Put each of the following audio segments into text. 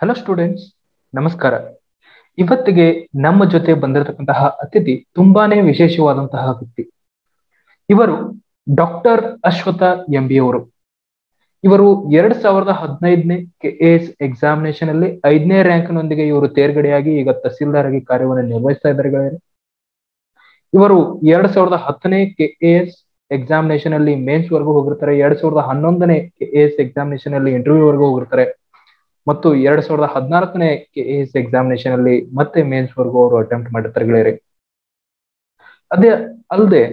Hello students ನಮಸ್ಕಾರ ಇವತ್ತಿಗೆ ನಮ್ಮ ಜೊತೆ ಬಂದಿರತಕ್ಕಂತಹ ಅತಿಥಿ ತುಂಬಾನೇ ವಿಶೇಷವಾದಂತಹ ವ್ಯಕ್ತಿ ಇವರು ಡಾಕ್ಟರ್ ಅಶ್ವಥ ಎಂ ಬಿ ಅವರು ಇವರು ಎರಡ್ ಸಾವಿರದ ಹದಿನೈದನೇ ಕೆ ಎಸ್ ಎಕ್ಸಾಮಿನೇಷನ್ ಅಲ್ಲಿ ಐದನೇ ರ್ಯಾಂಕ್ ನೊಂದಿಗೆ ಇವರು ತೇರ್ಗಡೆಯಾಗಿ ಈಗ ತಹಸೀಲ್ದಾರ್ ಆಗಿ ಕಾರ್ಯವನ್ನು ನಿರ್ವಹಿಸ್ತಾ ಇದ್ದಾರೆ ಗೆಳೆಯರೆ. ಇವರು ಎರಡ್ ಸಾವಿರದ ಹತ್ತನೇ ಕೆ ಎಸ್ ಎಕ್ಸಾಮಿನೇಷನ್ ಅಲ್ಲಿ ಮೇನ್ಸ್ ವರ್ಗೂ ಹೋಗಿರ್ತಾರೆ ಎರಡ್ ಸಾವಿರದ ಹನ್ನೊಂದನೇ ಕೆ ಎಸ್ ಎಕ್ಸಾಮಿನೇಷನ್ ಅಲ್ಲಿ ಇಂಟರ್ವ್ಯೂ ವರ್ಗೂ ಹೋಗಿರ್ತಾರೆ ಮತ್ತು ಎರಡ್ ಸಾವಿರದ ಹದಿನಾಲ್ಕನೇ ಕೆ ಎಸ್ ಎಕ್ಸಾಮಿನೇಷನ್ ಅಲ್ಲಿ ಮತ್ತೆ ಮೇನ್ಸ್ ವರ್ಗೂ ಅವರು ಅಟೆಂಪ್ಟ್ ಮಾಡಿರ್ತಾರೆ ಗೆಳೆಯರೆ ಅದೇ ಅಲ್ಲದೆ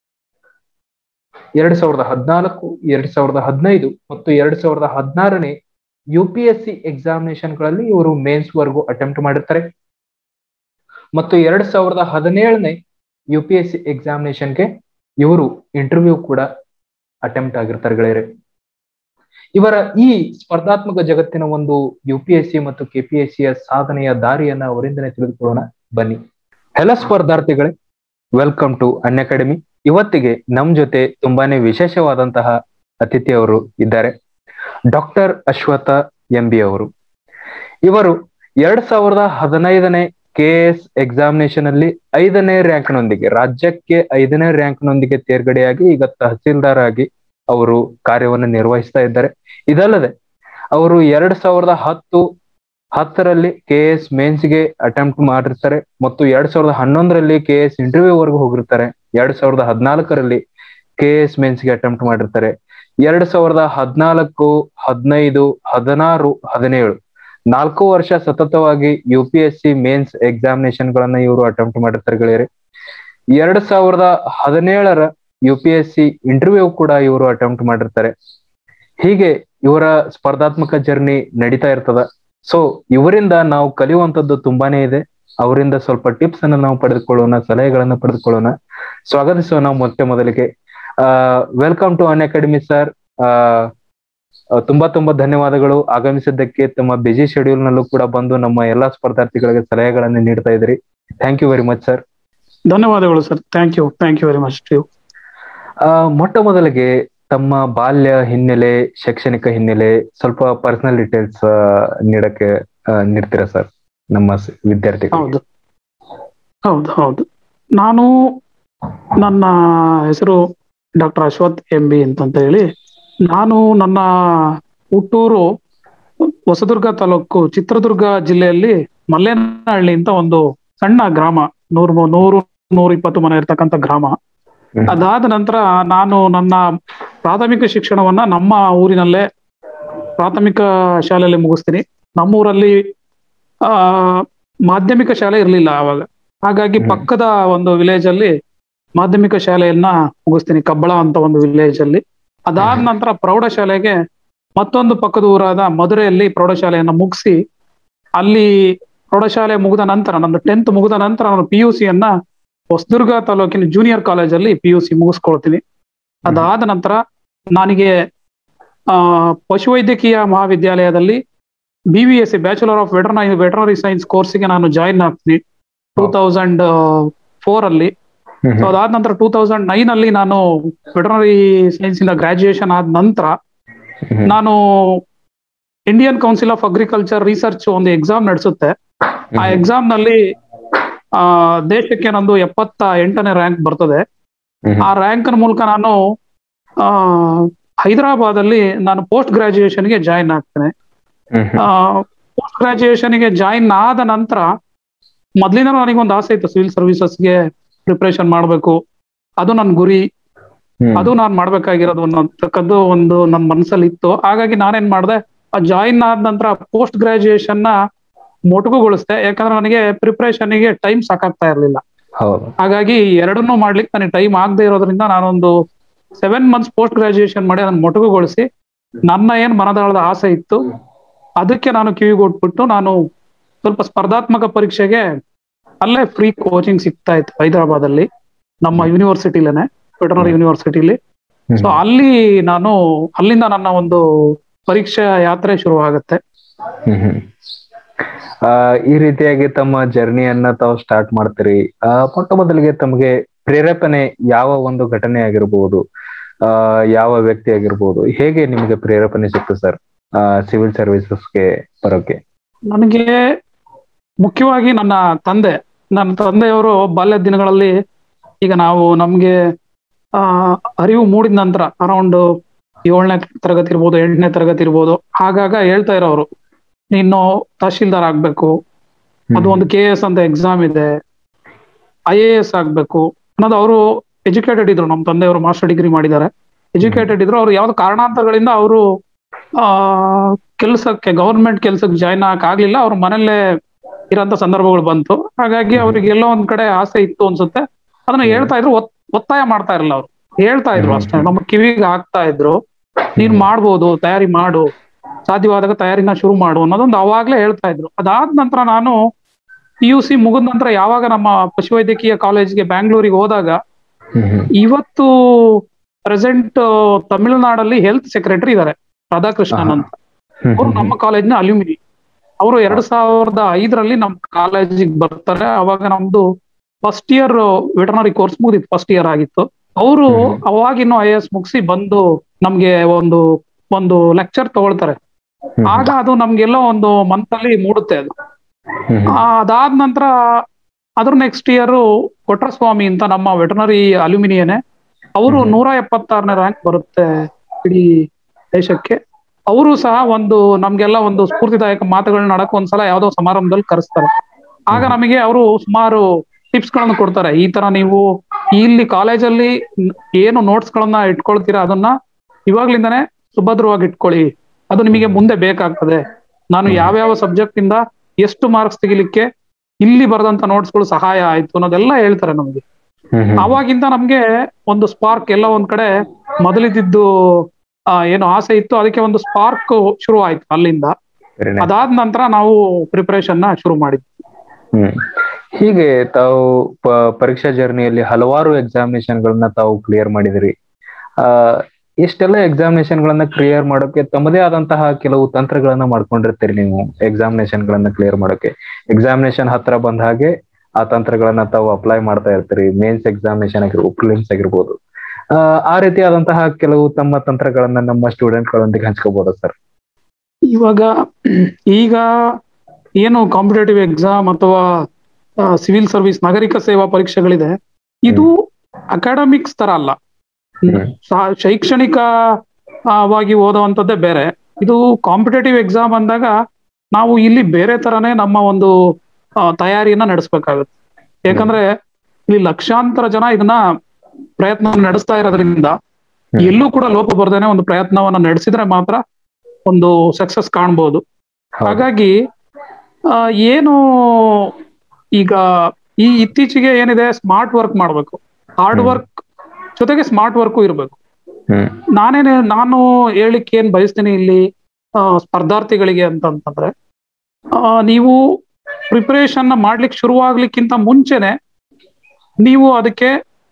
ಎರಡ್ ಸಾವಿರದ ಹದಿನಾಲ್ಕು ಎರಡ್ ಸಾವಿರದ ಹದಿನೈದು ಮತ್ತು ಎರಡ್ ಸಾವಿರದ ಹದಿನಾರನೇ U P S C examination ಗಳಲ್ಲಿ ಇವರು ಮೇನ್ಸ್ ವರ್ಗೂ ಅಟೆಂಪ್ಟ್ ಮಾಡಿರ್ತಾರೆ ಮತ್ತು ಎರಡ್ ಸಾವಿರದ ಹದಿನೇಳನೇ ಯು ಪಿ ಎಸ್ ಸಿ ಎಕ್ಸಾಮಿನೇಷನ್ಗೆ ಇವರು ಇಂಟರ್ವ್ಯೂ ಕೂಡ ಅಟೆಂಪ್ಟ್ ಆಗಿರ್ತಾರೆ ಗೆಳೆಯರೆ ಇವರ ಈ ಸ್ಪರ್ಧಾತ್ಮಕ ಜಗತ್ತಿನ ಒಂದು ಯು ಪಿ ಎಸ್ ಸಿ ಮತ್ತು ಕೆ ಪಿ ಎಸ್ ಸಿಯ ಸಾಧನೆಯ ದಾರಿಯನ್ನ ಅವರಿಂದನೇ ತಿಳಿದುಕೊಳ್ಳೋಣ ಬನ್ನಿ ಹೆಲ ಸ್ಪರ್ಧಾರ್ಥಿಗಳೇ ವೆಲ್ಕಮ್ ಟು ಅನ್ ಅಕಾಡೆಮಿ ಇವತ್ತಿಗೆ ನಮ್ ಜೊತೆ ತುಂಬಾನೇ ವಿಶೇಷವಾದಂತಹ ಅತಿಥಿ ಅವರು ಇದ್ದಾರೆ ಡಾಕ್ಟರ್ ಅಶ್ವಥ ಎಂ ಬಿ ಅವರು ಇವರು ಎರಡ್ ಸಾವಿರದ ಹದಿನೈದನೇ ಕೆ ಎಸ್ ಎಕ್ಸಾಮಿನೇಷನ್ ಅಲ್ಲಿ ಐದನೇ ರ್ಯಾಂಕ್ ನೊಂದಿಗೆ ರಾಜ್ಯಕ್ಕೆ ಐದನೇ ರ್ಯಾಂಕ್ ನೊಂದಿಗೆ ತೇರ್ಗಡೆಯಾಗಿ ಈಗ ತಹಸೀಲ್ದಾರ್ ಆಗಿ ಅವರು ಕಾರ್ಯವನ್ನು ನಿರ್ವಹಿಸ್ತಾ ಇದ್ದಾರೆ ಇದಲ್ಲದೆ ಅವರು ಎರಡ್ ಸಾವಿರದ ಹತ್ತು ಹತ್ತರಲ್ಲಿ ಕೆ ಎಸ್ ಮೇನ್ಸ್ಗೆ ಅಟೆಂಪ್ಟ್ ಮಾಡಿರ್ತಾರೆ ಮತ್ತು ಎರಡ್ ಸಾವಿರದ ಹನ್ನೊಂದರಲ್ಲಿ ಕೆ ಎಸ್ ಇಂಟರ್ವ್ಯೂ ವರೆಗೂ ಹೋಗಿರ್ತಾರೆ ಎರಡ್ ಸಾವಿರದ ಹದಿನಾಲ್ಕರಲ್ಲಿ ಕೆ ಎಸ್ ಮೇನ್ಸ್ಗೆ ಅಟೆಂಪ್ಟ್ ಮಾಡಿರ್ತಾರೆ ಎರಡ್ ಸಾವಿರದ ಹದಿನಾಲ್ಕು ಹದಿನೈದು ಹದಿನಾರು ಹದಿನೇಳು ನಾಲ್ಕು ವರ್ಷ ಸತತವಾಗಿ U P S C mains examination ಗಳನ್ನ ಇವರು ಅಟೆಂಪ್ಟ್ ಮಾಡಿರ್ತಾರೆ ಗೆಳೆಯರೆ ಎರಡ್ ಸಾವಿರದ ಹದಿನೇಳರ U P S C interview ಕೂಡ ಇವರು ಅಟೆಂಪ್ಟ್ ಮಾಡಿರ್ತಾರೆ ಹೀಗೆ ಇವರ ಸ್ಪರ್ಧಾತ್ಮಕ ಜರ್ನಿ ನಡೀತಾ ಇರ್ತದ ಸೊ ಇವರಿಂದ ನಾವು ಕಲಿಯುವಂತದ್ದು ತುಂಬಾನೇ ಇದೆ ಅವರಿಂದ ಸ್ವಲ್ಪ ಟಿಪ್ಸ್ ಅನ್ನ ನಾವು ಪಡೆದುಕೊಳ್ಳೋಣ ಸಲಹೆಗಳನ್ನ ಪಡೆದುಕೊಳ್ಳೋಣ ಸ್ವಾಗತಿಸೋಣ ಮತ್ತೆ ಮೊದಲಿಗೆ ಆ welcome to Unacademy sir ಆ ತುಂಬಾ ತುಂಬಾ ಧನ್ಯವಾದಗಳು ಆಗಮಿಸಿದ್ದಕ್ಕೆ ತಮ್ಮ ಬಿಜಿ ಶೆಡ್ಯೂಲ್ ನಲ್ಲೂ ಕೂಡ ಬಂದು ನಮ್ಮ ಎಲ್ಲಾ ಸ್ಪರ್ಧಾರ್ಥಿಗಳಿಗೆ ಸಲಹೆಗಳನ್ನು ನೀಡ್ತಾ ಇದ್ರಿ thank you very much sir ಧನ್ಯವಾದಗಳು sir thank you thank you very much you ಆ ಮೊಟ್ಟ ಮೊದಲಿಗೆ ತಮ್ಮ ಬಾಲ್ಯ ಹಿನ್ನೆಲೆ ಶೈಕ್ಷಣಿಕ ಹಿನ್ನೆಲೆ ಸ್ವಲ್ಪ ಪರ್ಸನಲ್ ಡೀಟೇಲ್ಸ್ ನೀಡಕ್ಕೆ ನೀಡ್ತೀರಾ ಸರ್ ನಮ್ಮ ವಿದ್ಯಾರ್ಥಿ ಹೌದು ಹೌದು ಹೌದು ನಾನು ನನ್ನ ಹೆಸರು ಡಾಕ್ಟರ್ ಅಶ್ವಥ್ ಎಂ ಬಿ ಅಂತಂತ ಹೇಳಿ ನಾನು ನನ್ನ ಹುಟ್ಟೂರು ಹೊಸದುರ್ಗ ತಾಲೂಕು ಚಿತ್ರದುರ್ಗ ಜಿಲ್ಲೆಯಲ್ಲಿ ಮಲ್ಲೇನಹಳ್ಳಿ ಅಂತ ಒಂದು ಸಣ್ಣ ಗ್ರಾಮ ನೂರ್ ನೂರು ನೂರ ಇಪ್ಪತ್ತು ಮನೆ ಇರ್ತಕ್ಕಂಥ ಗ್ರಾಮ ಅದಾದ ನಂತರ ನಾನು ನನ್ನ ಪ್ರಾಥಮಿಕ ಶಿಕ್ಷಣವನ್ನ ನಮ್ಮ ಊರಿನಲ್ಲೇ ಪ್ರಾಥಮಿಕ ಶಾಲೆಯಲ್ಲಿ ಮುಗಿಸ್ತೀನಿ ನಮ್ಮೂರಲ್ಲಿ ಆ ಮಾಧ್ಯಮಿಕ ಶಾಲೆ ಇರಲಿಲ್ಲ ಆವಾಗ ಹಾಗಾಗಿ ಪಕ್ಕದ ಒಂದು ವಿಲೇಜ್ ಅಲ್ಲಿ ಮಾಧ್ಯಮಿಕ ಶಾಲೆಯನ್ನ ಮುಗಿಸ್ತೀನಿ ಕಬ್ಬಳ ಅಂತ ಒಂದು ವಿಲೇಜ್ ಅಲ್ಲಿ ಅದಾದ ನಂತರ ಪ್ರೌಢಶಾಲೆಗೆ ಮತ್ತೊಂದು ಪಕ್ಕದ ಊರಾದ ಮಧುರೆಯಲ್ಲಿ ಪ್ರೌಢಶಾಲೆಯನ್ನ ಮುಗಿಸಿ ಅಲ್ಲಿ ಪ್ರೌಢಶಾಲೆ ಮುಗಿದ ನಂತರ ನಂದು ಟೆಂತ್ ಮುಗಿದ ನಂತರ ನಾನು ಪಿ ಯು ಸಿಯನ್ನ ಹೊಸದುರ್ಗ ತಾಲೂಕಿನ ಜೂನಿಯರ್ ಕಾಲೇಜಲ್ಲಿ ಪಿ ಯು ಸಿ ಮುಗಿಸ್ಕೊಳ್ತೀನಿ ಅದಾದ ನಂತರ ನನಗೆ ಆ ಪಶುವೈದ್ಯಕೀಯ ಮಹಾವಿದ್ಯಾಲಯದಲ್ಲಿ B V S C bachelor of veterinary veterinary science ಕೋರ್ಸ್ಗೆ ನಾನು ಜಾಯಿನ್ ಆಗ್ತೀನಿ ಟೂ ತೌಸಂಡ್ ಫೋರ್ ಅಲ್ಲಿ ಸೊ ಅದಾದ ನಂತರ ಟೂ ತೌಸಂಡ್ ನೈನ್ ಅಲ್ಲಿ ನಾನು ವೆಟರ್ನರಿ ಸೈನ್ಸ್ ಇಂದ ಗ್ರಾಜುಯೇಷನ್ ಆದ ನಂತರ ನಾನು Indian council of agriculture research ಒಂದು ಎಕ್ಸಾಮ್ ನಡೆಸುತ್ತೆ ಆ ಎಕ್ಸಾಮ್ ನಲ್ಲಿ ಆ ದೇಶಕ್ಕೆ ನಂದು ಎಪ್ಪತ್ತ ಎಂಟನೇ ರ್ಯಾಂಕ್ ಬರ್ತದೆ ಆ ರ್ಯಾಂಕ್ ಮೂಲಕ ನಾನು ಆ ಹೈದರಾಬಾದ್ ಅಲ್ಲಿ ನಾನು ಪೋಸ್ಟ್ ಗ್ರಾಜುಯೇಷನ್ಗೆ ಜಾಯಿನ್ ಆಗ್ತೇನೆ ಪೋಸ್ಟ್ ಗ್ರಾಜುಯೇಷನ್ಗೆ ಜಾಯಿನ್ ಆದ ನಂತರ ಮೊದ್ಲಿಂದ ನನಗೊಂದು ಆಸೆ ಇತ್ತು ಸಿವಿಲ್ ಸರ್ವಿಸಸ್ಗೆ ಪ್ರಿಪರೇಷನ್ ಮಾಡಬೇಕು ಅದು ನನ್ನ ಗುರಿ ಅದು ನಾನು ಮಾಡ್ಬೇಕಾಗಿರೋದು ಅನ್ನೋತಕ್ಕದ್ದು ಒಂದು ನನ್ನ ಮನಸ್ಸಲ್ಲಿ ಇತ್ತು ಹಾಗಾಗಿ ನಾನೇನ್ ಮಾಡಿದೆ ಆ ಜಾಯಿನ್ ಆದ ನಂತರ ಪೋಸ್ಟ್ ಗ್ರಾಜುಯೇಷನ್ ನ ಮೊಟಕುಗೊಳಿಸ್ದೆ ಯಾಕಂದ್ರೆ ನನಗೆ ಪ್ರಿಪರೇಷನ್ ಗೆ ಟೈಮ್ ಸಾಕಾಗ್ತಾ ಇರ್ಲಿಲ್ಲ ಹಾಗಾಗಿ ಎರಡನ್ನೂ ಮಾಡ್ಲಿಕ್ಕೆ ನನಗೆ ಟೈಮ್ ಆಗದೆ ಇರೋದ್ರಿಂದ ನಾನೊಂದು ಸೆವೆನ್ ಮಂತ್ಸ್ ಪೋಸ್ಟ್ ಗ್ರಾಜುಯೇಷನ್ ಮಾಡಿ ಅದನ್ನ ಮೊಟಕುಗೊಳಿಸಿ ನನ್ನ ಏನ್ ಮನದಾಳದ ಆಸೆ ಇತ್ತು ಅದಕ್ಕೆ ನಾನು ಕಿವಿಗೊಟ್ಬಿಟ್ಟು ನಾನು ಸ್ವಲ್ಪ ಸ್ಪರ್ಧಾತ್ಮಕ ಪರೀಕ್ಷೆಗೆ ಅಲ್ಲೇ ಫ್ರೀ ಕೋಚಿಂಗ್ ಸಿಗ್ತಾ ಇತ್ತು ಹೈದರಾಬಾದ್ ಅಲ್ಲಿ ನಮ್ಮ ಯೂನಿವರ್ಸಿಟಿಲೇನೆ ವೆಟರ್ನರಿ ಯೂನಿವರ್ಸಿಟಿಲಿ ಸೊ ಅಲ್ಲಿ ನಾನು ಅಲ್ಲಿಂದ ನನ್ನ ಒಂದು ಪರೀಕ್ಷಾ ಯಾತ್ರೆ ಶುರು ಆಗುತ್ತೆ ಈ ರೀತಿಯಾಗಿ ತಮ್ಮ ಜರ್ನಿಯನ್ನ ತಾವು ಸ್ಟಾರ್ಟ್ ಮಾಡ್ತೀರಿ ಆ ಮೊಟ್ಟ ಮೊದಲಿಗೆ ತಮಗೆ ಪ್ರೇರೇಪಣೆ ಯಾವ ಒಂದು ಘಟನೆ ಆಗಿರ್ಬೋದು ಆ ಯಾವ ವ್ಯಕ್ತಿ ಆಗಿರ್ಬೋದು ಹೇಗೆ ನಿಮಗೆ ಪ್ರೇರೇಪಣೆ ಸಿಕ್ತು ಸರ್ ಸಿವಿಲ್ ಸರ್ವಿಸಸ್ಗೆ ಬರೋಕೆ ನನಗೆ ಮುಖ್ಯವಾಗಿ ನನ್ನ ತಂದೆ ನನ್ನ ತಂದೆಯವರು ಬಾಲ್ಯ ದಿನಗಳಲ್ಲಿ ಈಗ ನಾವು ನಮ್ಗೆ ಆ ಅರಿವು ಮೂಡಿದ ನಂತರ ಅರೌಂಡ್ ಏಳನೇ ತರಗತಿ ಇರ್ಬೋದು ಎಂಟನೇ ತರಗತಿ ಇರ್ಬೋದು ಆಗಾಗ ಹೇಳ್ತಾ ಇರೋರು ನೀನು ತಹಶೀಲ್ದಾರ್ ಆಗ್ಬೇಕು ಅದು ಒಂದು ಕೆ ಎಸ್ ಅಂತ ಎಕ್ಸಾಮ್ ಇದೆ ಐ ಎ ಎಸ್ ಆಗ್ಬೇಕು ಅನ್ನೋದು ಅವರು ಎಜುಕೇಟೆಡ್ ಇದ್ರು ನಮ್ಮ ತಂದೆಯವರು ಮಾಸ್ಟರ್ ಡಿಗ್ರಿ ಮಾಡಿದ್ದಾರೆ ಎಜುಕೇಟೆಡ್ ಇದ್ರು ಅವ್ರು ಯಾವ್ದು ಕಾರಣಾಂತರಗಳಿಂದ ಅವರು ಆ ಕೆಲಸಕ್ಕೆ ಗವರ್ಮೆಂಟ್ ಕೆಲಸಕ್ಕೆ ಜಾಯ್ನ್ ಆಗಕ್ ಆಗ್ಲಿಲ್ಲ ಅವ್ರ ಮನೆಯಲ್ಲೇ ಇರೋಂತ ಸಂದರ್ಭಗಳು ಬಂತು ಹಾಗಾಗಿ ಅವ್ರಿಗೆ ಎಲ್ಲೋ ಒಂದ್ ಕಡೆ ಆಸೆ ಇತ್ತು ಅನ್ಸುತ್ತೆ ಅದನ್ನ ಹೇಳ್ತಾ ಇದ್ರು ಒತ್- ಒತ್ತಾಯ ಮಾಡ್ತಾ ಇರಲಿಲ್ಲ ಅವ್ರು ಹೇಳ್ತಾ ಇದ್ರು ಅಷ್ಟೇ ನಮ್ಮ ಕಿವಿಗೆ ಹಾಕ್ತಾ ಇದ್ರು ನೀನ್ ಮಾಡ್ಬೋದು ತಯಾರಿ ಮಾಡು ಸಾಧ್ಯವಾದಾಗ ತಯಾರಿನ ಶುರು ಮಾಡು ಅನ್ನೋದೊಂದು ಅವಾಗ್ಲೇ ಹೇಳ್ತಾ ಇದ್ರು ಅದಾದ ನಂತರ ನಾನು ಪಿ ಯು ಸಿ ಮುಗಿದ ನಂತರ ಯಾವಾಗ ನಮ್ಮ ಪಶುವೈದ್ಯಕೀಯ ಕಾಲೇಜ್ಗೆ ಬ್ಯಾಂಗ್ಳೂರಿಗೆ ಹೋದಾಗ ಇವತ್ತು ಪ್ರೆಸೆಂಟ್ ತಮಿಳುನಾಡಲ್ಲಿ ಹೆಲ್ತ್ ಸೆಕ್ರೆಟರಿ ಇದ್ದಾರೆ ರಾಧಾಕೃಷ್ಣನ್ ಅಂತ ಅವರು ನಮ್ಮ ಕಾಲೇಜ್ನ ಅಲ್ಯೂಮಿನಿ ಅವರು ಎರಡ್ ಸಾವಿರದ ಐದರಲ್ಲಿ ನಮ್ಮ ಕಾಲೇಜಿಗೆ ಬರ್ತಾರೆ ಅವಾಗ ನಮ್ದು ಫಸ್ಟ್ ಇಯರ್ ವೆಟರ್ನರಿ ಕೋರ್ಸ್ ಮುಗಿದಿತ್ತು ಫಸ್ಟ್ ಇಯರ್ ಆಗಿತ್ತು ಅವರು ಅವಾಗಿನ್ನು ಐ ಎಸ್ ಮುಗಿಸಿ ಬಂದು ನಮ್ಗೆ ಒಂದು ಒಂದು ಲೆಕ್ಚರ್ ತಗೊಳ್ತಾರೆ ಆಗ ಅದು ನಮ್ಗೆಲ್ಲೋ ಒಂದು ಮಂತ್ ಅಲ್ಲಿ ಮೂಡುತ್ತೆ ಅದು ಆ, ಅದಾದ ನಂತರ ಅದ್ರ ನೆಕ್ಸ್ಟ್ ಇಯರ್ ಕೊಟ್ರಸ್ವಾಮಿ ಅಂತ ನಮ್ಮ ವೆಟರ್ನರಿ ಅಲ್ಯೂಮಿನಿಯನೇ ಅವರು ನೂರ ಎಪ್ಪತ್ತಾರನೇ ರ್ಯಾಂಕ್ ಬರುತ್ತೆ ಇಡೀ ದೇಶಕ್ಕೆ ಅವರು ಸಹ ಒಂದು ನಮ್ಗೆಲ್ಲ ಒಂದು ಸ್ಫೂರ್ತಿದಾಯಕ ಮಾತುಗಳನ್ನ ಆಡಕ್ ಒಂದ್ಸಲ ಯಾವ್ದೋ ಸಮಾರಂಭದಲ್ಲಿ ಕರೆಸ್ತಾರೆ ಆಗ ನಮಗೆ ಅವರು ಸುಮಾರು ಟಿಪ್ಸ್ ಗಳನ್ನ ಕೊಡ್ತಾರೆ ಈ ತರ ನೀವು ಇಲ್ಲಿ ಕಾಲೇಜಲ್ಲಿ ಏನು ನೋಟ್ಸ್ ಗಳನ್ನ ಇಟ್ಕೊಳ್ತೀರಾ ಅದನ್ನ ಇವಾಗ್ಲಿಂದಾನೇ ಸುಭದ್ರವಾಗಿ ಇಟ್ಕೊಳ್ಳಿ ಅದು ನಿಮಗೆ ಮುಂದೆ ಬೇಕಾಗ್ತದೆ ನಾನು ಯಾವ್ಯಾವ ಸಬ್ಜೆಕ್ಟ್ ಇಂದ ಎಷ್ಟು ಮಾರ್ಕ್ಸ್ ತೆಗಿಲಿಕ್ಕೆ ಇಲ್ಲಿ ಬರೆದಂತ ನೋಟ್ಸ್ ಗಳು ಸಹಾಯ ಆಯ್ತು ಅನ್ನೋದೆಲ್ಲ ಹೇಳ್ತಾರೆ ನಮ್ಗೆ ಅವಾಗಿಂದ ನಮ್ಗೆ ಒಂದು ಸ್ಪಾರ್ಕ್ ಎಲ್ಲ ಒಂದ್ ಕಡೆ ಮೊದಲಿದ್ದು ಆ, ಏನು ಆಸೆ ಇತ್ತು ಅದಕ್ಕೆ ಒಂದು ಸ್ಪಾರ್ಕ್ ಶುರು ಆಯ್ತು ಅಲ್ಲಿಂದ ಅದಾದ ನಂತರ ನಾವು ಪ್ರಿಪರೇಷನ್ ನ ಶುರು ಮಾಡಿದ್ವಿ ಹ್ಮ್ ಹೀಗೆ ತಾವು ಪ- ಪರೀಕ್ಷಾ ಜರ್ನಿಯಲ್ಲಿ ಹಲವಾರು ಎಕ್ಸಾಮಿನೇಷನ್ ಗಳನ್ನ ತಾವು ಕ್ಲಿಯರ್ ಮಾಡಿದಿರಿ ಆ ಇಷ್ಟೆಲ್ಲ ಎಕ್ಸಾಮಿನೇಷನ್ ಗಳನ್ನ ಕ್ಲಿಯರ್ ಮಾಡೋಕೆ ತಮ್ಮದೇ ಆದಂತಹ ಕೆಲವು ತಂತ್ರಗಳನ್ನ ಮಾಡ್ಕೊಂಡಿರ್ತೀರಿ ನೀವು ಎಕ್ಸಾಮಿನೇಷನ್ ಗಳನ್ನ ಕ್ಲಿಯರ್ ಮಾಡೋಕೆ ಎಕ್ಸಾಮಿನೇಷನ್ ಹತ್ರ ಬಂದ ಹಾಗೆ ಆ ತಂತ್ರಗಳನ್ನ ತಾವು ಅಪ್ಲೈ ಮಾಡ್ತಾ ಇರ್ತೀರಿ ಮೇನ್ಸ್ ಎಕ್ಸಾಮಿನೇಷನ್ ಆಗಿರ್ಬೋದು ಪ್ರಿಲಿಮ್ಸ್ ಆಗಿರ್ಬೋದು ಆ, ಆ ರೀತಿಯಾದಂತಹ ಕೆಲವು ತಮ್ಮ ತಂತ್ರಗಳನ್ನ ನಮ್ಮ ಸ್ಟೂಡೆಂಟ್ ಗಳೊಂದಿಗೆ ಹಂಚ್ಕೋಬಹುದಾ ಸರ್ ಇವಾಗ ಈಗ ಏನು ಕಾಂಪಿಟೇಟಿವ್ ಎಕ್ಸಾಮ್ ಅಥವಾ ಸಿವಿಲ್ ಸರ್ವಿಸ್ ನಾಗರಿಕ ಸೇವಾ ಪರೀಕ್ಷೆಗಳಿದೆ ಇದು ಅಕಾಡೆಮಿಕ್ಸ್ ತರ ಅಲ್ಲ ಹ್ಮ್. ಸಾ- ಶೈಕ್ಷಣಿಕವಾಗಿ ಓದುವಂಥದ್ದೇ ಬೇರೆ ಇದು ಕಾಂಪಿಟೇಟಿವ್ ಎಕ್ಸಾಮ್ ಅಂದಾಗ ನಾವು ಇಲ್ಲಿ ಬೇರೆ ತರನೇ ನಮ್ಮ ಒಂದು ಆ, ತಯಾರಿಯನ್ನ ನಡೆಸ್ಬೇಕಾಗುತ್ತೆ ಯಾಕಂದ್ರೆ ಇಲ್ಲಿ ಲಕ್ಷಾಂತರ ಜನ ಇದನ್ನ ಪ್ರಯತ್ನ ನಡೆಸ್ತಾ ಇರೋದ್ರಿಂದ ಹ್ಮ್. ಎಲ್ಲೂ ಕೂಡ ಲೋಪ ಬರ್ದೇನೆ ಒಂದು ಪ್ರಯತ್ನವನ್ನ ನಡೆಸಿದ್ರೆ ಮಾತ್ರ ಒಂದು ಸಕ್ಸಸ್ ಕಾಣ್ಬೋದು ಹೌದು. ಹಾಗಾಗಿ ಆ, ಏನು ಈಗ ಈ ಇತ್ತೀಚೆಗೆ ಏನಿದೆ ಸ್ಮಾರ್ಟ್ ವರ್ಕ್ ಮಾಡ್ಬೇಕು ಹಾರ್ಡ್ ಹ್ಮ್. ವರ್ಕ್ ಜೊತೆಗೆ ಸ್ಮಾರ್ಟ್ ವರ್ಕು ಇರ್ಬೇಕು ಹ್ಮ್ ನಾನೇನೆ ನಾನು ಹೇಳಿಕ್ಕೆ ಏನ್ ಬಯಸ್ತೀನಿ ಇಲ್ಲಿ ಆ, ಸ್ಪರ್ಧಾರ್ಥಿಗಳಿಗೆ ಅಂತಂತಂದ್ರೆ ಆ, ನೀವು ಪ್ರಿಪರೇಷನ್ ಮಾಡ್ಲಿಕ್ಕೆ ಶುರುವಾಗ್ಲಿಕ್ಕಿಂತ ಮುಂಚೆನೆ ನೀವು ಅದಕ್ಕೆ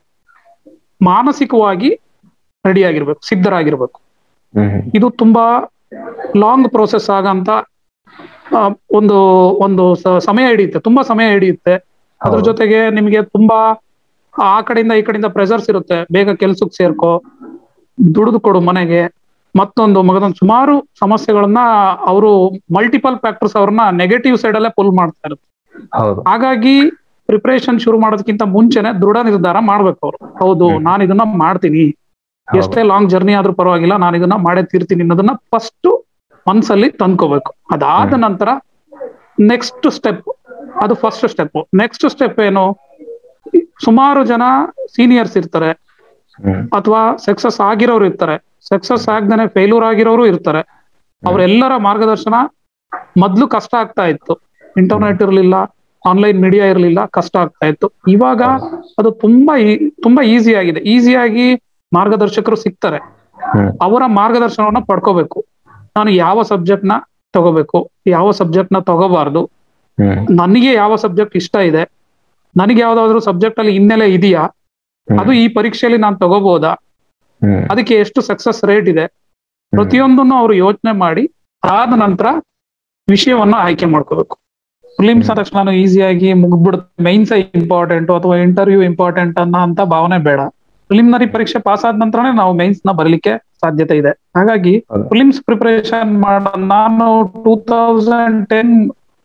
ಮಾನಸಿಕವಾಗಿ ರೆಡಿ ಆಗಿರ್ಬೇಕು ಸಿದ್ಧರಾಗಿರ್ಬೇಕು ಹ್ಮ್ ಹ್ಮ್ ಇದು ತುಂಬಾ ಲಾಂಗ್ ಪ್ರೋಸೆಸ್ ಆಗಂತ ಆ, ಒಂದು ಒಂದು ಸ- ಸಮಯ ಹಿಡಿಯುತ್ತೆ ತುಂಬಾ ಸಮಯ ಹಿಡಿಯುತ್ತೆ ಅದ್ರ ಹೌದು. ಜೊತೆಗೆ ನಿಮಗೆ ತುಂಬಾ ಆ ಕಡೆಯಿಂದ ಈ ಕಡೆಯಿಂದ ಪ್ರೆಸರ್ಸ್ ಇರುತ್ತೆ ಬೇಗ ಕೆಲ್ಸಕ್ಕೆ ಸೇರ್ಕೋ ದುಡಿದು ಕೊಡು ಮನೆಗೆ ಮತ್ತೊಂದು ಮಗದೊಂದು ಸುಮಾರು ಸಮಸ್ಯೆಗಳನ್ನ ಅವರು ಮಲ್ಟಿಪಲ್ ಫ್ಯಾಕ್ಟರ್ಸ್ ಅವ್ರನ್ನ ನೆಗೆಟಿವ್ ಸೈಡ್ ಅಲ್ಲೇ ಪುಲ್ ಮಾಡ್ತಾ ಇರುತ್ತೆ ಹೌದು ಹಾಗಾಗಿ ಪ್ರಿಪರೇಷನ್ ಶುರು ಮಾಡೋದಕ್ಕಿಂತ ಮುಂಚೆನೆ ದೃಢ ನಿರ್ಧಾರ ಮಾಡ್ಬೇಕು ಅವ್ರು ಹೌದು ಹ್ಮ್. ನಾನು ಇದನ್ನ ಮಾಡ್ತೀನಿ ಹೌದು. ಎಷ್ಟೇ ಲಾಂಗ್ ಜರ್ನಿ ಆದ್ರೂ ಪರವಾಗಿಲ್ಲ ನಾನು ಇದನ್ನ ಮಾಡೇ ತೀರ್ತೀನಿ ಅನ್ನೋದನ್ನ ಫಸ್ಟ್ ಮನ್ಸಲ್ಲಿ ತಂದ್ಕೋಬೇಕು ಅದಾದ ಹ್ಮ್. ನಂತರ ನೆಕ್ಸ್ಟ್ ಸ್ಟೆಪ್ ಅದು ಫಸ್ಟ್ ಸ್ಟೆಪ್ ನೆಕ್ಸ್ಟ್ ಸ್ಟೆಪ್ ಏನು ಸುಮಾರು ಜನ ಸೀನಿಯರ್ಸ್ ಇರ್ತಾರೆ ಹ್ಮ್ ಅಥವಾ ಸಕ್ಸಸ್ ಆಗಿರೋರು ಇರ್ತಾರೆ ಸಕ್ಸಸ್ ಆಗ್ದೇನೆ ಫೇಲ್ಯೂರ್ ಆಗಿರೋರು ಇರ್ತಾರೆ ಅವರೆಲ್ಲರ ಮಾರ್ಗದರ್ಶನ ಮೊದ್ಲು ಕಷ್ಟ ಆಗ್ತಾ ಇತ್ತು ಇಂಟರ್ನೆಟ್ ಇರ್ಲಿಲ್ಲ ಆನ್ಲೈನ್ ಮೀಡಿಯಾ ಇರ್ಲಿಲ್ಲ ಕಷ್ಟ ಆಗ್ತಾ ಇತ್ತು ಇವಾಗ ಅದು ತುಂಬಾ ಈ- ತುಂಬಾ ಈಸಿ ಆಗಿದೆ ಈಸಿಯಾಗಿ ಮಾರ್ಗದರ್ಶಕರು ಸಿಗ್ತಾರೆ ಹ್ಮ್ ಅವರ ಮಾರ್ಗದರ್ಶನವನ್ನ ಪಡ್ಕೋಬೇಕು ನಾನು ಯಾವ ಸಬ್ಜೆಕ್ಟ್ ನ ತಗೋಬೇಕು ಯಾವ ಸಬ್ಜೆಕ್ಟ್ ನ ತಗೋಬಾರ್ದು ಹ್ಮ್ ನನಗೆ ಯಾವ ಸಬ್ಜೆಕ್ಟ್ ಇಷ್ಟ ಇದೆ ನನಗೆ ಯಾವ್ದಾದ್ರು ಸಬ್ಜೆಕ್ಟ್ ಅಲ್ಲಿ ಹಿನ್ನೆಲೆ ಇದೆಯಾ ಹ್ಮ್. ಅದು ಈ ಪರೀಕ್ಷೆಯಲ್ಲಿ ನಾನು ತಗೋಬಹುದಾ ಹ್ಮ್ ಅದಕ್ಕೆ ಎಷ್ಟು ಸಕ್ಸಸ್ ರೇಟ್ ಇದೆ ಪ್ರತಿಯೊಂದನ್ನು ಅವರು ಯೋಚನೆ ಮಾಡಿ ಆದ ನಂತರ ವಿಷಯವನ್ನ ಆಯ್ಕೆ ಮಾಡ್ಕೋಬೇಕು ಫಿಲಿಮ್ಸ್ ಆದ ತಕ್ಷಣ ಈಸಿಯಾಗಿ ಮುಗಿದ್ಬಿಡುತ್ತೆ ಮೈನ್ಸ್ ಇಂಪಾರ್ಟೆಂಟ್ ಅಥವಾ ಇಂಟರ್ವ್ಯೂ ಇಂಪಾರ್ಟೆಂಟ್ ಅನ್ನೋ ಅಂತ ಭಾವನೆ ಬೇಡ ಪ್ರಿಲಿಮಿನರಿ ಪರೀಕ್ಷೆ ಪಾಸ್ ಆದ ನಂತರನೇ ನಾವು ಮೈನ್ಸ್ ನ ಬರಲಿಕ್ಕೆ ಸಾಧ್ಯತೆ ಇದೆ ಹಾಗಾಗಿ ಹೌದು. ಫಿಲಿಮ್ಸ್ ಪ್ರಿಪರೇಷನ್ ಮಾಡೋ ನಾನು ಟೂ ತೌಸಂಡ್ ಟೆನ್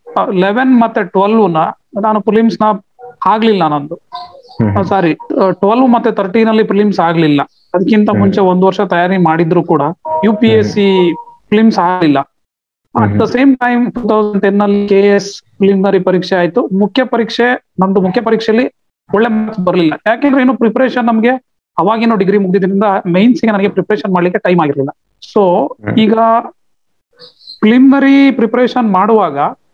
ಲೆವೆನ್ ಮತ್ತೆ ಟ್ವೆಲ್ವ್ ನ ನಾನು ಪ್ರಿಲಿಮ್ಸ್ ನ ಆಗ್ಲಿಲ್ಲ ನಂದು ಹ್ಮ್ ಸಾರಿ ಟ್ವೆಲ್ವ್ ಮತ್ತೆ ತರ್ಟೀನ್ ಅಲ್ಲಿ ಪ್ರಿಲಿಮ್ಸ್ ಆಗ್ಲಿಲ್ಲ ಅದಕ್ಕಿಂತ ಹ್ಮ್. ಮುಂಚೆ ಒಂದ್ ವರ್ಷ ತಯಾರಿ ಮಾಡಿದ್ರು ಕೂಡ U P S C prelims ಆಗ್ಲಿಲ್ಲ at the same time two thousand ten ಅಲ್ಲಿ ಕೆ ಎಸ್ ಪ್ರಿಲಿಮಿನರಿ ಪರೀಕ್ಷೆ ಆಯ್ತು ಮುಖ್ಯ ಪರೀಕ್ಷೆ ನಮ್ದು ಮುಖ್ಯ ಪರೀಕ್ಷೆಯಲ್ಲಿ ಒಳ್ಳೆ ಮಾರ್ಕ್ಸ್ ಬರಲಿಲ್ಲ ಯಾಕೆಂದ್ರೆ ಏನು ಪ್ರಿಪರೇಷನ್ ನಮ್ಗೆ ಅವಾಗೇನೋ ಡಿಗ್ರಿ ಮುಗಿದ್ರಿಂದ ಮೈನ್ಸ್ ಗೆ ನನಗೆ ಪ್ರಿಪರೇಷನ್ ಮಾಡ್ಲಿಕ್ಕೆ ಟೈಮ್ ಆಗಿರ್ಲಿಲ್ಲ ಸೊ ಹ್ಮ್. ಈಗ ಪ್ರಿಲಿಮಿನರಿ ಪ್ರಿಪರೇಷನ್ ಮಾಡುವಾಗ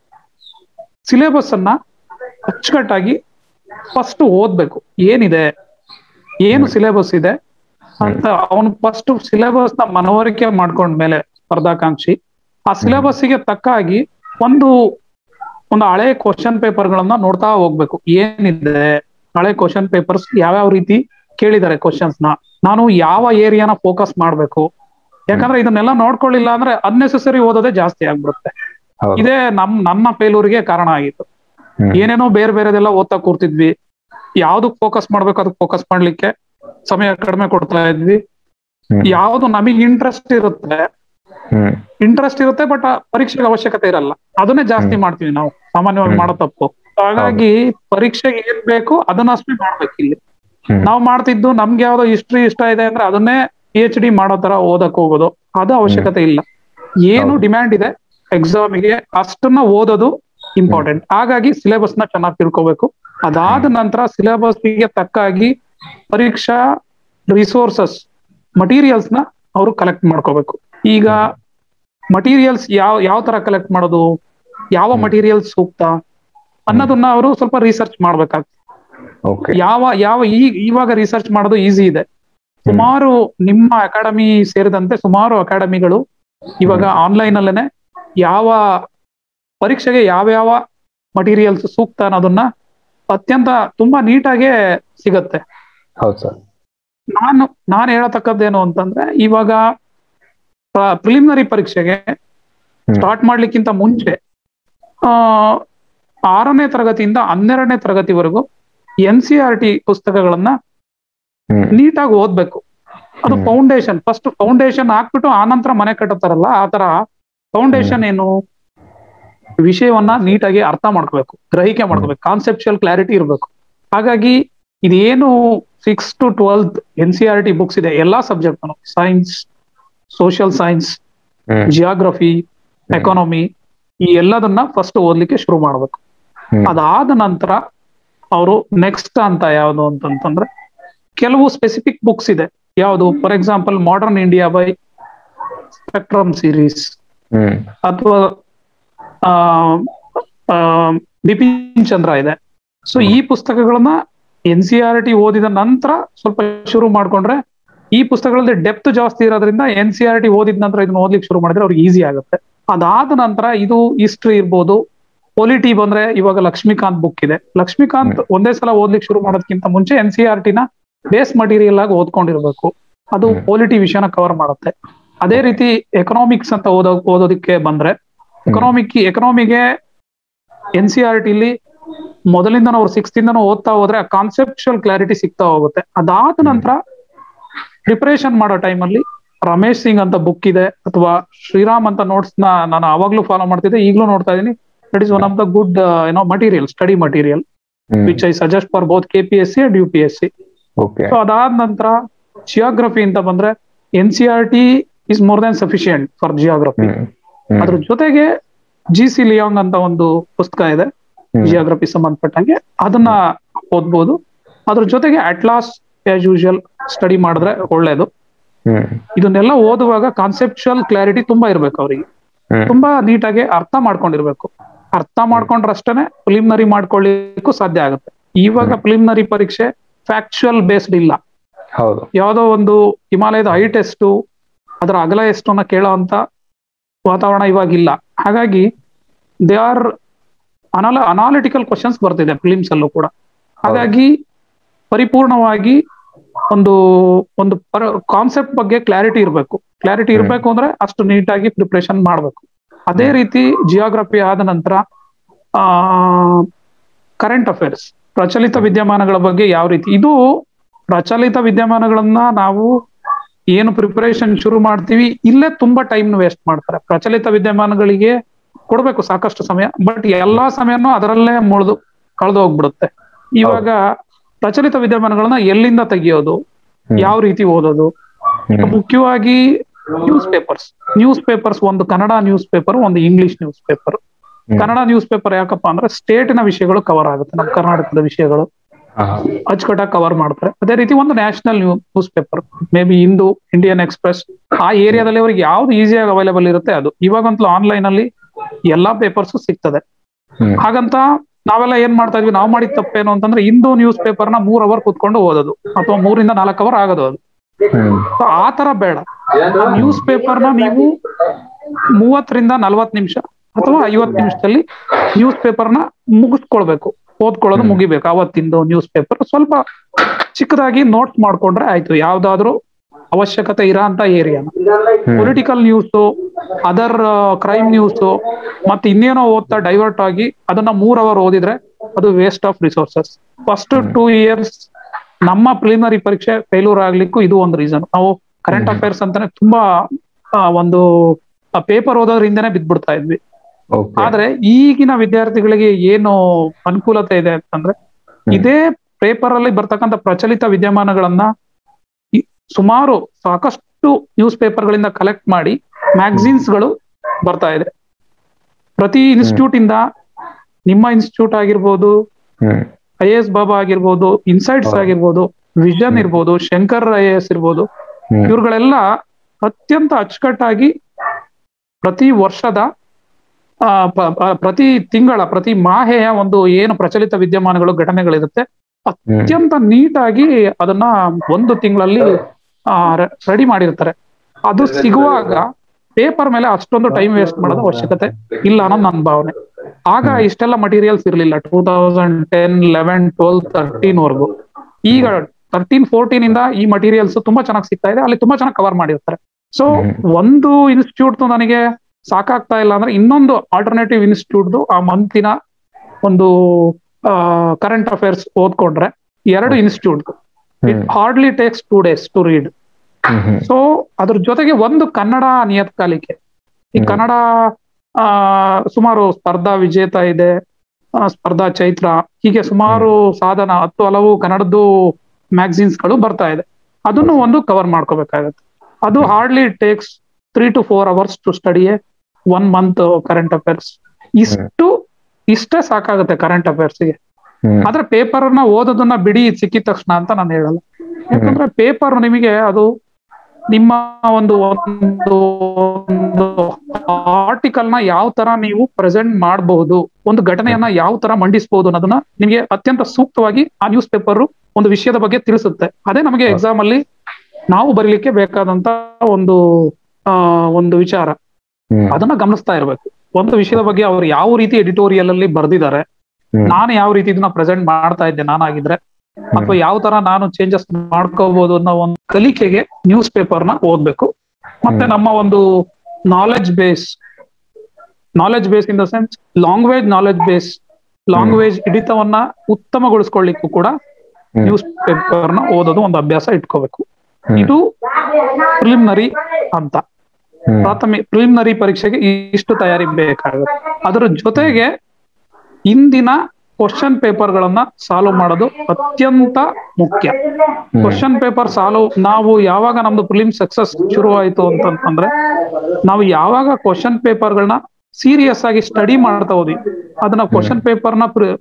ಸಿಲೆಬಸ್ ಅನ್ನ ಅಚ್ಚುಕಟ್ಟಾಗಿ ಫಸ್ಟ್ ಓದ್ಬೇಕು ಏನಿದೆ ಏನು ಸಿಲೆಬಸ್ ಇದೆ ಅಂತ ಅವನು ಫಸ್ಟ್ ಸಿಲೆಬಸ್ ನ ಮನವರಿಕೆ ಮಾಡ್ಕೊಂಡ್ಮೇಲೆ ಸ್ಪರ್ಧಾಕಾಂಕ್ಷಿ ಆ ಸಿಲೆಬಸ್ ಗೆ ತಕ್ಕಾಗಿ ಒಂದು ಒಂದು ಹಳೆ ಕ್ವಶನ್ ಪೇಪರ್ ಗಳನ್ನ ನೋಡ್ತಾ ಹೋಗ್ಬೇಕು ಏನಿದೆ ಹಳೆ ಕ್ವಶನ್ ಪೇಪರ್ಸ್ ಯಾವ್ಯಾವ ರೀತಿ ಕೇಳಿದ್ದಾರೆ ಕ್ವಶನ್ಸ್ ನ ನಾನು ಯಾವ ಏರಿಯಾನ ಫೋಕಸ್ ಮಾಡ್ಬೇಕು ಯಾಕಂದ್ರೆ ಇದನ್ನೆಲ್ಲ ನೋಡ್ಕೊಳ್ಳಿಲ್ಲ ಅಂದ್ರೆ ಅನ್ನೆಸೆಸರಿ ಓದೋದೇ ಜಾಸ್ತಿ ಆಗ್ಬಿಡುತ್ತೆ ಹೌದು ಇದೇ ನಮ್ ನನ್ನ ಫೇಲೂರಿಗೆ ಕಾರಣ ಆಗಿತ್ತು ಹ್ಮ್. ಏನೇನೋ ಬೇರೆ ಬೇರೆದೆಲ್ಲ ಓದ್ತಾ ಕೂರ್ತಿದ್ವಿ ಯಾವ್ದಕ್ ಫೋಕಸ್ ಮಾಡ್ಬೇಕು ಅದಕ್ಕೆ ಫೋಕಸ್ ಮಾಡ್ಲಿಕ್ಕೆ ಸಮಯ ಕಡಿಮೆ ಕೊಡ್ತಾ ಇದ್ವಿ ಹ್ಮ್. ಯಾವ್ದು ನಮಗೆ ಇಂಟ್ರೆಸ್ಟ್ ಇರುತ್ತೆ ಹ್ಮ್ ಇಂಟ್ರೆಸ್ಟ್ ಇರುತ್ತೆ ಬಟ್ ಪರೀಕ್ಷೆಗೆ ಅವಶ್ಯಕತೆ ಇರಲ್ಲ ಅದನ್ನೇ ಜಾಸ್ತಿ ಹ್ಮ್. ಮಾಡ್ತೀವಿ ನಾವು ಸಾಮಾನ್ಯವಾಗಿ ಹ್ಮ್. ಮಾಡೋ ತಪ್ಪು ಹಾಗಾಗಿ ಪರೀಕ್ಷೆಗೆ ಏನ್ ಬೇಕು ಅದನ್ನಷ್ಟೇ ಮಾಡ್ಬೇಕು ಇಲ್ಲಿ ಹ್ಮ್. ನಾವು ಮಾಡ್ತಿದ್ದು ನಮ್ಗೆ ಯಾವ್ದೋ ಹಿಸ್ಟ್ರಿ ಇಷ್ಟ ಇದೆ ಅಂದ್ರೆ ಅದನ್ನೇ ಪಿ ಎಚ್ ಡಿ ಮಾಡೋ ತರ ಓದಕ್ ಹೋಗೋದು ಅದು ಅವಶ್ಯಕತೆ ಇಲ್ಲ ಏನು ಹೌದು. ಡಿಮ್ಯಾಂಡ್ ಇದೆ ಎಕ್ಸಾಮಿಗೆ ಅಷ್ಟನ್ನ ಓದೋದು ಇಂಪಾರ್ಟೆಂಟ್ ಹಾಗಾಗಿ ಸಿಲೆಬಸ್ ನ ಚೆನ್ನಾಗಿ ತಿಳ್ಕೊಬೇಕು ಅದಾದ ನಂತರ ಸಿಲೆಬಸ್ ಗೆ ತಕ್ಕಾಗಿ ಪರೀಕ್ಷಾ ರಿಸೋರ್ಸಸ್ ಮಟೀರಿಯಲ್ಸ್ ನ ಅವರು ಕಲೆಕ್ಟ್ ಮಾಡ್ಕೋಬೇಕು ಈಗ ಮಟೀರಿಯಲ್ಸ್ ಯಾವ ಯಾವ ತರ ಕಲೆಕ್ಟ್ ಮಾಡೋದು ಯಾವ ಹ್ಮ್. ಮಟೀರಿಯಲ್ಸ್ ಸೂಕ್ತ ಅನ್ನೋದನ್ನ ಅವರು ಸ್ವಲ್ಪ ರಿಸರ್ಚ್ ಮಾಡ್ಬೇಕಾಗ್ತದೆ ಓಕೆ ಯಾವ ಯಾವ ಈ ಇವಾಗ ರಿಸರ್ಚ್ ಮಾಡೋದು ಈಸಿ ಇದೆ ಸುಮಾರು ನಿಮ್ಮ ಅಕಾಡೆಮಿ ಸೇರಿದಂತೆ ಸುಮಾರು ಅಕಾಡೆಮಿಗಳು ಇವಾಗ ಆನ್ಲೈನ್ ಅಲ್ಲೇನೆ ಯಾವ ಪರೀಕ್ಷೆಗೆ ಯಾವ್ಯಾವ ಮಟೀರಿಯಲ್ಸ್ ಸೂಕ್ತ ಅನ್ನೋದನ್ನ ಅತ್ಯಂತ ತುಂಬಾ ನೀಟಾಗೆ ಸಿಗತ್ತೆ ಹೌದು ಸರ್ ನಾನು ನಾನು ಹೇಳತಕ್ಕದ್ದೇನು ಅಂತಂದ್ರೆ ಇವಾಗ ಪ್ರಿಲಿಮಿನರಿ ಪರೀಕ್ಷೆಗೆ ಸ್ಟಾರ್ಟ್ ಮಾಡ್ಲಿಕ್ಕಿಂತ ಮುಂಚೆ ಆ ಆರನೇ ತರಗತಿಯಿಂದ ಹನ್ನೆರಡನೇ ತರಗತಿವರೆಗೂ ಎನ್ ಸಿ ಆರ್ ಟಿ ಪುಸ್ತಕಗಳನ್ನ ಹ್ಮ್ ನೀಟಾಗಿ ಓದ್ಬೇಕು ಅದು ಹ್ಮ್. ಫೌಂಡೇಶನ್ ಫಸ್ಟ್ ಫೌಂಡೇಶನ್ ಹಾಕ್ಬಿಟ್ಟು ಆನಂತರ ಮನೆ ಕಟ್ಟುತ್ತಾರಲ್ಲ ಆ ತರ ಫೌಂಡೇಶನ್ ಏನು ವಿಷಯವನ್ನ ನೀಟಾಗಿ ಅರ್ಥ ಮಾಡ್ಕೋಬೇಕು ಗ್ರಹಿಕೆ ಮಾಡ್ಕೋಬೇಕು ಕಾನ್ಸೆಪ್ಚುಯಲ್ ಕ್ಲಾರಿಟಿ ಇರಬೇಕು ಹಾಗಾಗಿ ಇದೇನು six to twelfth N C R T books ಇದೆ ಎಲ್ಲಾ subject science social science hmm geography economy ಈ ಎಲ್ಲದನ್ನ ಫಸ್ಟ್ ಓದ್ಲಿಕ್ಕೆ ಶುರು ಮಾಡ್ಬೇಕು ಹ್ಮ್. ಅದಾದ ನಂತರ ಅವರು ನೆಕ್ಸ್ಟ್ ಅಂತ ಯಾವುದು ಅಂತಂತಂದ್ರೆ ಕೆಲವು ಸ್ಪೆಸಿಫಿಕ್ ಬುಕ್ಸ್ ಇದೆ ಯಾವುದು for example modern India by spectrum series hmm ಅಥವಾ ಆ, ಆ, ಬಿಪಿನ್ ಚಂದ್ರ ಇದೆ ಸೊ ಈ ಪುಸ್ತಕಗಳನ್ನ ಎನ್ ಸಿ ಆರ್ ಟಿ ಓದಿದ ನಂತರ ಸ್ವಲ್ಪ ಶುರು ಮಾಡ್ಕೊಂಡ್ರೆ ಈ ಪುಸ್ತಕಗಳಲ್ಲಿ ಡೆಪ್ತ್ ಜಾಸ್ತಿ ಇರೋದ್ರಿಂದ ಎನ್ ಸಿ ಆರ್ ಟಿ ಓದಿದ ನಂತರ ಇದನ್ನ ಓದ್ಲಿಕ್ಕೆ ಶುರು ಮಾಡಿದ್ರೆ ಅವ್ರಿಗೆ ಈಸಿ ಆಗುತ್ತೆ ಅದಾದ ನಂತರ ಇದು ಹಿಸ್ಟ್ರಿ ಇರ್ಬೋದು ಪೊಲಿಟಿ ಬಂದ್ರೆ ಇವಾಗ ಲಕ್ಷ್ಮೀಕಾಂತ್ ಬುಕ್ ಇದೆ ಲಕ್ಷ್ಮೀಕಾಂತ್ ಒಂದೇ ಸಲ ಓದ್ಲಿಕ್ಕೆ ಶುರು ಮಾಡೋದಕ್ಕಿಂತ ಮುಂಚೆ ಎನ್ ಸಿ ಆರ್ ಟಿನ ಬೇಸ್ ಮಟೀರಿಯಲ್ ಆಗಿ ಓದ್ಕೊಂಡಿರ್ಬೇಕು ಅದು ಹ್ಮ್. ಪೊಲಿಟಿ ವಿಷಯನ ಕವರ್ ಮಾಡುತ್ತೆ ಅದೇ ರೀತಿ ಎಕನಾಮಿಕ್ಸ್ ಅಂತ ಓದೋ ಓದೋದಕ್ಕೆ ಬಂದ್ರೆ ಎಕನಾಮಿಕ್ ಎಕನಾಮಿಗೆ ಎನ್ ಸಿ ಆರ್ ಟಿಲಿ ಮೊದಲಿಂದ ಅವ್ರು ಸಿಕ್ಸ್ತ್ ಇಂದನೂ ಓದ್ತಾ ಹೋದ್ರೆ ಕಾನ್ಸೆಪ್ಚುಯಲ್ ಕ್ಲಾರಿಟಿ ಸಿಗ್ತಾ ಹೋಗುತ್ತೆ ಅದಾದ ನಂತರ ಪ್ರಿಪರೇಷನ್ ಮಾಡೋ ಟೈಮಲ್ಲಿ ರಮೇಶ್ ಸಿಂಗ್ ಅಂತ ಬುಕ್ ಇದೆ ಅಥವಾ ಶ್ರೀರಾಮ್ ಅಂತ ನೋಟ್ಸ್ ನ ನಾನು ಅವಾಗ್ಲೂ ಫಾಲೋ ಮಾಡ್ತಿದ್ದೆ ಈಗಲೂ ನೋಡ್ತಾ ಇದೀನಿ that is one of the good ಏನೋ material study material which I suggest for both K P S C and U P S C okay so ಅದಾದ ನಂತರ ಜಿಯೋಗ್ರಫಿ ಅಂತ ಬಂದ್ರೆ N C R T is more than sufficient for geography ಅದ್ರ ಜೊತೆಗೆ G C Leong ಅಂತ ಒಂದು ಪುಸ್ತಕ ಇದೆ ಜಿಯೋಗ್ರಫಿ ಸಂಬಂಧಪಟ್ಟಂಗೆ ಅದನ್ನ ಓದ್ಬೋದು ಅದ್ರ ಜೊತೆಗೆ ಅಟ್ಲಾಸ್ ಆಸ್ ಯೂಶುವಲ್ ಸ್ಟಡಿ ಮಾಡಿದ್ರೆ ಒಳ್ಳೇದು ಇದನ್ನೆಲ್ಲ ಓದುವಾಗ ಕಾನ್ಸೆಪ್ಚುಯಲ್ ಕ್ಲಾರಿಟಿ ತುಂಬಾ ಇರ್ಬೇಕು ಅವರಿಗೆ ತುಂಬಾ ನೀಟಾಗಿ ಅರ್ಥ ಮಾಡ್ಕೊಂಡಿರ್ಬೇಕು ಅರ್ಥ ಮಾಡ್ಕೊಂಡ್ರಷ್ಟೇನೆ ಪ್ರಿಲಿಮಿನರಿ ಮಾಡ್ಕೊಳ್ಳಿಕ್ಕೂ ಸಾಧ್ಯ ಆಗುತ್ತೆ ಇವಾಗ ಪ್ರಿಲಿಮಿನರಿ ಪರೀಕ್ಷೆ ಫ್ಯಾಕ್ಚುಯಲ್ ಬೇಸ್ಡ್ ಇಲ್ಲ ಹೌದು ಯಾವುದೋ ಒಂದು ಹಿಮಾಲಯದ ಹೈ ಟೆಸ್ಟ್ ಅದರ ಅಗಲ ಎಷ್ಟು ಅನ್ನೋ ಕೇಳೋ ಅಂತ ವಾತಾವರಣ ಇವಾಗಿಲ್ಲ ಹಾಗಾಗಿ ದೇ ಆರ್ ಅನಾಲ ಅನಾಲಿಟಿಕಲ್ ಕ್ವಶನ್ಸ್ ಬರ್ತಿದೆ ಫಿಲಿಮ್ಸ್ ಅಲ್ಲೂ ಕೂಡ ಹಾಗಾಗಿ ಪರಿಪೂರ್ಣವಾಗಿ ಒಂದು ಒಂದು ಕಾನ್ಸೆಪ್ಟ್ ಬಗ್ಗೆ ಕ್ಲಾರಿಟಿ ಇರಬೇಕು ಕ್ಲಾರಿಟಿ ಇರಬೇಕು ಅಂದ್ರೆ ಅಷ್ಟು ನೀಟಾಗಿ ಪ್ರಿಪ್ರೇಷನ್ ಮಾಡಬೇಕು ಅದೇ ರೀತಿ ಜಿಯೋಗ್ರಫಿ ಆದ ನಂತರ ಆ ಕರೆಂಟ್ ಅಫೇರ್ಸ್ ಪ್ರಚಲಿತ ವಿದ್ಯಮಾನಗಳ ಬಗ್ಗೆ ಯಾವ ರೀತಿ ಇದು ಪ್ರಚಲಿತ ವಿದ್ಯಮಾನಗಳನ್ನ ನಾವು ಏನು ಪ್ರಿಪರೇಷನ್ ಶುರು ಮಾಡ್ತೀವಿ ಇಲ್ಲೇ ತುಂಬಾ ಟೈಮ್ ವೇಸ್ಟ್ ಮಾಡ್ತಾರೆ ಪ್ರಚಲಿತ ವಿದ್ಯಮಾನಗಳಿಗೆ ಕೊಡ್ಬೇಕು ಸಾಕಷ್ಟು ಸಮಯ ಬಟ್ ಎಲ್ಲಾ ಸಮಯನೂ ಅದರಲ್ಲೇ ಮುಳಿದು ಕಳೆದು ಹೋಗ್ಬಿಡುತ್ತೆ ಇವಾಗ ಪ್ರಚಲಿತ ವಿದ್ಯಮಾನಗಳನ್ನ ಎಲ್ಲಿಂದ ತೆಗಿಯೋದು ಹ್ಮ್. ಯಾವ ರೀತಿ ಓದೋದು ಹ್ಮ್. ಮುಖ್ಯವಾಗಿ ನ್ಯೂಸ್ ಪೇಪರ್ಸ್ ನ್ಯೂಸ್ ಪೇಪರ್ಸ್ ಒಂದು ಕನ್ನಡ ನ್ಯೂಸ್ ಪೇಪರ್ ಒಂದು English newspaper hmm. Kannada newspaper ಯಾಕಪ್ಪ ಅಂದ್ರೆ ಸ್ಟೇಟಿನ ವಿಷಯಗಳು ಕವರ್ ಆಗುತ್ತೆ ನಮ್ಮ ಕರ್ನಾಟಕದ ವಿಷಯಗಳು ಹಾ. ಅಚ್ಚುಕಟ್ಟಾಗಿ ಕವರ್ ಮಾಡ್ತಾರೆ ಅದೇ ರೀತಿ ಒಂದು national newspaper may be Hindu Indian Express ಆ ಏರಿಯಾದಲ್ಲಿ ಅವ್ರಿಗೆ ಯಾವ್ದು ಈಸಿಯಾಗಿ ಅವೈಲೇಬಲ್ ಇರುತ್ತೆ ಅದು ಇವಾಗಂತೂ ಆನ್ಲೈನ್ ಅಲ್ಲಿ ಎಲ್ಲಾ ಪೇಪರ್ಸ್ ಸಿಗ್ತದೆ ಹ್ಮ್. ಹಾಗಂತ ನಾವೆಲ್ಲ ಏನ್ ಮಾಡ್ತಾ ಇದ್ವಿ ನಾವು ಮಾಡಿದ ತಪ್ಪೇನು ಅಂತಂದ್ರೆ ಹಿಂದೂ ನ್ಯೂಸ್ ಪೇಪರ್ ನ ಮೂರ್ ಅವರ್ ಕುತ್ಕೊಂಡು ಓದೋದು ಅಥವಾ ಮೂರಿಂದ ನಾಲ್ಕು ಅವರ್ ಆಗೋದು ಅದು ಹ್ಮ್. So ಆ ತರ ಬೇಡ ನ್ಯೂಸ್ ಪೇಪರ್ ನ ನೀವು ಮೂವತ್ತರಿಂದ ನಲ್ವತ್ ನಿಮಿಷ ಅಥವಾ ಐವತ್ ನಿಮಿಷದಲ್ಲಿ ನ್ಯೂಸ್ ಪೇಪರ್ ನ ಮುಗಿಸ್ಕೊಳ್ಬೇಕು ಓದ್ಕೊಳ್ಳೋದು ಹ್ಮ್. ಮುಗಿಬೇಕು ಅವತ್ತಿಂದು ನ್ಯೂಸ್ ಪೇಪರ್ ಸ್ವಲ್ಪ ಚಿಕ್ಕದಾಗಿ ನೋಟ್ ಮಾಡ್ಕೊಂಡ್ರೆ ಆಯ್ತು ಯಾವ್ದಾದ್ರು ಅವಶ್ಯಕತೆ ಇರೋ ಅಂತ ಏರಿಯಾನ ಹ್ಮ್. Political news other crime news ಮತ್ತೆ ಇನ್ನೇನೋ ಓದ್ತಾ ಡೈವರ್ಟ್ ಆಗಿ ಅದನ್ನ ಮೂರ್ ಅವರ್ ಓದಿದ್ರೆ ಅದು waste of resources first two years ನಮ್ಮ ಪ್ರಿಲಿಮಿನರಿ ಪರೀಕ್ಷೆ ಫೇಲ್ಯೂರ್ ಆಗ್ಲಿಕ್ಕೂ ಇದು ಒಂದು ರೀಸನ್ ನಾವು ಕರೆಂಟ್ ಹ್ಮ್. ಅಫೇರ್ಸ್ ಅಂತಾನೆ ತುಂಬಾ ಆ, ಒಂದು ಪೇಪರ್ ಓದೋದ್ರಿಂದನೇ ಬಿದ್ಬಿಡ್ತಾ ಇದ್ವಿ Okay. ಆದ್ರೆ ಈಗಿನ ವಿದ್ಯಾರ್ಥಿಗಳಿಗೆ ಏನು ಅನುಕೂಲತೆ ಇದೆ ಅಂತಂದ್ರೆ ಹ್ಮ್. ಇದೇ ಪೇಪರ್ ಅಲ್ಲಿ ಬರ್ತಕ್ಕಂಥ ಪ್ರಚಲಿತ ವಿದ್ಯಮಾನಗಳನ್ನ ಈ- ಸುಮಾರು ಸಾಕಷ್ಟು ನ್ಯೂಸ್ ಪೇಪರ್ ಗಳಿಂದ ಕಲೆಕ್ಟ್ ಮಾಡಿ ಮ್ಯಾಗಝಿನ್ಸ್ ಗಳು ಬರ್ತಾ ಇದೆ ಪ್ರತಿ ಇನ್ಸ್ಟಿಟ್ಯೂಟ್ ಇಂದ ನಿಮ್ಮ ಇನ್ಸ್ಟಿಟ್ಯೂಟ್ ಆಗಿರ್ಬೋದು ಹ್ಮ್. ಐ ಎಸ್ ಬಾಬಾ ಆಗಿರ್ಬೋದು ಇನ್ಸೈಟ್ಸ್ ಹೌದು. ಆಗಿರ್ಬೋದು ವಿಷನ್ ಹ್ಮ್. ಇರ್ಬೋದು ಶಂಕರ್ ಐ ಎಸ್ ಇರ್ಬೋದು ಹ್ಮ್. ಇವ್ರುಗಳೆಲ್ಲ ಅತ್ಯಂತ ಅಚ್ಚುಕಟ್ಟಾಗಿ ಪ್ರತಿ ವರ್ಷದ ಆ, ಪ- ಪ- ಪ್ರತಿ ತಿಂಗಳ ಪ್ರತಿ ಮಾಹೆಯ ಒಂದು ಏನು ಪ್ರಚಲಿತ ವಿದ್ಯಮಾನಗಳು ಘಟನೆಗಳಿರುತ್ತೆ ಅತ್ಯಂತ ನೀಟಾಗಿ ಅದನ್ನ ಒಂದು ತಿಂಗಳಲ್ಲಿ ರೆಡಿ ಮಾಡಿರ್ತಾರೆ ಅದು ಸಿಗುವಾಗ ಪೇಪರ್ ಮೇಲೆ ಅಷ್ಟೊಂದು ಟೈಮ್ ವೇಸ್ಟ್ ಮಾಡೋದು ಅವಶ್ಯಕತೆ ಇಲ್ಲ ಅನ್ನೋದು ನನ್ನ ಭಾವನೆ ಆಗ ಇಷ್ಟೆಲ್ಲ ಮಟೀರಿಯಲ್ಸ್ ಇರಲಿಲ್ಲ two thousand ten eleven twelve thirteen ವರ್ಗು ಈಗ ತರ್ಟೀನ್ ಫೋರ್ಟೀನ್ ಇಂದ ಈ ಮಟೀರಿಯಲ್ಸ್ ತುಂಬಾ ಚೆನ್ನಾಗಿ ಸಿಗ್ತಾ ಇದೆ ಅಲ್ಲಿ ತುಂಬಾ ಚೆನ್ನಾಗಿ ಕವರ್ ಮಾಡಿರ್ತಾರೆ ಸೊ ಹ್ಮ್. ಒಂದು ಇನ್ಸ್ಟಿಟ್ಯೂಟ್ ನನಗೆ ಸಾಕಾಗ್ತಾ ಇಲ್ಲ ಅಂದ್ರೆ ಇನ್ನೊಂದು ಆಲ್ಟರ್ನೇಟಿವ್ ಇನ್ಸ್ಟಿಟ್ಯೂಟ್ ಆ ಮಂತಿನ ಒಂದು ಕರೆಂಟ್ ಅಫೇರ್ಸ್ ಓದ್ಕೊಂಡ್ರೆ ಎರಡು institute it hmm. Hardly takes two days to read hmm. Hmm. So ಅದ್ರ ಜೊತೆಗೆ ಒಂದು ಕನ್ನಡ ನಿಯತಕಾಲಿಕೆ ಈ ಹ್ಮ್. ಕನ್ನಡ ಆ ಸುಮಾರು ಸ್ಪರ್ಧಾ ವಿಜೇತ ಇದೆ ಆ, ಸ್ಪರ್ಧಾ ಚೈತ್ರ ಹೀಗೆ ಸುಮಾರು ಸಾಧನ ಹತ್ತು ಹಲವು ಕನ್ನಡದ್ದು ಮ್ಯಾಗಝಿನ್ಸ್ ಗಳು ಬರ್ತಾ ಇದೆ ಅದನ್ನು ಒಂದು ಕವರ್ ಮಾಡ್ಕೋಬೇಕಾಗತ್ತೆ ಅದು hardly takes three to four hours to study one month current affairs ಇಷ್ಟು ಇಷ್ಟೇ ಸಾಕಾಗುತ್ತೆ ಕರೆಂಟ್ ಅಫೇರ್ಸ್ಗೆ ಹ್ಮ್. ಆದ್ರೆ ಪೇಪರ್ ನ ಓದೋದನ್ನ ಬಿಡಿ ಇದ್ ಸಿಕ್ಕಿದ ತಕ್ಷಣ ಅಂತ ನಾನು ಹೇಳಲ್ಲ ಯಾಕಂದ್ರೆ ಪೇಪರ್ ನಿಮಗೆ ಅದು ನಿಮ್ಮ ಒಂದು ಒಂದು ಆರ್ಟಿಕಲ್ ನ ಯಾವ ತರ ನೀವು ಪ್ರೆಸೆಂಟ್ ಮಾಡಬಹುದು ಒಂದು ಘಟನೆಯನ್ನ ಯಾವ ತರ ಮಂಡಿಸಬಹುದು ಅನ್ನೋದನ್ನ ನಿಮಗೆ ಅತ್ಯಂತ ಸೂಕ್ತವಾಗಿ ಆ ನ್ಯೂಸ್ ಪೇಪರ್ ಒಂದು ವಿಷಯದ ಬಗ್ಗೆ ತಿಳಿಸುತ್ತೆ ಅದೇ ನಮಗೆ ಎಕ್ಸಾಮ್ ಅಲ್ಲಿ ನಾವು ಬರೀಲಿಕ್ಕೆ ಬೇಕಾದಂತ ಒಂದು ಆ ಒಂದು ವಿಚಾರ ಹ್ಮ್. ಅದನ್ನ ಗಮನಿಸ್ತಾ ಇರ್ಬೇಕು ಒಂದು ವಿಷಯದ ಬಗ್ಗೆ ಅವ್ರು ಯಾವ ರೀತಿ ಎಡಿಟೋರಿಯಲ್ ಅಲ್ಲಿ ಬರ್ದಿದ್ದಾರೆ ಹ್ಮ್. ನಾನು ಯಾವ ರೀತಿ ಇದನ್ನ ಪ್ರೆಸೆಂಟ್ ಮಾಡ್ತಾ ಇದ್ದೆ ನಾನಾಗಿದ್ರೆ ಅಥವಾ ಯಾವ ತರ ನಾನು ಚೇಂಜಸ್ ಮಾಡ್ಕೋಬಹುದು ಅನ್ನೋ ಒಂದು ಕಲಿಕೆಗೆ ನ್ಯೂಸ್ ಪೇಪರ್ ನ ಓದ್ಬೇಕು ಮತ್ತೆ ಹ್ಮ್. ನಮ್ಮ ಒಂದು knowledge base knowledge base in the sense language knowledge base language ಹಿಡಿತವನ್ನ ಉತ್ತಮಗೊಳಿಸ್ಕೊಳ್ಳಿಕ್ಕೂ ಕೂಡ ಹ್ಮ್. ನ್ಯೂಸ್ ಪೇಪರ್ ನ ಓದೋದು ಒಂದು ಅಭ್ಯಾಸ ಇಟ್ಕೋಬೇಕು ಹ್ಮ್. ಇದು ಪ್ರಿಲಿಮಿನರಿ ಅಂತ ಹ್ಮ್. ಪ್ರಾಥಮಿಕ ಪ್ರಿಲಿಮಿನರಿ ಪರೀಕ್ಷೆಗೆ ಇಷ್ಟು ತಯಾರಿ ಬೇಕಾಗುತ್ತೆ ಅದರ ಜೊತೆಗೆ ಇಂದಿನ ಕ್ವಶನ್ ಪೇಪರ್ ಗಳನ್ನ ಸಾಲ್ವ್ ಮಾಡೋದು ಅತ್ಯಂತ ಮುಖ್ಯ ಹ್ಮ್. ಕ್ವಶನ್ ಪೇಪರ್ ಸಾಲ್ವ್ ನಾವು ಯಾವಾಗ ನಮ್ದು ಪ್ರಿಲಿಮ್ ಸಕ್ಸಸ್ ಶುರು ಆಯ್ತು ಅಂತಂದ್ರೆ ನಾವು ಯಾವಾಗ ಕ್ವಶನ್ ಪೇಪರ್ಗಳನ್ನ ಸೀರಿಯಸ್ ಆಗಿ ಸ್ಟಡಿ ಮಾಡ್ತಾ ಹೋದ್ವಿ ಅದನ್ನ ಕ್ವಶನ್ ಪೇಪರ್ನ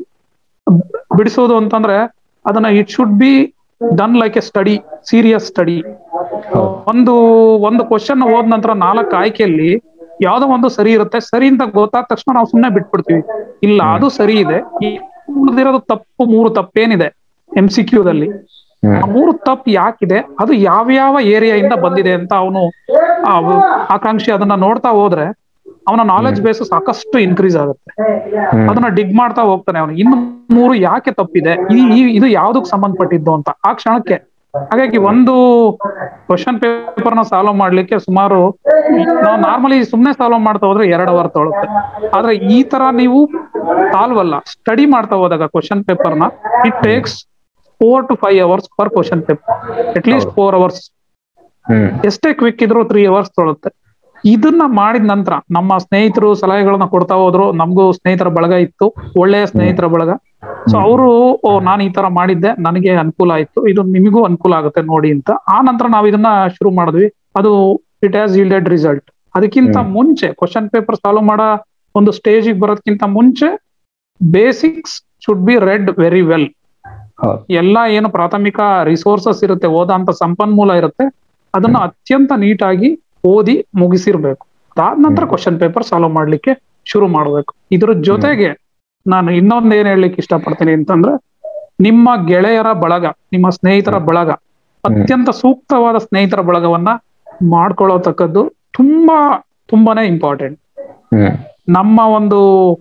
ಬಿಡಿಸೋದು ಅಂತಂದ್ರೆ ಅದನ್ನ it should be done like a study serious study ಒಂದು ಒಂದು ಕ್ವಶನ್ ಓದ್ ನಂತರ ನಾಲ್ಕು ಆಯ್ಕೆಯಲ್ಲಿ ಯಾವ್ದೋ ಒಂದು ಸರಿ ಇರುತ್ತೆ ಸರಿ ಅಂತ ಗೊತ್ತಾದ ತಕ್ಷಣ ನಾವು ಸುಮ್ನೆ ಬಿಟ್ಬಿಡ್ತೀವಿ ಇಲ್ಲ ಅದು ಸರಿ ಇದೆ ಈ ಉಳಿದಿರೋದು ತಪ್ಪು ಮೂರು ತಪ್ಪೇನಿದೆ ಎಂ ಸಿ ಕ್ಯೂದಲ್ಲಿ ಹ್ಮ್. ಆ ಮೂರು ತಪ್ಪು ಯಾಕಿದೆ ಅದು ಯಾವ್ಯಾವ ಏರಿಯಾ ಇಂದ ಬಂದಿದೆ ಅಂತ ಅವನು ಆಕಾಂಕ್ಷಿ ಅದನ್ನ ನೋಡ್ತಾ ಹೋದ್ರೆ ಅವನ ನಾಲೆಜ್ ಬೇಸ್ ಸಾಕಷ್ಟು ಇನ್ಕ್ರೀಸ್ ಆಗುತ್ತೆ ಹ್ಮ್. ಅದನ್ನ ಡಿಗ್ ಮಾಡ್ತಾ ಹೋಗ್ತಾನೆ ಅವನು ಇನ್ನು ಮೂರು ಯಾಕೆ ತಪ್ಪಿದೆ ಈ ಈ- ಇದು ಯಾವ್ದಕ್ ಸಂಬಂಧಪಟ್ಟಿದ್ದು ಅಂತ ಆ ಕ್ಷಣಕ್ಕೆ ಹಾಗಾಗಿ ಒಂದು ಕ್ವಶನ್ ಪೇಪರ್ ನ ಸಾಲ್ವ್ ಮಾಡ್ಲಿಕ್ಕೆ ಸುಮಾರು ನಾವು ನಾರ್ಮಲಿ ಸುಮ್ನೆ ಸಾಲ್ವ್ ಮಾಡ್ತಾ ಹೋದ್ರೆ ಎರಡು ಅವರ್ ತೊಳುತ್ತೆ ಆದ್ರೆ ಈ ತರ ನೀವು ಸಾಲ್ವ್ ಅಲ್ಲ ಸ್ಟಡಿ ಮಾಡ್ತಾ ಹೋದಾಗ ಕ್ವಶನ್ ಪೇಪರ್ ನ it takes four to five hours per question paper at least four hours hmm. ಎಷ್ಟೇ ಕ್ವಿಕ್ ಇದ್ರು ತ್ರೀ ಅವರ್ಸ್ ತೊಳುತ್ತೆ ಇದನ್ನ ಮಾಡಿದ ನಂತರ ನಮ್ಮ ಸ್ನೇಹಿತರು ಸಲಹೆಗಳನ್ನ ಕೊಡ್ತಾ ಹೋದ್ರು ನಮಗೂ ಸ್ನೇಹಿತರ ಬಳಗ ಇತ್ತು ಒಳ್ಳೆಯ ಸ್ನೇಹಿತರ ಬಳಗ ಸೊ ಅವರು ನಾನು ಈ ತರ ಮಾಡಿದ್ದೆ ನನಗೆ ಅನುಕೂಲ ಆಯ್ತು ಇದು ನಿಮಗೂ ಅನುಕೂಲ ಆಗುತ್ತೆ ನೋಡಿ ಅಂತ ಆ ನಂತರ ನಾವು ಇದನ್ನ ಶುರು ಮಾಡಿದ್ವಿ ಅದು ಇಟ್ ಹ್ಯಾಸ್ ಇಲ್ಡೆಡ್ ರಿಸಲ್ಟ್ ಅದಕ್ಕಿಂತ ಹ್ಮ್. ಮುಂಚೆ ಕ್ವಶನ್ ಪೇಪರ್ ಸಾಲ್ವ್ ಮಾಡೋ ಒಂದು ಸ್ಟೇಜಿಗೆ ಬರೋದಕ್ಕಿಂತ ಮುಂಚೆ basics should be read very well ಹೌದು ಎಲ್ಲ ಏನು ಪ್ರಾಥಮಿಕ ರಿಸೋರ್ಸಸ್ ಇರುತ್ತೆ ಓದಾಂತ ಸಂಪನ್ಮೂಲ ಇರುತ್ತೆ ಅದನ್ನ ಅತ್ಯಂತ ನೀಟಾಗಿ ಓದಿ ಮುಗಿಸಿರ್ಬೇಕು ಅದಾದ ನಂತರ ಹ್ಮ್. ಕ್ವಶನ್ ಪೇಪರ್ ಸಾಲ್ವ್ ಮಾಡ್ಲಿಕ್ಕೆ ಶುರು ಮಾಡ್ಬೇಕು ಇದ್ರ ಜೊತೆಗೆ ನಾನು ಇನ್ನೊಂದ್ ಏನ್ ಹೇಳಲಿಕ್ಕೆ ಇಷ್ಟಪಡ್ತೀನಿ ಅಂತಂದ್ರೆ ನಿಮ್ಮ ಗೆಳೆಯರ ಬಳಗ ನಿಮ್ಮ ಸ್ನೇಹಿತರ ಬಳಗ ಅತ್ಯಂತ ಸೂಕ್ತವಾದ ಸ್ನೇಹಿತರ ಬಳಗವನ್ನ ಮಾಡ್ಕೊಳ್ಳೋತಕ್ಕದ್ದು ತುಂಬಾ ತುಂಬಾನೇ ಇಂಪಾರ್ಟೆಂಟ್ ಹ್ಮ್ ನಮ್ಮ ಒಂದು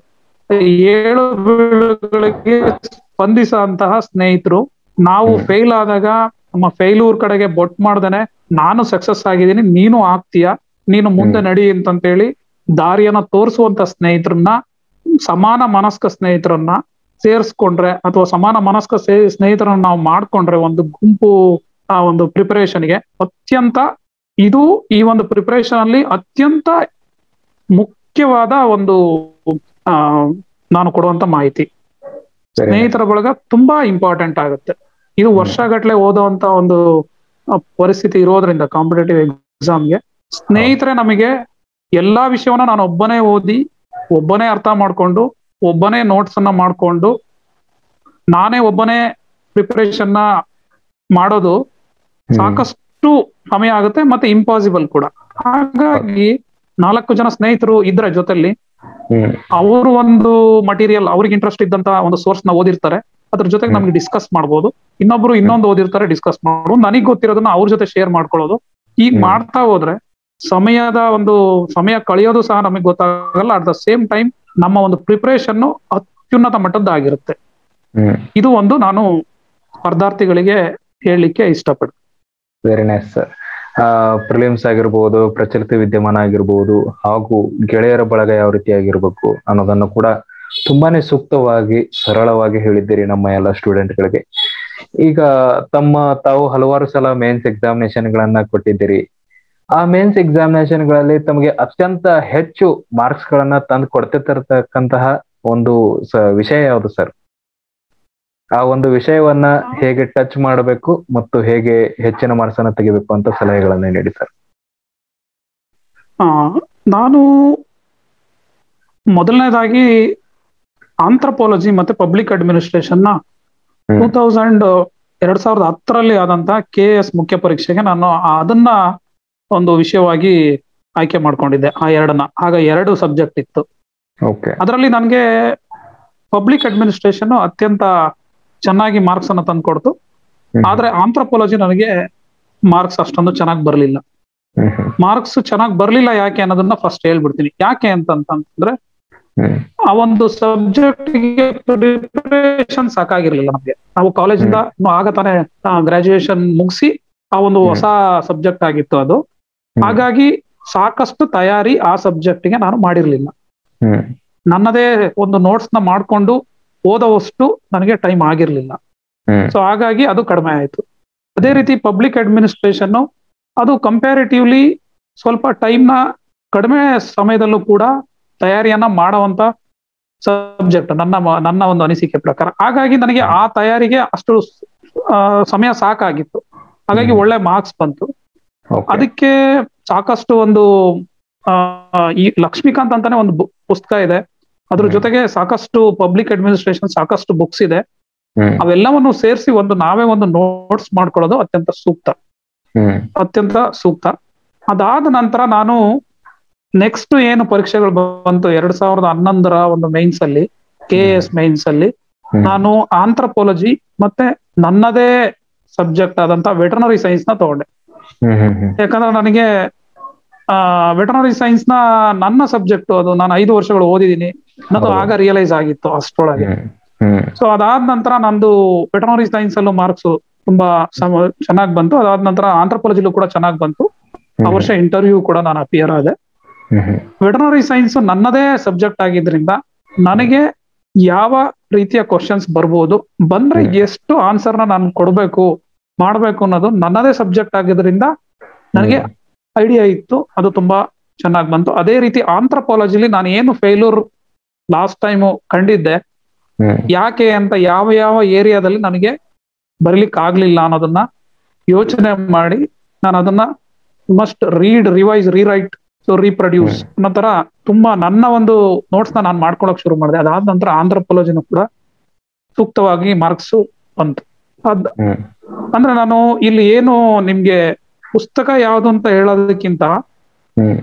ಏಳು ಬೀಳುಗಳಿಗೆ ಸ್ಪಂದಿಸುವಂತಹ ಸ್ನೇಹಿತರು ನಾವು ಹ್ಮ್. ಫೇಲ್ ಆದಾಗ ನಮ್ಮ ಫೇಲ್ಯೂರ್ ಕಡೆಗೆ ಬೊಟ್ ಮಾಡ್ದೇನೆ ನಾನು ಸಕ್ಸಸ್ ಆಗಿದ್ದೀನಿ ನೀನು ಆಗ್ತೀಯ ನೀನು ಮುಂದೆ ಹ್ಮ್. ನಡಿ ಅಂತಂತೇಳಿ ದಾರಿಯನ್ನ ತೋರಿಸುವಂತ ಸ್ನೇಹಿತರನ್ನ ಸಮಾನ ಮನಸ್ಕ ಸ್ನೇಹಿತರನ್ನ ಸೇರಿಸ್ಕೊಂಡ್ರೆ ಅಥವಾ ಸಮಾನ ಮನಸ್ಕ ಸೇ- ಸ್ನೇಹಿತರನ್ನ ನಾವು ಮಾಡ್ಕೊಂಡ್ರೆ ಒಂದು ಗುಂಪು ಆ ಒಂದು ಪ್ರಿಪರೇಷನ್ಗೆ ಅತ್ಯಂತ ಇದು ಈ ಒಂದು ಪ್ರಿಪರೇಷನ್ ಅಲ್ಲಿ ಅತ್ಯಂತ ಮುಖ್ಯವಾದ ಒಂದು ಆ ನಾನು ಕೊಡುವಂತ ಮಾಹಿತಿ ಸರಿ ಸ್ನೇಹಿತರ ಬಳಗ ತುಂಬಾ ಇಂಪಾರ್ಟೆಂಟ್ ಆಗುತ್ತೆ ಇದು ಹ್ಮ್. ವರ್ಷಗಟ್ಲೆ ಓದುವಂತ ಒಂದು ಆ, ಪರಿಸ್ಥಿತಿ ಇರೋದ್ರಿಂದ ಕಾಂಪಿಟೇಟಿವ್ ಎಕ್ಸಾಮ್ಗೆ ಸ್ನೇಹಿತರೆ ನಮಗೆ ಎಲ್ಲಾ ವಿಷಯವನ್ನ ನಾನು ಒಬ್ಬನೇ ಓದಿ ಒಬ್ಬನೇ ಅರ್ಥ ಮಾಡ್ಕೊಂಡು ಒಬ್ಬನೇ ನೋಟ್ಸ್ ಅನ್ನ ಮಾಡ್ಕೊಂಡು ನಾನೇ ಒಬ್ಬನೇ ಪ್ರಿಪರೇಷನ್ ನ ಮಾಡೋದು ಹ್ಮ್. ಸಾಕಷ್ಟು ಸಮಯ ಆಗುತ್ತೆ ಮತ್ತೆ ಇಂಪಾಸಿಬಲ್ ಕೂಡ ಹಾಗಾಗಿ ನಾಲ್ಕು ಜನ ಸ್ನೇಹಿತರು ಇದ್ರೆ ಜೊತೆಲಿ ಹ್ಮ್ ಅವರು ಒಂದು ಮಟೀರಿಯಲ್ ಅವ್ರಿಗೆ ಇಂಟ್ರೆಸ್ಟ್ ಇದ್ದಂತ ಒಂದು ಸೋರ್ಸ್ ನ ಓದಿರ್ತಾರೆ ಅದ್ರ ಜೊತೆಗೆ ಹ್ಮ್. ನಮ್ಗೆ ಡಿಸ್ಕಸ್ ಮಾಡ್ಬೋದು ಇನ್ನೊಬ್ರು ಇನ್ನೊಂದು ಓದಿರ್ತಾರೆ ಡಿಸ್ಕಸ್ ಮಾಡ್ಬೋದು ನನಗ್ ಗೊತ್ತಿರೋದನ್ನ ಅವ್ರ ಜೊತೆ ಶೇರ್ ಮಾಡ್ಕೊಳ್ಳೋದು ಈಗ ಹ್ಮ್. ಮಾಡ್ತಾ ಹೋದ್ರೆ ಸಮಯದ ಒಂದು ಸಮಯ ಕಳೆಯೋದು ಸಹ ನಮಗೆ ಗೊತ್ತಾಗಲ್ಲ ಅಟ್ ದ ಸೇಮ್ ಟೈಮ್ ನಮ್ಮ ಒಂದು ಪ್ರಿಪರೇಷನ್ ಅತ್ಯುನ್ನತ ಮಟ್ಟದ್ದಾಗಿರುತ್ತೆ ಹ್ಮ್ ಇದು ಒಂದು ನಾನು ಸ್ಪರ್ಧಾರ್ಥಿಗಳಿಗೆ ಹೇಳಲಿಕ್ಕೆ ಇಷ್ಟಪಡ್ತೀನಿ ವೆರಿ ನೈಸ್ ಸರ್ ಪ್ರಿಲಿಮ್ಸ್ ಆಗಿರ್ಬೋದು ಪ್ರಚಲಿತ ವಿದ್ಯಮಾನ ಆಗಿರ್ಬೋದು ಹಾಗೂ ಗೆಳೆಯರ ಬಳಗ ಯಾವ ರೀತಿ ಆಗಿರ್ಬೇಕು ಅನ್ನೋದನ್ನು ಕೂಡ ತುಂಬಾನೇ ಸೂಕ್ತವಾಗಿ ಸರಳವಾಗಿ ಹೇಳಿದ್ದೀರಿ ನಮ್ಮ ಎಲ್ಲ ಸ್ಟೂಡೆಂಟ್ಗಳಿಗೆ ಈಗ ತಮ್ಮ ತಾವು ಹಲವಾರು ಸಲ ಮೇನ್ಸ್ ಎಕ್ಸಾಮಿನೇಷನ್ ಗಳನ್ನ ಕೊಟ್ಟಿದ್ದೀರಿ ಆ ಮೇನ್ಸ್ ಎಕ್ಸಾಮಿನೇಷನ್ ಗಳಲ್ಲಿ ತಮಗೆ ಅತ್ಯಂತ ಹೆಚ್ಚು ಮಾರ್ಕ್ಸ್ ಗಳನ್ನ ತಂದು ಕೊಡ್ತಿರ್ತಕ್ಕಂತಹ ಒಂದು ಸ- ವಿಷಯ ಯಾವುದು ಸರ್ ಆ ಒಂದು ವಿಷಯವನ್ನ ಹೇಗೆ ಟಚ್ ಮಾಡಬೇಕು ಮತ್ತು ಹೇಗೆ ಹೆಚ್ಚಿನ ಮಾರ್ಕ್ಸ್ ಅನ್ನ ತೆಗಿಬೇಕು ಅಂತ ಸಲಹೆಗಳನ್ನ ನೀಡಿ ಸರ್ ಆ, ನಾನು ಮೊದಲನೇದಾಗಿ ಆಂಥ್ರಪಾಲಜಿ ಮತ್ತೆ ಪಬ್ಲಿಕ್ ಅಡ್ಮಿನಿಸ್ಟ್ರೇಷನ್ ನ ಹ್ಮ್. ಟೂ ತೌಸಂಡ್ ಎರಡ್ ಸಾವಿರದ ಹತ್ತರಲ್ಲಿ ಆದಂತ ಕೆ ಎಸ್ ಮುಖ್ಯ ಪರೀಕ್ಷೆಗೆ ನಾನು ಅದನ್ನ ಒಂದು ವಿಷಯವಾಗಿ ಆಯ್ಕೆ ಮಾಡ್ಕೊಂಡಿದ್ದೆ ಆ ಎರಡನ್ನ ಆಗ ಎರಡು ಸಬ್ಜೆಕ್ಟ್ ಇತ್ತು ಓಕೆ ಅದರಲ್ಲಿ ನನಗೆ ಪಬ್ಲಿಕ್ ಅಡ್ಮಿನಿಸ್ಟ್ರೇಷನ್ ಅತ್ಯಂತ ಚೆನ್ನಾಗಿ ಮಾರ್ಕ್ಸ್ ಅನ್ನ ತಂದ್ಕೊಡ್ತು ಆದ್ರೆ ಆಂಥ್ರಪಾಲಜಿ ನನಗೆ ಮಾರ್ಕ್ಸ್ ಅಷ್ಟೊಂದು ಚೆನ್ನಾಗಿ ಬರಲಿಲ್ಲ ಮಾರ್ಕ್ಸ್ ಚೆನ್ನಾಗಿ ಬರ್ಲಿಲ್ಲ ಯಾಕೆ ಅನ್ನೋದನ್ನ ಫಸ್ಟ್ ಹೇಳ್ಬಿಡ್ತೀನಿ ಯಾಕೆ ಅಂತಂತಂದ್ರೆ ಆ ಒಂದು ಸಬ್ಜೆಕ್ಟ್ ಗೆ ಪ್ರಿಪರೇಷನ್ ಸಾಕಾಗಿರ್ಲಿಲ್ಲ ನಮ್ಗೆ ನಾವು ಕಾಲೇಜಿಂದ ಇನ್ನು ಆಗ ತಾನೇ ಗ್ರಾಜುಯೇಷನ್ ಮುಗಿಸಿ ಆ ಒಂದು ಹ್ಮ್. ಹೊಸ ಸಬ್ಜೆಕ್ಟ್ ಆಗಿತ್ತು ಅದು ಹಾಗಾಗಿ ಸಾಕಷ್ಟು ತಯಾರಿ ಆ ಸಬ್ಜೆಕ್ಟ್ ಗೆ ನಾನು ಮಾಡಿರ್ಲಿಲ್ಲ ನನ್ನದೇ ಒಂದು ನೋಟ್ಸ್ ನ ಮಾಡ್ಕೊಂಡು ಓದೋವಷ್ಟು ನನಗೆ ಟೈಮ್ ಆಗಿರ್ಲಿಲ್ಲ ಸೊ ಹಾಗಾಗಿ ಅದು ಕಡಿಮೆ ಆಯ್ತು ಅದೇ ರೀತಿ ಪಬ್ಲಿಕ್ ಅಡ್ಮಿನಿಸ್ಟ್ರೇಷನ್ ಅದು ಕಂಪ್ಯಾರಿಟಿವ್ಲಿ ಸ್ವಲ್ಪ ಟೈಮ್ ನ ಕಡಿಮೆ ಸಮಯದಲ್ಲೂ ಕೂಡ ತಯಾರಿಯನ್ನ ಮಾಡುವಂತ ಸಬ್ಜೆಕ್ಟ್ ನನ್ನ ಮ- ನನ್ನ ಒಂದು ಅನಿಸಿಕೆ ಪ್ರಕಾರ ಹಾಗಾಗಿ ನನಗೆ ಆ ತಯಾರಿಗೆ ಅಷ್ಟು ಆ, ಸಮಯ ಸಾಕಾಗಿತ್ತು ಹಾಗಾಗಿ ಹ್ಮ್. ಒಳ್ಳೆ ಮಾರ್ಕ್ಸ್ ಬಂತು ಅದಕ್ಕೆ ಸಾಕಷ್ಟು ಒಂದು ಆ, ಈ ಲಕ್ಷ್ಮೀಕಾಂತ್ ಅಂತಾನೆ ಒಂದು ಬು- ಪುಸ್ತಕ ಇದೆ ಅದ್ರ ಹ್ಮ್. ಜೊತೆಗೆ ಸಾಕಷ್ಟು ಪಬ್ಲಿಕ್ ಅಡ್ಮಿನಿಸ್ಟ್ರೇಷನ್ ಸಾಕಷ್ಟು ಬುಕ್ಸ್ ಇದೆ ಅವೆಲ್ಲವನ್ನು ಸೇರಿಸಿ ಒಂದು ನಾವೇ ಒಂದು ನೋಟ್ಸ್ ಮಾಡ್ಕೊಳ್ಳೋದು ಅತ್ಯಂತ ಸೂಕ್ತ ಅತ್ಯಂತ ಸೂಕ್ತ ಅದಾದ ನಂತರ ನಾನು ನೆಕ್ಸ್ಟ್ ಏನು ಪರೀಕ್ಷೆಗಳು ಬಂತು ಎರಡ್ ಸಾವಿರದ ಹನ್ನೊಂದರ ಒಂದು ಮೈನ್ಸ್ ಅಲ್ಲಿ ಕೆ ಎಸ್ ಮೈನ್ಸ್ ಅಲ್ಲಿ ನಾನು ಆಂಥ್ರಪಾಲಜಿ ಮತ್ತೆ ನನ್ನದೇ ಸಬ್ಜೆಕ್ಟ್ ಆದಂತ ವೆಟರ್ನರಿ ಸೈನ್ಸ್ ನ ತಗೊಂಡೆ ಯಾಕಂದ್ರೆ ನನಗೆ ಆ ವೆಟರ್ನರಿ ಸೈನ್ಸ್ ನ ನನ್ನ ಸಬ್ಜೆಕ್ಟ್ ಅದು ನಾನು ಐದು ವರ್ಷಗಳು ಓದಿದ್ದೀನಿ ಅನ್ನೋದು ಹೌದು. ಆಗ ರಿಯಲೈಸ್ ಆಗಿತ್ತು ಅಷ್ಟರೊಳಗೆ ಸೊ ಅದಾದ ನಂತರ ನಂದು ವೆಟರ್ನರಿ ಸೈನ್ಸ್ ಅಲ್ಲೂ ಮಾರ್ಕ್ಸ್ ತುಂಬಾ ಚೆನ್ನಾಗಿ ಬಂತು ಅದಾದ ನಂತರ ಆಂಥ್ರಪಾಲಜಿಲೂ ಕೂಡ ಚೆನ್ನಾಗಿ ಬಂತು ಆ ವರ್ಷ ಇಂಟರ್ವ್ಯೂ ಕೂಡ ನಾನು ಅಪಿಯರ್ ಆದೆ ವೆಟರ್ನರಿ ಸೈನ್ಸ್ ನನ್ನದೇ ಸಬ್ಜೆಕ್ಟ್ ಆಗಿದ್ರಿಂದ ನನಗೆ ಯಾವ ರೀತಿಯ ಕ್ವಶನ್ಸ್ ಬರ್ಬೋದು ಬಂದ್ರೆ ಹ್ಮ್. ಎಷ್ಟು ಆನ್ಸರ್ನ ನಾನು ಕೊಡ್ಬೇಕು ಮಾಡ್ಬೇಕು ಅನ್ನೋದು ನನ್ನದೇ ಸಬ್ಜೆಕ್ಟ್ ಆಗಿದ್ರಿಂದ ನನಗೆ ಐಡಿಯಾ ಇತ್ತು ಅದು ತುಂಬಾ ಚೆನ್ನಾಗಿ ಬಂತು ಅದೇ ರೀತಿ ಆಂಥ್ರಪಾಲಜಿಲಿ ನಾನು ಏನು ಫೇಲ್ಯೂರ್ ಲಾಸ್ಟ್ ಟೈಮು ಕಂಡಿದ್ದೆ ಹ್ಮ್ ಯಾಕೆ ಅಂತ ಯಾವ ಯಾವ ಏರಿಯಾದಲ್ಲಿ ನನಗೆ ಬರೀಲಿಕ್ಕೆ ಆಗ್ಲಿಲ್ಲ ಅನ್ನೋದನ್ನ ಯೋಚನೆ ಮಾಡಿ ನಾನು ಅದನ್ನ must read revise rewrite so reproduce ಅನ್ನೋ ತರ ತುಂಬಾ ನನ್ನ ಒಂದು ನೋಟ್ಸ್ ನ ನಾನು ಮಾಡ್ಕೊಳಕ್ ಶುರು ಮಾಡಿದೆ ಅದಾದ ನಂತರ ಆಂಧ್ರಪಾಲಜಿನೂ ಕೂಡ ಸೂಕ್ತವಾಗಿ ಮಾರ್ಕ್ಸ್ ಬಂತು ಅದ್ ಹ್ಮ್ ಅಂದ್ರೆ ನಾನು ಇಲ್ಲಿ ಏನು ನಿಮ್ಗೆ ಪುಸ್ತಕ ಯಾವ್ದು ಅಂತ ಹೇಳೋದಕ್ಕಿಂತ ಹ್ಮ್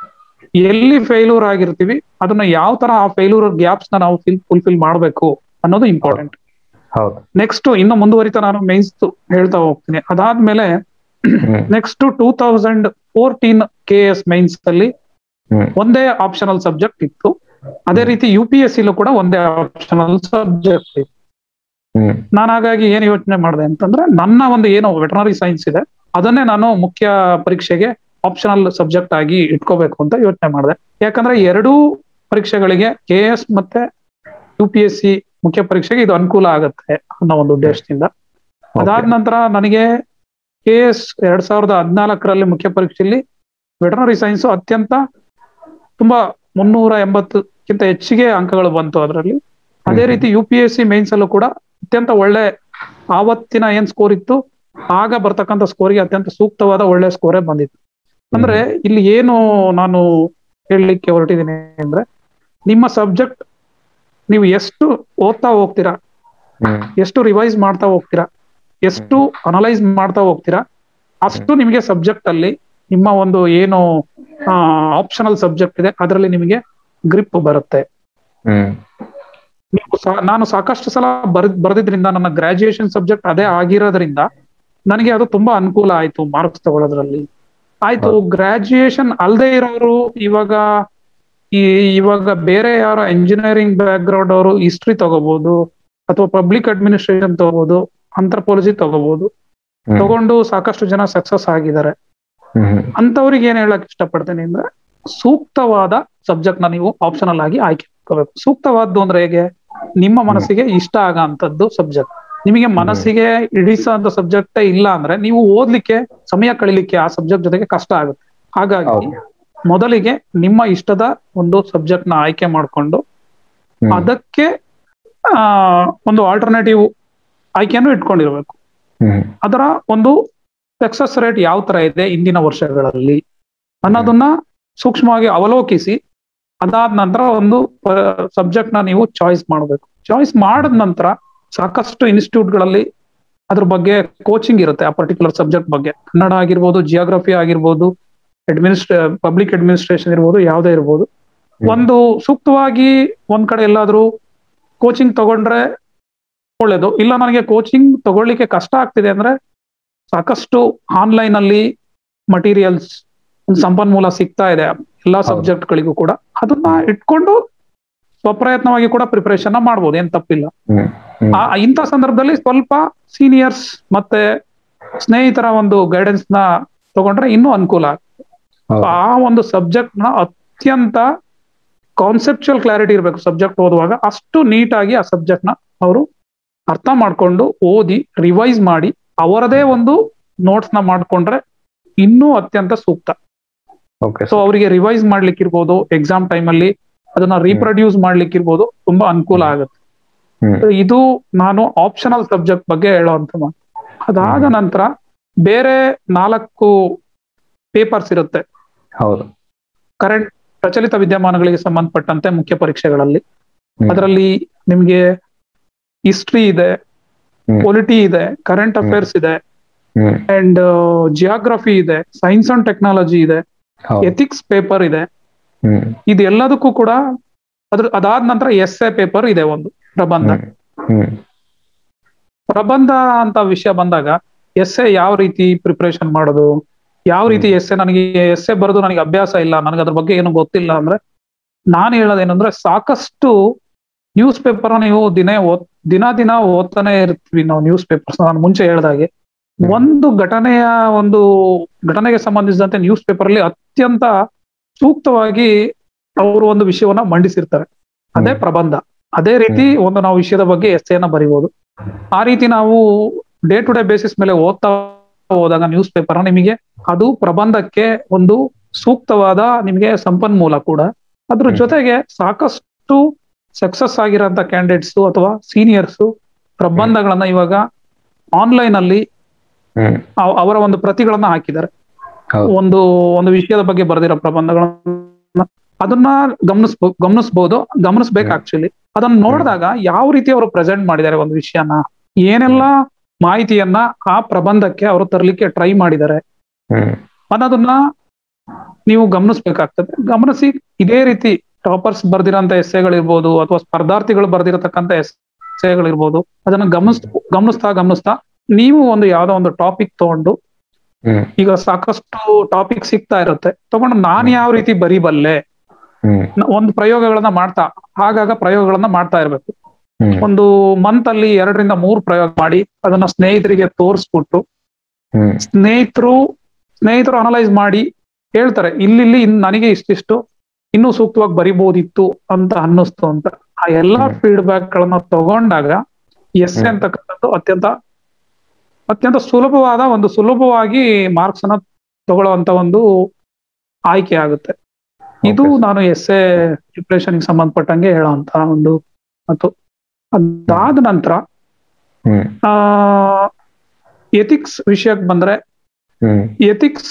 ಎಲ್ಲಿ ಫೇಲ್ಯೂರ್ ಆಗಿರ್ತೀವಿ ಅದನ್ನ ಯಾವ ತರ ಆ ಫೇಲ್ಯೂರ್ ಗ್ಯಾಪ್ಸ್ ನ ನಾವು ಫಿಲ್ ಫುಲ್ಫಿಲ್ ಮಾಡ್ಬೇಕು ಅನ್ನೋದು ಇಂಪಾರ್ಟೆಂಟ್ ಹೌದು ನೆಕ್ಸ್ಟ್ ಇನ್ನು ಮುಂದುವರಿತಾ ನಾನು ಮೇನ್ಸ್ ಹೇಳ್ತಾ ಹೋಗ್ತೀನಿ ಅದಾದ್ಮೇಲೆ hmm next two thousand fourteen K S mains ಅಲ್ಲಿ ಹ್ಮ್ ಒಂದೇ ಆಪ್ಷನಲ್ ಸಬ್ಜೆಕ್ಟ್ ಇತ್ತು ಅದೇ ರೀತಿ ಯು ಪಿ ಎಸ್ ಸಿಲೂ ಕೂಡ ಒಂದೇ ಆಪ್ಷನಲ್ ಸಬ್ಜೆಕ್ಟ್ ಇತ್ತು ಹ್ಮ್ ನಾನು ಹಾಗಾಗಿ ಏನ್ ಯೋಚನೆ ಮಾಡಿದೆ ಅಂತಂದ್ರೆ ನನ್ನ ಒಂದು ಏನು ವೆಟನರಿ ಸೈನ್ಸ್ ಇದೆ ಅದನ್ನೇ ನಾನು ಮುಖ್ಯ ಪರೀಕ್ಷೆಗೆ ಆಪ್ಷನಲ್ ಸಬ್ಜೆಕ್ಟ್ ಆಗಿ ಇಟ್ಕೋಬೇಕು ಅಂತ ಯೋಚನೆ ಮಾಡಿದೆ ಯಾಕಂದ್ರೆ ಎರಡೂ ಪರೀಕ್ಷೆಗಳಿಗೆ ಕೆ ಎಸ್ ಮತ್ತೆ ಯು ಪಿ ಎಸ್ ಸಿ ಮುಖ್ಯ ಪರೀಕ್ಷೆಗೆ ಇದು ಅನುಕೂಲ ಆಗುತ್ತೆ ಅನ್ನೋ ಒಂದು ಉದ್ದೇಶದಿಂದ ಅದಾದ ನಂತರ ನನಗೆ ಕೆ ಎಸ್ ಎರಡ್ ಸಾವಿರದ ಹದಿನಾಲ್ಕರಲ್ಲಿ ಮುಖ್ಯ ಪರೀಕ್ಷೆಯಲ್ಲಿ ವೆಟನರಿ ಸೈನ್ಸ್ ಅತ್ಯಂತ ತುಂಬಾ ಮುನ್ನೂರ ಎಂಬತ್ತಕ್ಕಿಂತ ಹೆಚ್ಚಿಗೆ ಅಂಕಗಳು ಬಂತು ಅದರಲ್ಲಿ ಅದೇ ಹ್ಮ್. ರೀತಿ U P S C mains ಅಲ್ಲೂ ಕೂಡ ಅತ್ಯಂತ ಒಳ್ಳೆ ಆವತ್ತಿನ ಏನ್ ಸ್ಕೋರ್ ಇತ್ತು ಆಗ ಬರ್ತಕ್ಕಂಥ ಸ್ಕೋರ್ಗೆ ಅತ್ಯಂತ ಸೂಕ್ತವಾದ ಒಳ್ಳೆ ಸ್ಕೋರೇ ಬಂದಿತ್ತು ಅಂದ್ರೆ ಇಲ್ಲಿ ಏನು ನಾನು ಹೇಳಲಿಕ್ಕೆ ಹೊರಟಿದ್ದೀನಿ ಅಂದ್ರೆ ನಿಮ್ಮ ಸಬ್ಜೆಕ್ಟ್ ನೀವು ಎಷ್ಟು ಓದ್ತಾ ಹೋಗ್ತೀರಾ ಹ್ಮ್ ಎಷ್ಟು ರಿವೈಸ್ ಮಾಡ್ತಾ ಹೋಗ್ತೀರಾ ಎಷ್ಟು ಅನಲೈಸ್ ಮಾಡ್ತಾ ಹೋಗ್ತೀರಾ ಅಷ್ಟು ನಿಮಗೆ ಸಬ್ಜೆಕ್ಟ್ ಅಲ್ಲಿ ನಿಮ್ಮ ಒಂದು ಏನು ಆಪ್ಷನಲ್ ಸಬ್ಜೆಕ್ಟ್ ಇದೆ ಅದರಲ್ಲಿ ನಿಮಗೆ ಗ್ರಿಪ್ ಬರುತ್ತೆ ಹ್ಮ್ ನೀವು ಸಾ- ನಾನು ಸಾಕಷ್ಟು ಸಲ ಬರೆದ್ ಬರೆದಿದ್ರಿಂದ ನನ್ನ ಗ್ರಾಜುಯೇಷನ್ ಸಬ್ಜೆಕ್ಟ್ ಅದೇ ಆಗಿರೋದ್ರಿಂದ ನನಗೆ ಅದು ತುಂಬಾ ಅನುಕೂಲ ಆಯ್ತು ಮಾರ್ಕ್ಸ್ ತಗೊಳ್ಳೋದ್ರಲ್ಲಿ ಆಯ್ತು ಗ್ರಾಜುಯೇಷನ್ ಅಲ್ಲದೆ ಇರೋರು ಇವಾಗ ಈ ಇವಾಗ ಬೇರೆ ಯಾರೋ ಇಂಜಿನಿಯರಿಂಗ್ ಬ್ಯಾಕ್ ಗ್ರೌಂಡ್ ಅವರು ಹಿಸ್ಟ್ರಿ ತಗೋಬಹುದು ಅಥವಾ ಪಬ್ಲಿಕ್ ಅಡ್ಮಿನಿಸ್ಟ್ರೇಷನ್ ತಗೋಬಹುದು ಅಂಥ್ರಪಾಲಜಿ ತಗೋಬಹುದು ಹ್ಮ್. ತಗೊಂಡು ಸಾಕಷ್ಟು ಜನ ಸಕ್ಸಸ್ ಆಗಿದ್ದಾರೆ ಹ್ಮ್ ಅಂತವ್ರಿಗೆ ಏನ್ ಹೇಳಕ್ ಇಷ್ಟಪಡ್ತೇನೆ ಅಂದ್ರೆ ಸೂಕ್ತವಾದ ಸಬ್ಜೆಕ್ಟ್ ನ ನೀವು ಆಪ್ಷನಲ್ ಆಗಿ ಆಯ್ಕೆ ಮಾಡ್ಕೋಬೇಕು ಸೂಕ್ತವಾದ್ದು ಅಂದ್ರೆ ಹೇಗೆ ನಿಮ್ಮ ಮನಸ್ಸಿಗೆ ಇಷ್ಟ ಆಗಂತದ್ದು ಸಬ್ಜೆಕ್ಟ್ ನಿಮಗೆ ಮನಸ್ಸಿಗೆ ಇಡಿಸೋಂತ ಸಬ್ಜೆಕ್ಟ್ ಇಲ್ಲ ಅಂದ್ರೆ ನೀವು ಓದ್ಲಿಕ್ಕೆ ಸಮಯ ಕಳಿಲಿಕ್ಕೆ ಆ ಸಬ್ಜೆಕ್ಟ್ ಜೊತೆಗೆ ಕಷ್ಟ ಆಗುತ್ತೆ ಹಾಗಾಗಿ ಹೌದು. ಮೊದಲಿಗೆ ನಿಮ್ಮ ಇಷ್ಟದ ಒಂದು ಸಬ್ಜೆಕ್ಟ್ ನ ಆಯ್ಕೆ ಮಾಡ್ಕೊಂಡು ಹ್ಮ್. ಅದಕ್ಕೆ ಆ ಒಂದು ಆಲ್ಟರ್ನೇಟಿವ್ ಆಯ್ಕೆಯನ್ನು ಇಟ್ಕೊಂಡಿರ್ಬೇಕು ಹ್ಮ್ ಅದರ ಒಂದು ಸಕ್ಸಸ್ ರೇಟ್ ಯಾವ ತರ ಇದೆ ಇಂದಿನ ವರ್ಷಗಳಲ್ಲಿ ಅನ್ನೋದನ್ನ ಸೂಕ್ಷ್ಮವಾಗಿ ಅವಲೋಕಿಸಿ ಅದಾದ ನಂತರ ಒಂದು ಸಬ್ಜೆಕ್ಟ್ ನ ನೀವು ಚಾಯ್ಸ್ ಮಾಡಬೇಕು ಚಾಯ್ಸ್ ಮಾಡಿದ ನಂತರ ಸಾಕಷ್ಟು ಇನ್ಸ್ಟಿಟ್ಯೂಟ್ ಗಳಲ್ಲಿ ಅದ್ರ ಬಗ್ಗೆ ಕೋಚಿಂಗ್ ಇರುತ್ತೆ ಆ ಪರ್ಟಿಕ್ಯುಲರ್ ಸಬ್ಜೆಕ್ಟ್ ಬಗ್ಗೆ ಕನ್ನಡ ಆಗಿರ್ಬೋದು ಜಿಯೋಗ್ರಫಿ ಆಗಿರ್ಬೋದು ಅಡ್ಮಿನಿಸ್ಟ್ರೇ ಪಬ್ಲಿಕ್ ಅಡ್ಮಿನಿಸ್ಟ್ರೇಷನ್ ಇರ್ಬೋದು ಯಾವುದೇ ಇರ್ಬೋದು ಹ್ಮ್. ಒಂದು ಸೂಕ್ತವಾಗಿ ಒಂದ್ ಕಡೆ ಎಲ್ಲಾದ್ರೂ ಕೋಚಿಂಗ್ ತಗೊಂಡ್ರೆ ಒಳ್ಳೇದು ಇಲ್ಲ ನನಗೆ ಕೋಚಿಂಗ್ ತಗೊಳ್ಳಿಕ್ಕೆ ಕಷ್ಟ ಆಗ್ತಿದೆ ಅಂದ್ರೆ ಸಾಕಷ್ಟು ಆನ್ಲೈನ್ ಅಲ್ಲಿ ಮಟೀರಿಯಲ್ಸ್ ಸಂಪನ್ಮೂಲ ಸಿಗ್ತಾ ಇದೆ ಎಲ್ಲಾ ಹೌದು. ಸಬ್ಜೆಕ್ಟ್ ಗಳಿಗೂ ಕೂಡ ಅದನ್ನ ಇಟ್ಕೊಂಡು ಸ್ವಪ್ರಯತ್ನವಾಗಿ ಕೂಡ ಪ್ರಿಪರೇಷನ್ ಮಾಡ್ಬೋದು ಏನ್ ತಪ್ಪಿಲ್ಲ ಹ್ಮ್ ಹ್ಮ್ ಆ ಇಂಥ ಸಂದರ್ಭದಲ್ಲಿ ಸ್ವಲ್ಪ ಸೀನಿಯರ್ಸ್ ಮತ್ತೆ ಸ್ನೇಹಿತರ ಒಂದು ಗೈಡೆನ್ಸ್ ನ ತಗೊಂಡ್ರೆ ಇನ್ನೂ ಅನುಕೂಲ ಆಗುತ್ತೆ. ಹೌದು. ಆ ಒಂದು ಸಬ್ಜೆಕ್ಟ್ ನ ಅತ್ಯಂತ ಕಾನ್ಸೆಪ್ಚುಯಲ್ ಕ್ಲಾರಿಟಿ ಇರಬೇಕು ಸಬ್ಜೆಕ್ಟ್ ಓದುವಾಗ ಅಷ್ಟು ನೀಟಾಗಿ ಆ ಸಬ್ಜೆಕ್ಟ್ ನ ಅವರು ಅರ್ಥ ಮಾಡ್ಕೊಂಡು ಓದಿ ರಿವೈಸ್ ಮಾಡಿ ಅವರದೇ ಒಂದು ನೋಟ್ಸ್ ನ ಮಾಡ್ಕೊಂಡ್ರೆ ಇನ್ನೂ ಅತ್ಯಂತ ಸೂಕ್ತ ಓಕೆ ಸೊ ಅವರಿಗೆ ರಿವೈಸ್ ಮಾಡ್ಲಿಕ್ಕಿರ್ಬೋದು ಎಕ್ಸಾಮ್ ಟೈಮ್ ಅಲ್ಲಿ ಅದನ್ನ ರೀಪ್ರೊಡ್ಯೂಸ್ ಮಾಡ್ಲಿಕ್ಕಿರ್ಬೋದು ತುಂಬಾ ಅನುಕೂಲ ಆಗುತ್ತೆ ಹ್ಮ್ So ಇದು ನಾನು ಆಪ್ಷನಲ್ ಸಬ್ಜೆಕ್ಟ್ ಬಗ್ಗೆ ಹೇಳುವಂತ ಮಾತು ಅದಾದ ನಂತರ ಬೇರೆ ನಾಲ್ಕು ಪೇಪರ್ಸ್ ಇರುತ್ತೆ ಹೌದು ಕರೆಂಟ್ ಪ್ರಚಲಿತ ವಿದ್ಯಮಾನಗಳಿಗೆ ಸಂಬಂಧಪಟ್ಟಂತೆ ಮುಖ್ಯ ಪರೀಕ್ಷೆಗಳಲ್ಲಿ ಹ್ಮ್. ಅದರಲ್ಲಿ ನಿಮ್ಗೆ ಹಿಸ್ಟ್ರಿ ಇದೆ ಹ್ಮ್. ಪೊಲಿಟಿ ಇದೆ ಕರೆಂಟ್ ಅಫೇರ್ಸ್ ಇದೆ ಹ್ಮ್ ಅಂಡ್ ಜಿಯೋಗ್ರಫಿ ಇದೆ ಸೈನ್ಸ್ ಅಂಡ್ ಟೆಕ್ನಾಲಜಿ ಇದೆ ಹೌದು ಎಥಿಕ್ಸ್ ಪೇಪರ್ ಇದೆ ಹ್ಮ್ ಇದೆಲ್ಲದಕ್ಕೂ ಕೂಡ ಅದ್ರ ಅದಾದ ನಂತರ ಎಸ್ ಎ ಪೇಪರ್ ಇದೆ ಒಂದು ಪ್ರಬಂಧ ಹ್ಮ್ ಹ್ಮ್ ಪ್ರಬಂಧ ಅಂತ ವಿಷಯ ಬಂದಾಗ ಎಸ್ ಎ ಯಾವ ರೀತಿ ಪ್ರಿಪರೇಷನ್ ಮಾಡೋದು ಯಾವ ರೀತಿ ಎಸ್ ಎ ನನಗೆ ಎಸ್ ಎ ಬರೆದು ನನಗೆ ಅಭ್ಯಾಸ ಇಲ್ಲ ನನಗೆ ಅದ್ರ ಬಗ್ಗೆ ಏನು ಗೊತ್ತಿಲ್ಲ ಅಂದ್ರೆ ನಾನು ಹೇಳೋದೇನಂದ್ರೆ ಸಾಕಷ್ಟು ನ್ಯೂಸ್ ಪೇಪರ್ ನೀವು ದಿನ ಓದ್ ದಿನ ದಿನ ಓದ್ತಾನೆ ಇರ್ತೀವಿ ನಾವು ನ್ಯೂಸ್ ಪೇಪರ್ಸ್ ನಾನು ಮುಂಚೆ ಹೇಳ್ದಾಗೆ ಒಂದು ಘಟನೆಯ ಒಂದು ಘಟನೆಗೆ ಸಂಬಂಧಿಸಿದಂತೆ ನ್ಯೂಸ್ ಪೇಪರ್ ಅಲ್ಲಿ ಅತ್ಯಂತ ಸೂಕ್ತವಾಗಿ ಅವರು ಒಂದು ವಿಷಯವನ್ನ ಮಂಡಿಸಿರ್ತಾರೆ ಅದೇ ಹ್ಮ್. ಪ್ರಬಂಧ ಅದೇ ರೀತಿ ಒಂದು ನಾವು ವಿಷಯದ ಬಗ್ಗೆ ಎಸ್ಸೆಯನ್ನ ಬರಿಬೋದು ಆ ರೀತಿ ನಾವು ಡೇ ಟು ಡೇ ಬೇಸಿಸ್ ಮೇಲೆ ಓದ್ತಾ ಹೋದಾಗ ನ್ಯೂಸ್ ಪೇಪರ್ ನಿಮಗೆ ಅದು ಪ್ರಬಂಧಕ್ಕೆ ಒಂದು ಸೂಕ್ತವಾದ ನಿಮಗೆ ಸಂಪನ್ಮೂಲ ಕೂಡ ಅದ್ರ ಹ್ಮ್. ಜೊತೆಗೆ ಸಾಕಷ್ಟು ಸಕ್ಸಸ್ ಆಗಿರೋಂಥ ಕ್ಯಾಂಡಿಡೇಟ್ಸ್ ಅಥವಾ ಸೀನಿಯರ್ಸ್ ಪ್ರಬಂಧಗಳನ್ನ ಇವಾಗ ಆನ್ಲೈನ್ ಅಲ್ಲಿ ಹ್ಮ್ ಅವ್- ಅವರ ಒಂದು ಪ್ರತಿಗಳನ್ನ ಹಾಕಿದ್ದಾರೆ ಹೌದು. ಒಂದು ಒಂದು ವಿಷಯದ ಬಗ್ಗೆ ಬರೆದಿರೋ ಪ್ರಬಂಧಗಳನ್ನ ಅದನ್ನ ಗಮನಿಸ್ಬೋ ಗಮನಿಸ್ಬೋದು ಗಮನಿಸ್ಬೇಕು ಹ್ಮ್. ಆಕ್ಚುಲಿ ಅದನ್ನ ನೋಡಿದಾಗ ಯಾವ ರೀತಿ ಅವರು ಪ್ರೆಸೆಂಟ್ ಮಾಡಿದ್ದಾರೆ ಒಂದು ವಿಷಯನ ಏನೆಲ್ಲ ಮಾಹಿತಿಯನ್ನ ಆ ಪ್ರಬಂಧಕ್ಕೆ ಅವರು ತರಲಿಕ್ಕೆ ಟ್ರೈ ಮಾಡಿದ್ದಾರೆ ಹ್ಮ್ ಅನ್ನೋದನ್ನ ನೀವು ಗಮನಿಸ್ಬೇಕಾಗ್ತದೆ ಗಮನಿಸಿ ಇದೇ ರೀತಿ ಟಾಪರ್ಸ್ ಬರ್ದಿರೋಂಥ ಎಸ್ಸೆಗಳಿರ್ಬೋದು ಅಥವಾ ಸ್ಪರ್ಧಾರ್ಥಿಗಳು ಬರ್ದಿರತಕ್ಕಂಥ ಎಸ್ಸೆಗಳಿರ್ಬೋದು ಅದನ್ನ ಗಮನಿಸ್ ಗಮನಿಸ್ತಾ ಗಮನಿಸ್ತಾ ನೀವು ಒಂದು ಯಾವ್ದೋ ಒಂದು ಟಾಪಿಕ್ ತಗೊಂಡು ಹ್ಮ್ ಈಗ ಸಾಕಷ್ಟು ಟಾಪಿಕ್ ಸಿಗ್ತಾ ಇರುತ್ತೆ ತಗೊಂಡು ನಾನ್ ಯಾವ ರೀತಿ ಬರೀಬಲ್ಲೆ ಹ್ಮ್ ನ- ಒಂದು ಪ್ರಯೋಗಗಳನ್ನ ಮಾಡ್ತಾ ಆಗಾಗ ಪ್ರಯೋಗಗಳನ್ನ ಮಾಡ್ತಾ ಇರ್ಬೇಕು ಹ್ಮ್ ಒಂದು ಮಂತ್ ಅಲ್ಲಿ ಎರಡರಿಂದ ಮೂರು ಪ್ರಯೋಗ ಮಾಡಿ ಅದನ್ನ ಸ್ನೇಹಿತರಿಗೆ ತೋರಿಸ್ಬಿಟ್ಟು ಹ್ಮ್ ಸ್ನೇಹಿತರು ಸ್ನೇಹಿತರು ಅನಲೈಸ್ ಮಾಡಿ ಹೇಳ್ತಾರೆ ಇಲ್ಲಿ ಇನ್ ನನಗೆ ಇಷ್ಟಿಷ್ಟು ಇನ್ನೂ ಸೂಕ್ತವಾಗಿ ಬರಿಬಹುದಿತ್ತು ಅಂತ ಅನ್ನಿಸ್ತು ಅಂತ ಆ ಎಲ್ಲಾ ಹ್ಮ್. ಫೀಡ್ಬ್ಯಾಕ್ ಗಳನ್ನ ತಗೊಂಡಾಗ ಎಸ್ ಹ್ಮ್. ಅಂತಕ್ಕಂಥದ್ದು ಅತ್ಯಂತ ಅತ್ಯಂತ ಸುಲಭವಾದ ಒಂದು ಸುಲಭವಾಗಿ ಮಾರ್ಕ್ಸ್ ಅನ್ನ ತಗೊಳ್ಳುವಂತ ಒಂದು ಆಯ್ಕೆ ಆಗುತ್ತೆ ಇದು Okay. ನಾನು ಎಸ್ ಎ ಪ್ರಿಪ್ರೇಷನ್ ಸಂಬಂಧಪಟ್ಟಂಗೆ ಹೇಳೋಂತ ಒಂದು ಮತ್ತು ಅದಾದ ನಂತರ ಹ್ಮ್ ಆ ಎಥಿಕ್ಸ್ ವಿಷಯಕ್ಕೆ ಬಂದ್ರೆ ಹ್ಮ್ ಎಥಿಕ್ಸ್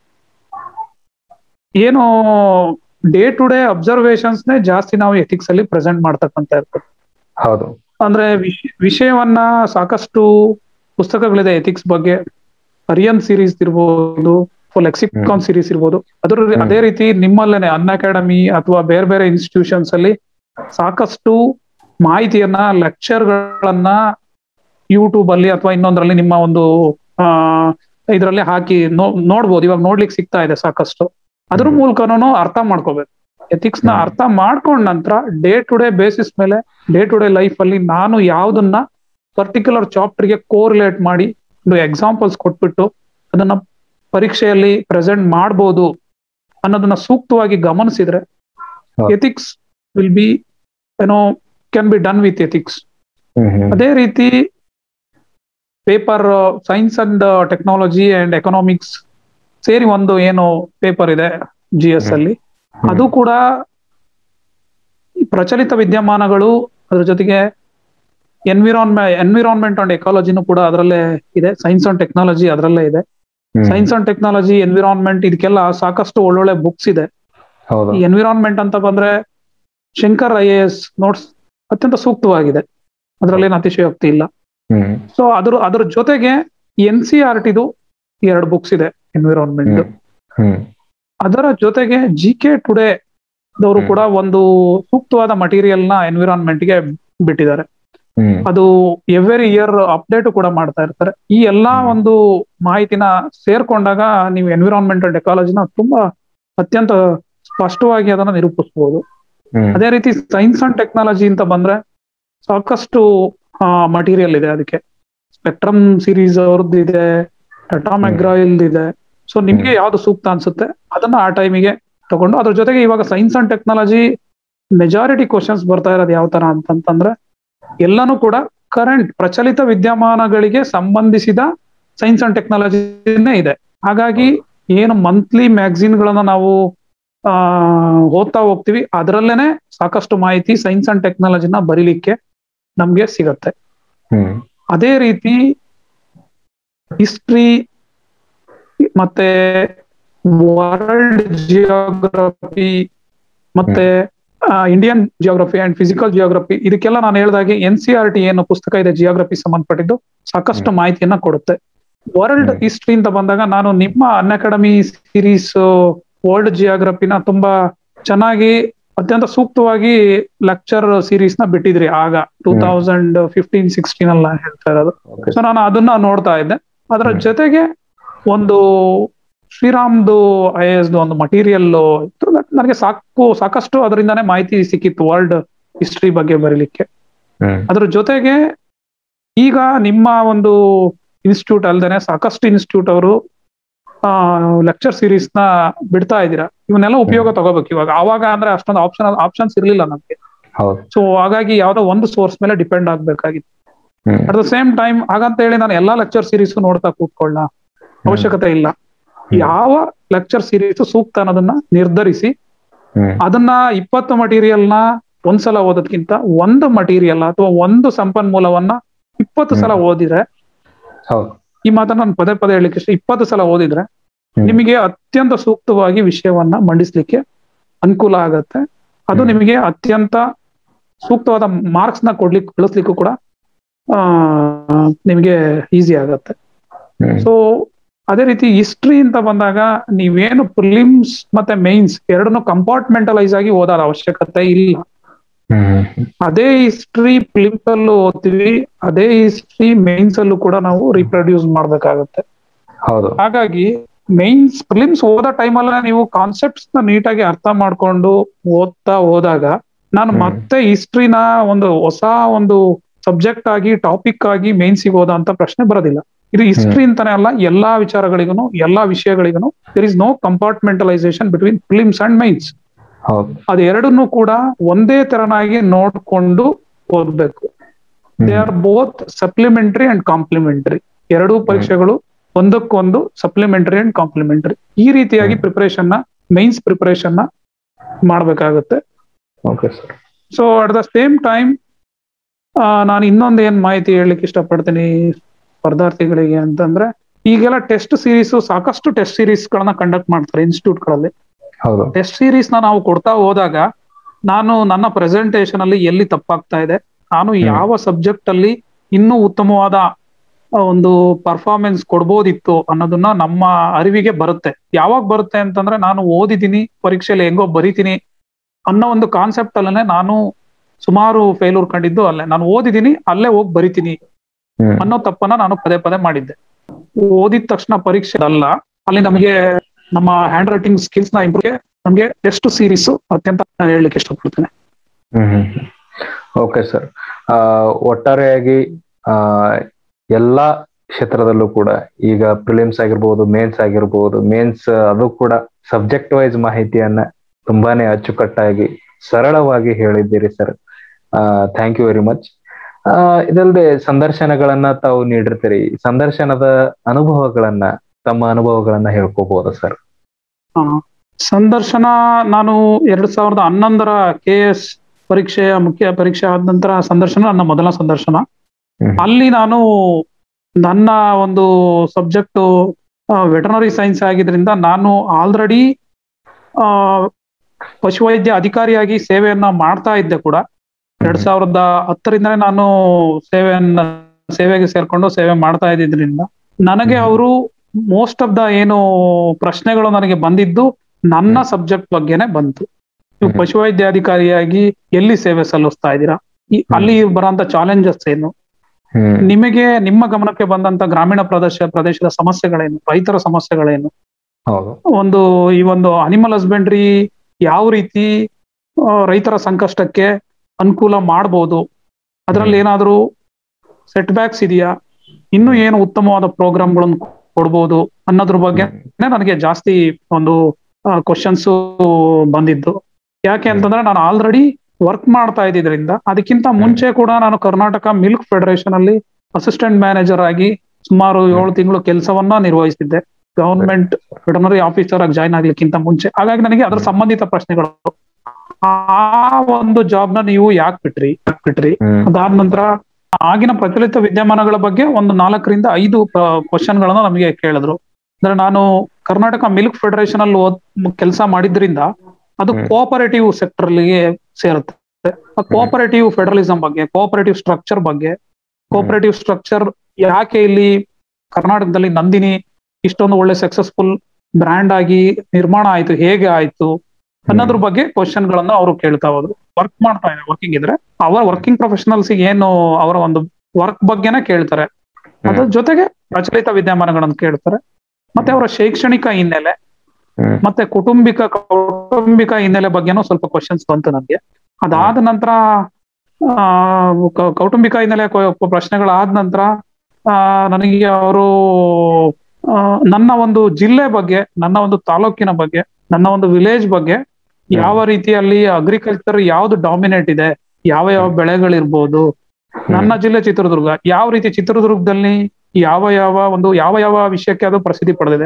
ಏನು ಡೇ ಟು ಡೇ ಅಬ್ಸರ್ವೇಷನ್ಸ್ ನೇ ಜಾಸ್ತಿ ನಾವು ಎಥಿಕ್ಸ್ ಅಲ್ಲಿ ಪ್ರೆಸೆಂಟ್ ಮಾಡ್ತಕ್ಕಂತ ಇರ್ತದೆ ಹೌದು ಅಂದ್ರೆ ವಿಷ- ವಿಷಯವನ್ನ ಸಾಕಷ್ಟು ಪುಸ್ತಕಗಳಿದೆ ಎಥಿಕ್ಸ್ ಬಗ್ಗೆ ಅರಿಯನ್ ಸೀರೀಸ್ ಇರ್ಬೋದು ಲೆಕ್ಸಿಕಾನ್ ಸೀರೀಸ್ ಇರ್ಬೋದು ಅದ್ರ ಹ್ಮ್. ಅದೇ ರೀತಿ ನಿಮ್ಮಲ್ಲೇನೆ ಅನ್ ಅಕಾಡೆಮಿ ಅಥವಾ ಬೇರೆ ಬೇರೆ ಇನ್ಸ್ಟಿಟ್ಯೂಷನ್ಸ್ ಅಲ್ಲಿ ಸಾಕಷ್ಟು ಮಾಹಿತಿಯನ್ನ ಲೆಕ್ಚರ್ ಗಳನ್ನ ಯೂಟ್ಯೂಬ್ ಅಲ್ಲಿ ಅಥವಾ ಇನ್ನೊಂದ್ರಲ್ಲಿ ನಿಮ್ಮ ಒಂದು ಆ ಇದರಲ್ಲಿ ಹಾಕಿ ನೋ ನೋಡ್ಬೋದು ಇವಾಗ ನೋಡ್ಲಿಕ್ಕೆ ಸಿಗ್ತಾ ಇದೆ ಸಾಕಷ್ಟು ಅದ್ರ ಹ್ಮ್. ಮೂಲಕನೂ ಅರ್ಥ ಮಾಡ್ಕೋಬೇಕು ಎಥಿಕ್ಸ್ ನ ಹ್ಮ್. ಅರ್ಥ ಮಾಡ್ಕೊಂಡ ನಂತರ ಡೇ ಟು ಡೇ ಬೇಸಿಸ್ ಮೇಲೆ ಡೇ ಟು ಡೇ ಲೈಫ್ ಅಲ್ಲಿ ನಾನು ಯಾವ್ದನ್ನ ಪರ್ಟಿಕ್ಯುಲರ್ ಚಾಪ್ಟರ್ ಗೆ ಕೋರಿಲೇಟ್ ಮಾಡಿ ಒಂದು ಎಕ್ಸಾಂಪಲ್ಸ್ ಕೊಟ್ಬಿಟ್ಟು ಅದನ್ನ ಪರೀಕ್ಷೆಯಲ್ಲಿ ಪ್ರೆಸೆಂಟ್ ಮಾಡ್ಬೋದು ಅನ್ನೋದನ್ನ ಸೂಕ್ತವಾಗಿ ಗಮನಿಸಿದ್ರೆ ಹೌದು. ಎಥಿಕ್ಸ್ ವಿಲ್ ಬಿ ಏನೋ can be done with ethics hmm hmm ಅದೇ ರೀತಿ paper science and technology and economics ಸೇರಿ ಒಂದು ಏನು ಪೇಪರ್ ಇದೆ ಜಿ ಎಸ್ ಅಲ್ಲಿ ಹ್ಮ್. ಅದು ಕೂಡ ಈ ಪ್ರಚಲಿತ ವಿದ್ಯಮಾನಗಳು ಅದ್ರ ಜೊತೆಗೆ ಎನ್ವಿರಾನ್ಮೆ ಎನ್ವಿರಾನ್ಮೆಂಟ್ ಅಂಡ್ ಎಕಾಲಜಿನೂ ಕೂಡ ಅದರಲ್ಲೇ ಇದೆ ಸೈನ್ಸ್ ಅಂಡ್ ಟೆಕ್ನಾಲಜಿ ಅದರಲ್ಲೇ ಇದೆ ಹ್ಮ್. ಸೈನ್ಸ್ ಅಂಡ್ ಟೆಕ್ನಾಲಜಿ ಎನ್ವಿರಾನ್ಮೆಂಟ್ ಇದಕ್ಕೆಲ್ಲ ಸಾಕಷ್ಟು ಒಳ್ಳೊಳ್ಳೆ ಬುಕ್ಸ್ ಇದೆ ಹೌದು ಈ ಎನ್ವಿರಾನ್ಮೆಂಟ್ ಅಂತ ಬಂದ್ರೆ Shankar I A S notes ಅತ್ಯಂತ ಸೂಕ್ತವಾಗಿದೆ ಅದರಲ್ಲೇನು ಅತಿಶಯೋಕ್ತಿ ಇಲ್ಲ ಹ್ಮ್ ಸೊ ಅದ್ರ ಅದ್ರ ಜೊತೆಗೆ ಎನ್ ಸಿ ಆರ್ ಟಿದು ಎರಡು ಬುಕ್ಸ್ ಇದೆ ಎನ್ವಿರಾನ್ಮೆಂಟ್ ಹ್ಮ್ ಹ್ಮ್ ಅದರ ಜೊತೆಗೆ ಜಿ ಕೆ ಟುಡೇ ದವರು ಹ್ಮ್. ಕೂಡ ಒಂದು ಸೂಕ್ತವಾದ ಮಟೀರಿಯಲ್ ನ ಎನ್ವಿರಾನ್ಮೆಂಟ್ ಗೆ ಬಿಟ್ಟಿದ್ದಾರೆ ಹ್ಮ್ ಅದು ಎವ್ರಿ ಇಯರ್ ಅಪ್ಡೇಟ್ ಕೂಡ ಮಾಡ್ತಾ ಇರ್ತಾರೆ ಈ ಎಲ್ಲಾ ಹ್ಮ್. ಒಂದು ಮಾಹಿತಿನ ಸೇರ್ಕೊಂಡಾಗ ನೀವು ಎನ್ವಿರಾನ್ಮೆಂಟ್ ಅಂಡ್ ಟೆಕ್ನಾಲಜಿನ ತುಂಬಾ ಅತ್ಯಂತ ಸ್ಪಷ್ಟವಾಗಿ ಅದನ್ನ ನಿರೂಪಿಸಬಹುದು ಹ್ಮ್ ಅದೇ ರೀತಿ ಸೈನ್ಸ್ ಅಂಡ್ ಟೆಕ್ನಾಲಜಿ ಅಂತ ಬಂದ್ರೆ ಸಾಕಷ್ಟು ಮಟೀರಿಯಲ್ ಇದೆ ಅದಕ್ಕೆ ಸ್ಪೆಕ್ಟ್ರಮ್ ಸೀರೀಸ್ ಅವ್ರದ್ದು ಇದೆ ಟಟಾ ಮೆಗ್ರಾಯಿಲ್ ಇದೆ ಸೊ ನಿಮ್ಗೆ ಯಾವ್ದು ಸೂಕ್ತ ಅನ್ಸುತ್ತೆ ಅದನ್ನ ಆ ಟೈಮಿಗೆ ತಗೊಂಡು ಅದ್ರ ಜೊತೆಗೆ ಇವಾಗ science and technology majority questions ಬರ್ತಾ ಇರೋದು ಯಾವ ತರ ಅಂತಂತಂದ್ರೆ ಎಲ್ಲಾನು ಕೂಡ ಕರೆಂಟ್ ಪ್ರಚಲಿತ ವಿದ್ಯಮಾನಗಳಿಗೆ ಸಂಬಂಧಿಸಿದ ಸೈನ್ಸ್ ಅಂಡ್ ಟೆಕ್ನಾಲಜಿನೇ ಇದೆ ಹಾಗಾಗಿ ಏನು ಮಂತ್ಲಿ ಮ್ಯಾಗಝಿನ್ ಗಳನ್ನ ನಾವು ಆ ಓದ್ತಾ ಹೋಗ್ತೀವಿ ಅದರಲ್ಲೇನೆ ಸಾಕಷ್ಟು ಮಾಹಿತಿ ಸೈನ್ಸ್ ಅಂಡ್ ಟೆಕ್ನಾಲಜಿನ ಬರೀಲಿಕ್ಕೆ ನಮ್ಗೆ ಸಿಗತ್ತೆ ಹ್ಮ್ ಅದೇ ರೀತಿ ಹಿಸ್ಟ್ರಿ ಮತ್ತೆ ವರ್ಲ್ಡ್ ಜಿಯೋಗ್ರಫಿ ಮತ್ತೆ Indian geography and physical geography ಇದಕ್ಕೆಲ್ಲ ನಾನು ಹೇಳ್ದಾಗೆ ಎನ್ ಸಿ ಆರ್ ಟಿ ಏನು ಪುಸ್ತಕ ಇದೆ ಜಿಯೋಗ್ರಫಿ ಸಂಬಂಧಪಟ್ಟಿದ್ದು ಸಾಕಷ್ಟು ಮಾಹಿತಿಯನ್ನ ಕೊಡುತ್ತೆ ವರ್ಲ್ಡ್ ಹ್ಮ್. ಹಿಸ್ಟ್ರಿ ಅಂತ ಬಂದಾಗ ನಾನು ನಿಮ್ಮ ಅನ್ ಅಕಾಡೆಮಿ ಸೀರೀಸ್ ವರ್ಲ್ಡ್ ಜಿಯೋಗ್ರಫಿನ ತುಂಬಾ ಚೆನ್ನಾಗಿ ಅತ್ಯಂತ ಸೂಕ್ತವಾಗಿ ಲೆಕ್ಚರ್ ಸೀರೀಸ್ ನ ಬಿಟ್ಟಿದ್ರಿ ಆಗ two hmm. Thousand fifteen sixteen ಅಲ್ಲ ಹೇಳ್ತಾ ಇರೋದು Okay. ಸೊ ನಾನು ಅದನ್ನ ನೋಡ್ತಾ ಇದ್ದೆ ಅದರ ಹ್ಮ್. ಜೊತೆಗೆ ಒಂದು ಶ್ರೀರಾಮ್ದು ಐ ಎಸ್ ಒಂದು ಮಟೀರಿಯಲ್ ನನಗೆ ಸಾಕು ಸಾಕಷ್ಟು ಅದರಿಂದಾನೇ ಮಾಹಿತಿ ಸಿಕ್ಕಿತ್ತು ವರ್ಲ್ಡ್ ಹಿಸ್ಟ್ರಿ ಬಗ್ಗೆ ಬರೀಲಿಕ್ಕೆ ಹ್ಮ್ ಅದ್ರ ಜೊತೆಗೆ ಈಗ ನಿಮ್ಮ ಒಂದು ಇನ್ಸ್ಟಿಟ್ಯೂಟ್ ಅಲ್ದೇನೆ ಸಾಕಷ್ಟು ಇನ್ಸ್ಟಿಟ್ಯೂಟ್ ಅವರು ಲೆಕ್ಚರ್ ಸೀರೀಸ್ ನ ಬಿಡ್ತಾ ಇದ್ದೀರಾ ಇವನ್ನೆಲ್ಲ ಉಪಯೋಗ ತಗೋಬೇಕು ಇವಾಗ ಆವಾಗ ಅಂದ್ರೆ ಅಷ್ಟೊಂದು ಆಪ್ಷನ್ ಆಪ್ಷನ್ಸ್ ಇರ್ಲಿಲ್ಲ ನಮ್ಗೆ ಹೌದು ಸೊ ಹಾಗಾಗಿ ಯಾವ್ದೋ ಒಂದು ಸೋರ್ಸ್ ಮೇಲೆ ಡಿಪೆಂಡ್ ಆಗ್ಬೇಕಾಗಿತ್ತು hmm at the same time ಹಾಗಂತ ಹೇಳಿ ನಾನು ಎಲ್ಲಾ ಲೆಕ್ಚರ್ ಸೀರೀಸ್ ನೋಡ್ತಾ ಕೂತ್ಕೊಳ್ಳ ಅವಶ್ಯಕತೆ ಇಲ್ಲ ಯಾವ ಲೆಕ್ಚರ್ ಸೀರೀಸ್ ಸೂಕ್ತ ಅನ್ನೋದನ್ನ ನಿರ್ಧರಿಸಿ ಹ್ಮ್ ಅದನ್ನ ಇಪ್ಪತ್ತು ಮಟೀರಿಯಲ್ ನ ಒಂದ್ಸಲ ಓದೋದ್ಕಿಂತ ಒಂದು ಮಟೀರಿಯಲ್ ಅಥವಾ ಒಂದು ಸಂಪನ್ಮೂಲವನ್ನ ಇಪ್ಪತ್ತು ಸಲ ಓದಿದ್ರೆ ಹೌದು ಈ ಮಾತನ್ನ ನಾನು ಪದೇ ಪದೇ ಹೇಳಿಕ್ಕೆ ಇಷ್ಟ ಇಪ್ಪತ್ತು ಸಲ ಓದಿದ್ರೆ ಹ್ಮ್. ನಿಮಗೆ ಅತ್ಯಂತ ಸೂಕ್ತವಾಗಿ ವಿಷಯವನ್ನ ಮಂಡಿಸ್ಲಿಕ್ಕೆ ಅನುಕೂಲ ಆಗತ್ತೆ ಅದು ಹ್ಮ್. ನಿಮಗೆ ಅತ್ಯಂತ ಸೂಕ್ತವಾದ ಮಾರ್ಕ್ಸ್ ನ ಕೊಡ್ಲಿಕ್ಕೆ ಕಳಿಸ್ಲಿಕ್ಕೂ ಕೂಡ ಆ ನಿಮಗೆ ಈಸಿ ಆಗತ್ತೆ ಹ್ಮ್ ಸೊ ಅದೇ ರೀತಿ ಹಿಸ್ಟ್ರಿ ಅಂತ ಬಂದಾಗ ನೀವೇನು ಪ್ರಿಲಿಮ್ಸ್ ಮತ್ತೆ ಮೈನ್ಸ್ ಎರಡನ್ನು ಕಂಪಾರ್ಟ್ಮೆಂಟಲೈಸ್ ಆಗಿ ಓದಾದ ಅವಶ್ಯಕತೆ ಇಲ್ಲ ಹ್ಮ್ ಅದೇ ಹಿಸ್ಟ್ರಿ ಪ್ರಿಲಿಮ್ಸ್ ಅಲ್ಲೂ ಓದ್ತೀವಿ ಅದೇ ಹಿಸ್ಟ್ರಿ ಮೈನ್ಸ್ ಅಲ್ಲೂ ಕೂಡ ನಾವು ರೀಪ್ರೊಡ್ಯೂಸ್ ಮಾಡ್ಬೇಕಾಗತ್ತೆ ಹೌದು ಹಾಗಾಗಿ ಮೈನ್ಸ್ ಪ್ರಿಲಿಮ್ಸ್ ಓದೋ ಟೈಮಲ್ಲ ನೀವು ಕಾನ್ಸೆಪ್ಟ್ಸ್ ನ ನೀಟಾಗಿ ಅರ್ಥ ಮಾಡ್ಕೊಂಡು ಓದ್ತಾ ಹೋದಾಗ ನಾನು ಹ್ಮ್. ಮತ್ತೆ ಹಿಸ್ಟ್ರಿನ ಒಂದು ಹೊಸ ಒಂದು ಸಬ್ಜೆಕ್ಟ್ ಆಗಿ ಟಾಪಿಕ್ ಆಗಿ ಮೇನ್ಸಿಗೆ ಓದೋ ಅಂತ ಪ್ರಶ್ನೆ ಬರೋದಿಲ್ಲ ಇದು ಹಿಸ್ಟ್ರಿ ಅಂತಾನೆ ಅಲ್ಲ ಎಲ್ಲಾ ವಿಚಾರಗಳಿಗೂ ಎಲ್ಲಾ ವಿಷಯಗಳಿಗೂ there is no compartmentalization between prelims and mains ಹೌದು ಅದು ಎರಡನ್ನೂ ಕೂಡ ಒಂದೇ ತೆರನಾಗಿ ನೋಡ್ಕೊಂಡು ಓದ್ಬೇಕು they are both supplementary and complementary ಎರಡೂ ಪರೀಕ್ಷೆಗಳು ಒಂದಕ್ಕೊಂದು ಸಪ್ಲಿಮೆಂಟರಿ ಅಂಡ್ ಕಾಂಪ್ಲಿಮೆಂಟರಿ ಈ ರೀತಿಯಾಗಿ ಹ್ಮ್. ಪ್ರಿಪರೇಷನ್ ನ ಮೈನ್ಸ್ ಪ್ರಿಪರೇಷನ್ ನ ಮಾಡ್ಬೇಕಾಗತ್ತೆ okay sir so at the same time ನಾನು ಇನ್ನೊಂದು ಏನ್ ಮಾಹಿತಿ ಹೇಳಲಿಕ್ಕೆ ಇಷ್ಟಪಡ್ತೀನಿ ಸ್ಪರ್ಧಾರ್ಥಿಗಳಿಗೆ ಅಂತಂದ್ರೆ ಈಗೆಲ್ಲ ಟೆಸ್ಟ್ ಸೀರೀಸ್ ಸಾಕಷ್ಟು ಟೆಸ್ಟ್ ಸೀರೀಸ್ ಗಳನ್ನ ಕಂಡಕ್ಟ್ ಮಾಡ್ತಾರೆ ಇನ್ಸ್ಟಿಟ್ಯೂಟ್ ಗಳಲ್ಲಿ ಹೌದು ಟೆಸ್ಟ್ ಸೀರೀಸ್ ನ ನಾವು ಕೊಡ್ತಾ ಹೋದಾಗ ನಾನು ನನ್ನ ಪ್ರೆಸೆಂಟೇಶನ್ ಅಲ್ಲಿ ಎಲ್ಲಿ ತಪ್ಪಾಗ್ತಾ ಇದೆ ನಾನು ಹ್ಮ್. ಯಾವ ಸಬ್ಜೆಕ್ಟ್ ಅಲ್ಲಿ ಇನ್ನೂ ಉತ್ತಮವಾದ ಆ, ಒಂದು ಪರ್ಫಾರ್ಮೆನ್ಸ್ ಕೊಡ್ಬೋದಿತ್ತು ಅನ್ನೋದನ್ನ ನಮ್ಮ ಅರಿವಿಗೆ ಬರುತ್ತೆ ಯಾವಾಗ ಬರುತ್ತೆ ಅಂತಂದ್ರೆ ನಾನು ಓದಿದ್ದೀನಿ ಪರೀಕ್ಷೆಯಲ್ಲಿ ಹೆಂಗೋ ಬರಿತೀನಿ ಅನ್ನೋ ಒಂದು ಕಾನ್ಸೆಪ್ಟ್ ಅಲ್ಲೇ ನಾನು ಸುಮಾರು ಫೇಲ್ಯೂರ್ ಕಂಡಿದ್ದು ಅಲ್ಲೇ ನಾನು ಓದಿದ್ದೀನಿ ಅಲ್ಲೇ ಹೋಗಿ ಬರಿತೀನಿ ಹ್ಮ್ ಅನ್ನೋ ತಪ್ಪನ್ನ ನಾನು ಪದೇ ಪದೇ ಮಾಡಿದ್ದೆ ಓದಿದ ತಕ್ಷಣ ಪರೀಕ್ಷೆ ಅಲ್ಲ ಅಲ್ಲಿ ನಮಗೆ ನಮ್ಮ ಹ್ಯಾಂಡ್ ರೈಟಿಂಗ್ ಸ್ಕಿಲ್ಸ್ ನ ಇಂಪ್ರೂವ್ ನಮಗೆ ಟೆಸ್ಟ್ ಸೀರೀಸ್ ಅತ್ಯಂತ ನಾನ್ ಹೇಳಲಿಕ್ಕೆ ಇಷ್ಟಪಡ್ತೇನೆ ಹ್ಮ್ ಓಕೆ ಸರ್ ಒಟ್ಟಾರೆಯಾಗಿ ಆ ಎಲ್ಲಾ ಕ್ಷೇತ್ರದಲ್ಲೂ ಕೂಡ ಈಗ ಪ್ರಿಲಿಮ್ಸ್ ಆಗಿರ್ಬೋದು ಮೇನ್ಸ್ ಆಗಿರ್ಬೋದು ಮೇನ್ಸ್ ಅದು ಕೂಡ ಸಬ್ಜೆಕ್ಟ್ ವೈಸ್ ಮಾಹಿತಿಯನ್ನ ತುಂಬಾನೇ ಅಚ್ಚುಕಟ್ಟಾಗಿ ಸರಳವಾಗಿ ಹೇಳಿದ್ದೀರಿ sir thank you very much ಇದಲ್ಲದೆ ಸಂದರ್ಶನಗಳನ್ನ ತಾವು ನೀಡಿರ್ತೀರಿ ಸಂದರ್ಶನದ ಅನುಭವಗಳನ್ನ ತಮ್ಮ ಅನುಭವಗಳನ್ನ ಹೇಳ್ಕೋಬಹುದಾ ಸರ್ ಆ, ಸಂದರ್ಶನ ನಾನು ಎರಡ್ ಸಾವಿರದ ಹನ್ನೊಂದರ ಕೆ ಎಸ್ ಪರೀಕ್ಷೆಯ ಮುಖ್ಯ ಪರೀಕ್ಷೆ ಆದ ನಂತರ ಸಂದರ್ಶನ ನನ್ನ ಮೊದಲ ಸಂದರ್ಶನ ಹ್ಮ್. ಅಲ್ಲಿ ನಾನು ನನ್ನ ಒಂದು ಸಬ್ಜೆಕ್ಟ್ ವೆಟರ್ನರಿ ಸೈನ್ಸ್ ಆಗಿದ್ರಿಂದ ನಾನು ಆಲ್ರೆಡಿ ಪಶುವೈದ್ಯ ಅಧಿಕಾರಿಯಾಗಿ ಸೇವೆಯನ್ನ ಮಾಡ್ತಾ ಇದ್ದೆ ಕೂಡ ಎರಡ್ ಸಾವಿರದ ಹತ್ತರಿಂದನೇ ನಾನು ಸೇವೆಯನ್ನ ಸೇವೆಗೆ ಸೇರ್ಕೊಂಡು ಸೇವೆ ಮಾಡ್ತಾ ಇದ್ದಿದ್ರಿಂದ ನನಗೆ ಹ್ಮ್. ಅವರು ಮೋಸ್ಟ್ ಆಫ್ ದ ಏನು ಪ್ರಶ್ನೆಗಳು ನನಗೆ ಬಂದಿದ್ದು ನನ್ನ ಹ್ಮ್. ಸಬ್ಜೆಕ್ಟ್ ಬಗ್ಗೆನೆ ಬಂತು ನೀವು ಹ್ಮ್. ಪಶುವೈದ್ಯಾಧಿಕಾರಿಯಾಗಿ ಎಲ್ಲಿ ಸೇವೆ ಸಲ್ಲಿಸ್ತಾ ಇದ್ದೀರಾ ಈ ಅಲ್ಲಿ ಬರೋಂತ ಚಾಲೆಂಜಸ್ ಏನು ಹ್ಮ್ ನಿಮಗೆ ನಿಮ್ಮ ಗಮನಕ್ಕೆ ಬಂದಂತ ಗ್ರಾಮೀಣ ಪ್ರದೇಶ ಪ್ರದೇಶದ ಸಮಸ್ಯೆಗಳೇನು ರೈತರ ಸಮಸ್ಯೆಗಳೇನು ಹೌದು ಒಂದು ಈ ಒಂದು ಅನಿಮಲ್ ಹಸ್ಬೆಂಡ್ರಿ ಯಾವ ರೀತಿ ಆ, ರೈತರ ಸಂಕಷ್ಟಕ್ಕೆ ಅನುಕೂಲ ಮಾಡಬಹುದು ಅದರಲ್ಲಿ ಹ್ಮ್. ಏನಾದರೂ ಸೆಟ್ ಬ್ಯಾಕ್ಸ್ ಇದೆಯಾ ಇನ್ನೂ ಏನು ಉತ್ತಮವಾದ ಪ್ರೋಗ್ರಾಮ್ಗಳನ್ನು ಕೊಡ್ಬೋದು ಅನ್ನೋದ್ರ ಬಗ್ಗೆ ನನಗೆ ಜಾಸ್ತಿ ಒಂದು ಕ್ವಶನ್ಸ್ ಬಂದಿದ್ದು ಯಾಕೆ ಅಂತಂದ್ರೆ ನಾನು ಆಲ್ರೆಡಿ ವರ್ಕ್ ಮಾಡ್ತಾ ಇದ್ದಿದ್ರಿಂದ ಅದಕ್ಕಿಂತ ಮುಂಚೆ ಕೂಡ ನಾನು ಕರ್ನಾಟಕ ಮಿಲ್ಕ್ ಫೆಡರೇಷನ್ ಅಲ್ಲಿ ಅಸಿಸ್ಟೆಂಟ್ ಮ್ಯಾನೇಜರ್ ಆಗಿ ಸುಮಾರು ಏಳು ತಿಂಗಳು ಕೆಲಸವನ್ನ ನಿರ್ವಹಿಸಿದ್ದೆ ಗವರ್ಮೆಂಟ್ ವೆಟರ್ನರಿ ಆಫೀಸರ್ ಆಗಿ ಜಾಯ್ನ್ ಆಗ್ಲಿಕ್ಕಿಂತ ಮುಂಚೆ ಹಾಗಾಗಿ ನನಗೆ ಅದರ ಸಂಬಂಧಿತ ಪ್ರಶ್ನೆಗಳು ಆ ಒಂದು ಜಾಬ್ ನ ನೀವು ಯಾಕೆ ಬಿಟ್ರಿ ಯಾಕೆ ಬಿಟ್ರಿ ಹ್ಮ್ ಅದಾದ ನಂತರ ಆಗಿನ ಪ್ರಚಲಿತ ವಿದ್ಯಮಾನಗಳ ಬಗ್ಗೆ ಒಂದು ನಾಲ್ಕರಿಂದ ಐದು ಕ್ವಶನ್ ಗಳನ್ನ ನಮಗೆ ಕೇಳಿದ್ರು ಅಂದ್ರೆ ನಾನು ಕರ್ನಾಟಕ ಮಿಲ್ಕ್ ಫೆಡರೇಷನ್ ಅಲ್ಲಿ ಓದ್ ಕೆಲಸ ಮಾಡಿದ್ರಿಂದ ಅದು ಹ್ಮ್. ಕೋಆಪರೇಟಿವ್ ಸೆಕ್ಟರ್ ಅಲ್ಲಿಗೆ ಸೇರುತ್ತೆ ಆ ಕೋಆಪರೇಟಿವ್ ಫೆಡರಲಿಸಂ ಬಗ್ಗೆ ಕೋಆಪರೇಟಿವ್ ಸ್ಟ್ರಕ್ಚರ್ ಬಗ್ಗೆ ಕೋಆಪರೇಟಿವ್ ಸ್ಟ್ರಕ್ಚರ್ ಯಾಕೆ ಇಲ್ಲಿ ಕರ್ನಾಟಕದಲ್ಲಿ ನಂದಿನಿ ಇಷ್ಟೊಂದು ಒಳ್ಳೆ ಸಕ್ಸಸ್ಫುಲ್ ಬ್ರ್ಯಾಂಡ್ ಆಗಿ ನಿರ್ಮಾಣ ಆಯ್ತು ಹೇಗೆ ಆಯ್ತು ಅನ್ನೋದ್ರ ಬಗ್ಗೆ ಕ್ವಶನ್ ಗಳನ್ನ ಅವರು ಕೇಳ್ತಾ ಹೋದ್ರು ವರ್ಕ್ ಮಾಡ್ತಾ ಇದ್ದಾರೆ ವರ್ಕಿಂಗ್ ಇದ್ರೆ ಅವರ ವರ್ಕಿಂಗ್ ಪ್ರೊಫೆಷನಲ್ಸ್ ಏನು ಅವರ ಒಂದು ವರ್ಕ್ ಬಗ್ಗೆನೇ ಕೇಳ್ತಾರೆ ಅದ್ರ ಜೊತೆಗೆ ಪ್ರಚಲಿತ ವಿದ್ಯಮಾನಗಳನ್ನು ಕೇಳ್ತಾರೆ ಮತ್ತೆ ಅವರ ಶೈಕ್ಷಣಿಕ ಹಿನ್ನೆಲೆ ಹ್ಮ್. ಮತ್ತೆ ಕುಟುಂಬಿಕ ಕೌಟುಂಬಿಕ ಹಿನ್ನೆಲೆ ಬಗ್ಗೆನೂ ಸ್ವಲ್ಪ ಕ್ವಶನ್ಸ್ ಬಂತು ನನಗೆ ಅದಾದ ನಂತರ ಆ ಕೌ- ಕೌಟುಂಬಿಕ ಹಿನ್ನೆಲೆ ಕೊ- ಪ್ರಶ್ನೆಗಳಾದ ನಂತರ ಆ ನನಗೆ ಅವರು ನನ್ನ ಒಂದು ಜಿಲ್ಲೆ ಬಗ್ಗೆ ನನ್ನ ಒಂದು ತಾಲೂಕಿನ ಬಗ್ಗೆ ನನ್ನ ಒಂದು ವಿಲೇಜ್ ಬಗ್ಗೆ ಯಾವ ರೀತಿಯಲ್ಲಿ ಅಗ್ರಿಕಲ್ಚರ್ ಯಾವ್ದು ಡಾಮಿನೇಟ್ ಇದೆ ಯಾವ ಯಾವ ಬೆಳೆಗಳಿರ್ಬೋದು ನನ್ನ ಜಿಲ್ಲೆ ಚಿತ್ರದುರ್ಗ ಯಾವ ರೀತಿ ಚಿತ್ರದುರ್ಗದಲ್ಲಿ ಯಾವ ಯಾವ ಒಂದು ಯಾವ ಯಾವ ವಿಷಯಕ್ಕೆ ಅದು ಪ್ರಸಿದ್ಧಿ ಪಡೆದಿದೆ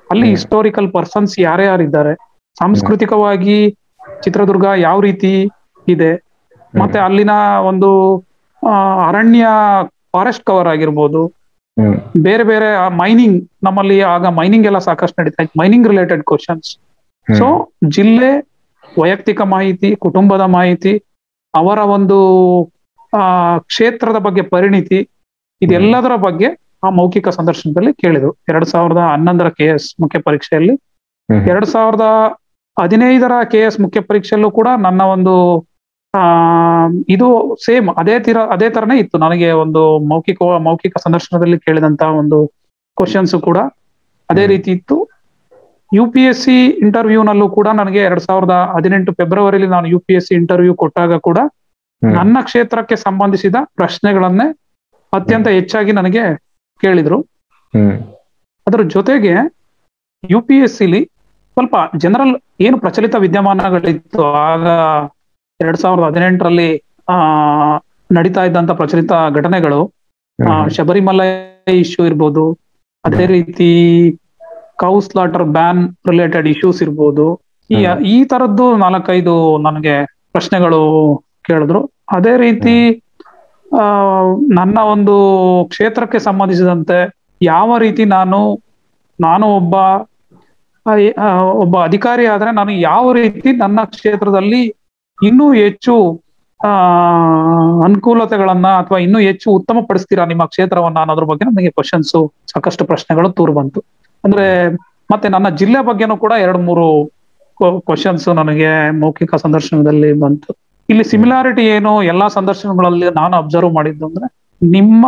ಅಲ್ಲಿ ಹ್ಮ್. ಹಿಸ್ಟೋರಿಕಲ್ ಪರ್ಸನ್ಸ್ ಯಾರ್ಯಾರಿದ್ದಾರೆ ಸಾಂಸ್ಕೃತಿಕವಾಗಿ ಚಿತ್ರದುರ್ಗ ಯಾವ ರೀತಿ ಇದೆ ಮತ್ತೆ ಅಲ್ಲಿನ ಒಂದು ಆ, ಅರಣ್ಯ ಫಾರೆಸ್ಟ್ ಕವರ್ ಆಗಿರ್ಬೋದು ಹ್ಮ್ ಬೇರೆ ಬೇರೆ ಮೈನಿಂಗ್ ನಮ್ಮಲ್ಲಿ ಆಗ ಮೈನಿಂಗ್ ಎಲ್ಲ ಸಾಕಷ್ಟು ನಡೀತಾ ಇತ್ತು mining related questions hmm. So ಜಿಲ್ಲೆ ವೈಯಕ್ತಿಕ ಮಾಹಿತಿ ಕುಟುಂಬದ ಮಾಹಿತಿ ಅವರ ಒಂದು ಆ ಕ್ಷೇತ್ರದ ಬಗ್ಗೆ ಪರಿಣಿತಿ ಇದೆಲ್ಲದರ ಬಗ್ಗೆ ಆ ಮೌಖಿಕ ಸಂದರ್ಶನದಲ್ಲಿ ಕೇಳಿದ್ರು ಎರಡ್ ಸಾವಿರದ ಹನ್ನೊಂದರ ಕೆ ಎಸ್ ಮುಖ್ಯ ಪರೀಕ್ಷೆಯಲ್ಲಿ ಹ್ಮ್. ಎರಡ್ ಸಾವಿರದ ಹದಿನೈದರ ಕೆ ಎಸ್ ಮುಖ್ಯ ಪರೀಕ್ಷೆಯಲ್ಲೂ ಕೂಡ ನನ್ನ ಒಂದು ಆ ಇದು ಸೇಮ್ ಅದೇ ತೀರ ಅದೇ ತರನೇ ಇತ್ತು ನನಗೆ ಒಂದು ಮೌಖಿಕ ಮೌಖಿಕ ಸಂದರ್ಶನದಲ್ಲಿ ಕೇಳಿದಂತ ಒಂದು ಕ್ವಶನ್ಸ್ ಕೂಡ ಅದೇ ಹ್ಮ್. ರೀತಿ ಇತ್ತು ಯು ಪಿ ಎಸ್ ಸಿ ಇಂಟರ್ವ್ಯೂನಲ್ಲೂ ಕೂಡ ನನಗೆ ಎರಡ್ ಸಾವಿರದ ಹದಿನೆಂಟು ಫೆಬ್ರವರಿಲಿ ನಾನು U P S C interview ಕೊಟ್ಟಾಗ ಕೂಡ ಹ್ಮ್. ನನ್ನ ಕ್ಷೇತ್ರಕ್ಕೆ ಸಂಬಂಧಿಸಿದ ಪ್ರಶ್ನೆಗಳನ್ನೇ ಅತ್ಯಂತ ಹೆಚ್ಚಾಗಿ ನನಗೆ ಕೇಳಿದ್ರು ಹ್ಮ್ ಅದರ ಜೊತೆಗೆ ಯು ಪಿ ಎಸ್ ಸಿಲಿ ಸ್ವಲ್ಪ ಜನರಲ್ ಏನು ಪ್ರಚಲಿತ ವಿದ್ಯಮಾನಗಳಿತ್ತು ಆಗ ಎರಡ್ ಸಾವಿರದ ಹದಿನೆಂಟರಲ್ಲಿ ಆ ನಡೀತಾ ಇದ್ದಂತ ಪ್ರಚಲಿತ ಘಟನೆಗಳು ಆ, ಹ್ಮ್. ಶಬರಿಮಲ ಇಶ್ಯೂ ಇರ್ಬೋದು ಅದೇ ರೀತಿ cow slaughter ban related issues ಇರ್ಬೋದು ಈ ಹ್ಮ್. ಈ ತರದ್ದು ನಾಲ್ಕೈದು ನನಗೆ ಪ್ರಶ್ನೆಗಳು ಕೇಳಿದ್ರು ಅದೇ ರೀತಿ ಆ ನನ್ನ ಒಂದು ಕ್ಷೇತ್ರಕ್ಕೆ ಸಂಬಂಧಿಸಿದಂತೆ ಯಾವ ರೀತಿ ನಾನು ನಾನು ಒಬ್ಬ ಆ, ಆ, ಒಬ್ಬ ಅಧಿಕಾರಿ ಆದ್ರೆ ನಾನು ಯಾವ ರೀತಿ ನನ್ನ ಕ್ಷೇತ್ರದಲ್ಲಿ ಇನ್ನೂ ಹೆಚ್ಚು ಆ ಅನುಕೂಲತೆಗಳನ್ನ ಅಥವಾ ಇನ್ನೂ ಹೆಚ್ಚು ಉತ್ತಮ ಪಡಿಸ್ತೀರಾ ನಿಮ್ಮ ಕ್ಷೇತ್ರವನ್ನ ಅನ್ನೋದ್ರ ಬಗ್ಗೆ ನನಗೆ ಕ್ವಶನ್ಸ್ ಸಾಕಷ್ಟು ಪ್ರಶ್ನೆಗಳು ತೂರು ಬಂತು ಅಂದ್ರೆ ಮತ್ತೆ ನನ್ನ ಜಿಲ್ಲೆ ಬಗ್ಗೆನೂ ಕೂಡ ಎರಡು ಮೂರು ಕ್ವಶನ್ಸ್ ನನಗೆ ಮೌಖಿಕ ಸಂದರ್ಶನದಲ್ಲಿ ಬಂತು ಇಲ್ಲಿ ಸಿಮಿಲಾರಿಟಿ ಏನು ಎಲ್ಲಾ ಸಂದರ್ಶನಗಳಲ್ಲಿ ನಾನು ಅಬ್ಸರ್ವ್ ಮಾಡಿದ್ದು ಅಂದ್ರೆ ನಿಮ್ಮ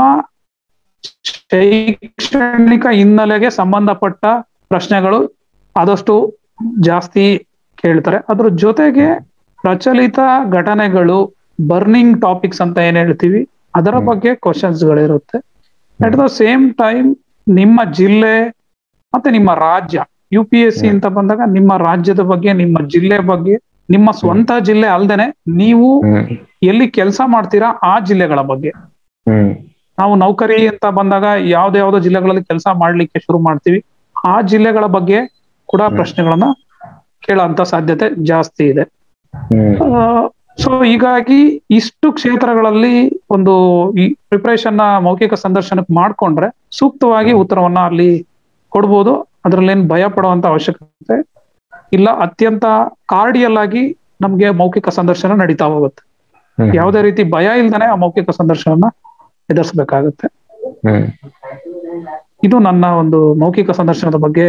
ಶೈಕ್ಷಣಿಕ ಹಿನ್ನೆಲೆಗೆ ಸಂಬಂಧಪಟ್ಟ ಪ್ರಶ್ನೆಗಳು ಆದಷ್ಟು ಜಾಸ್ತಿ ಕೇಳ್ತಾರೆ ಅದ್ರ ಜೊತೆಗೆ ಪ್ರಚಲಿತ ಘಟನೆಗಳು ಬರ್ನಿಂಗ್ ಟಾಪಿಕ್ಸ್ ಅಂತ ಏನ್ ಹೇಳ್ತೀವಿ ಅದರ ಹ್ಮ್. ಬಗ್ಗೆ ಕ್ವಶನ್ಸ್ ಗಳಿರುತ್ತೆ ಅಟ್ ದ ಸೇಮ್ ಟೈಮ್ ನಿಮ್ಮ ಜಿಲ್ಲೆ ಮತ್ತೆ ನಿಮ್ಮ ರಾಜ್ಯ U P S C hmm. ಅಂತ ಬಂದಾಗ ನಿಮ್ಮ ರಾಜ್ಯದ ಬಗ್ಗೆ ನಿಮ್ಮ ಜಿಲ್ಲೆ ಬಗ್ಗೆ ನಿಮ್ಮ ಸ್ವಂತ ಜಿಲ್ಲೆ ಅಲ್ದೇನೆ ನೀವು ಹ್ಮ್ ಎಲ್ಲಿ ಕೆಲಸ ಮಾಡ್ತೀರಾ ಆ ಜಿಲ್ಲೆಗಳ ಬಗ್ಗೆ ಹ್ಮ್ ನಾವು ನೌಕರಿ ಅಂತ ಬಂದಾಗ ಯಾವ್ದು ಯಾವ್ದೋ ಜಿಲ್ಲೆಗಳಲ್ಲಿ ಕೆಲಸ ಮಾಡ್ಲಿಕ್ಕೆ ಶುರು ಮಾಡ್ತೀವಿ ಆ ಜಿಲ್ಲೆಗಳ ಬಗ್ಗೆ ಕೂಡ ಹ್ಮ್. ಪ್ರಶ್ನೆಗಳನ್ನ ಕೇಳೋಂತ ಸಾಧ್ಯತೆ ಜಾಸ್ತಿ ಇದೆ ಹ್ಮ್ ಸೊ ಹೀಗಾಗಿ ಇಷ್ಟು ಕ್ಷೇತ್ರಗಳಲ್ಲಿ ಒಂದು ಈ ಪ್ರಿಪರೇಷನ್ ಮೌಖಿಕ ಸಂದರ್ಶನಕ್ಕೆ ಮಾಡ್ಕೊಂಡ್ರೆ ಸೂಕ್ತವಾಗಿ ಉತ್ತರವನ್ನ ಅಲ್ಲಿ ಕೊಡ್ಬೋದು ಅದ್ರಲ್ಲೇನ್ ಭಯ ಪಡುವಂತ ಅವಶ್ಯಕತೆ ಇಲ್ಲ ಅತ್ಯಂತ ಕಾರ್ಡಿಯಲ್ ಆಗಿ ನಮ್ಗೆ ಮೌಖಿಕ ಸಂದರ್ಶನ ನಡೀತಾ ಹೋಗುತ್ತೆ ಹ್ಮ್. ಯಾವುದೇ ರೀತಿ ಭಯ ಇಲ್ದೇನೆ ಆ ಮೌಖಿಕ ಸಂದರ್ಶನನ ಎದುರಿಸಬೇಕಾಗುತ್ತೆ ಹ್ಮ್ ಇದು ನನ್ನ ಒಂದು ಮೌಖಿಕ ಸಂದರ್ಶನದ ಬಗ್ಗೆ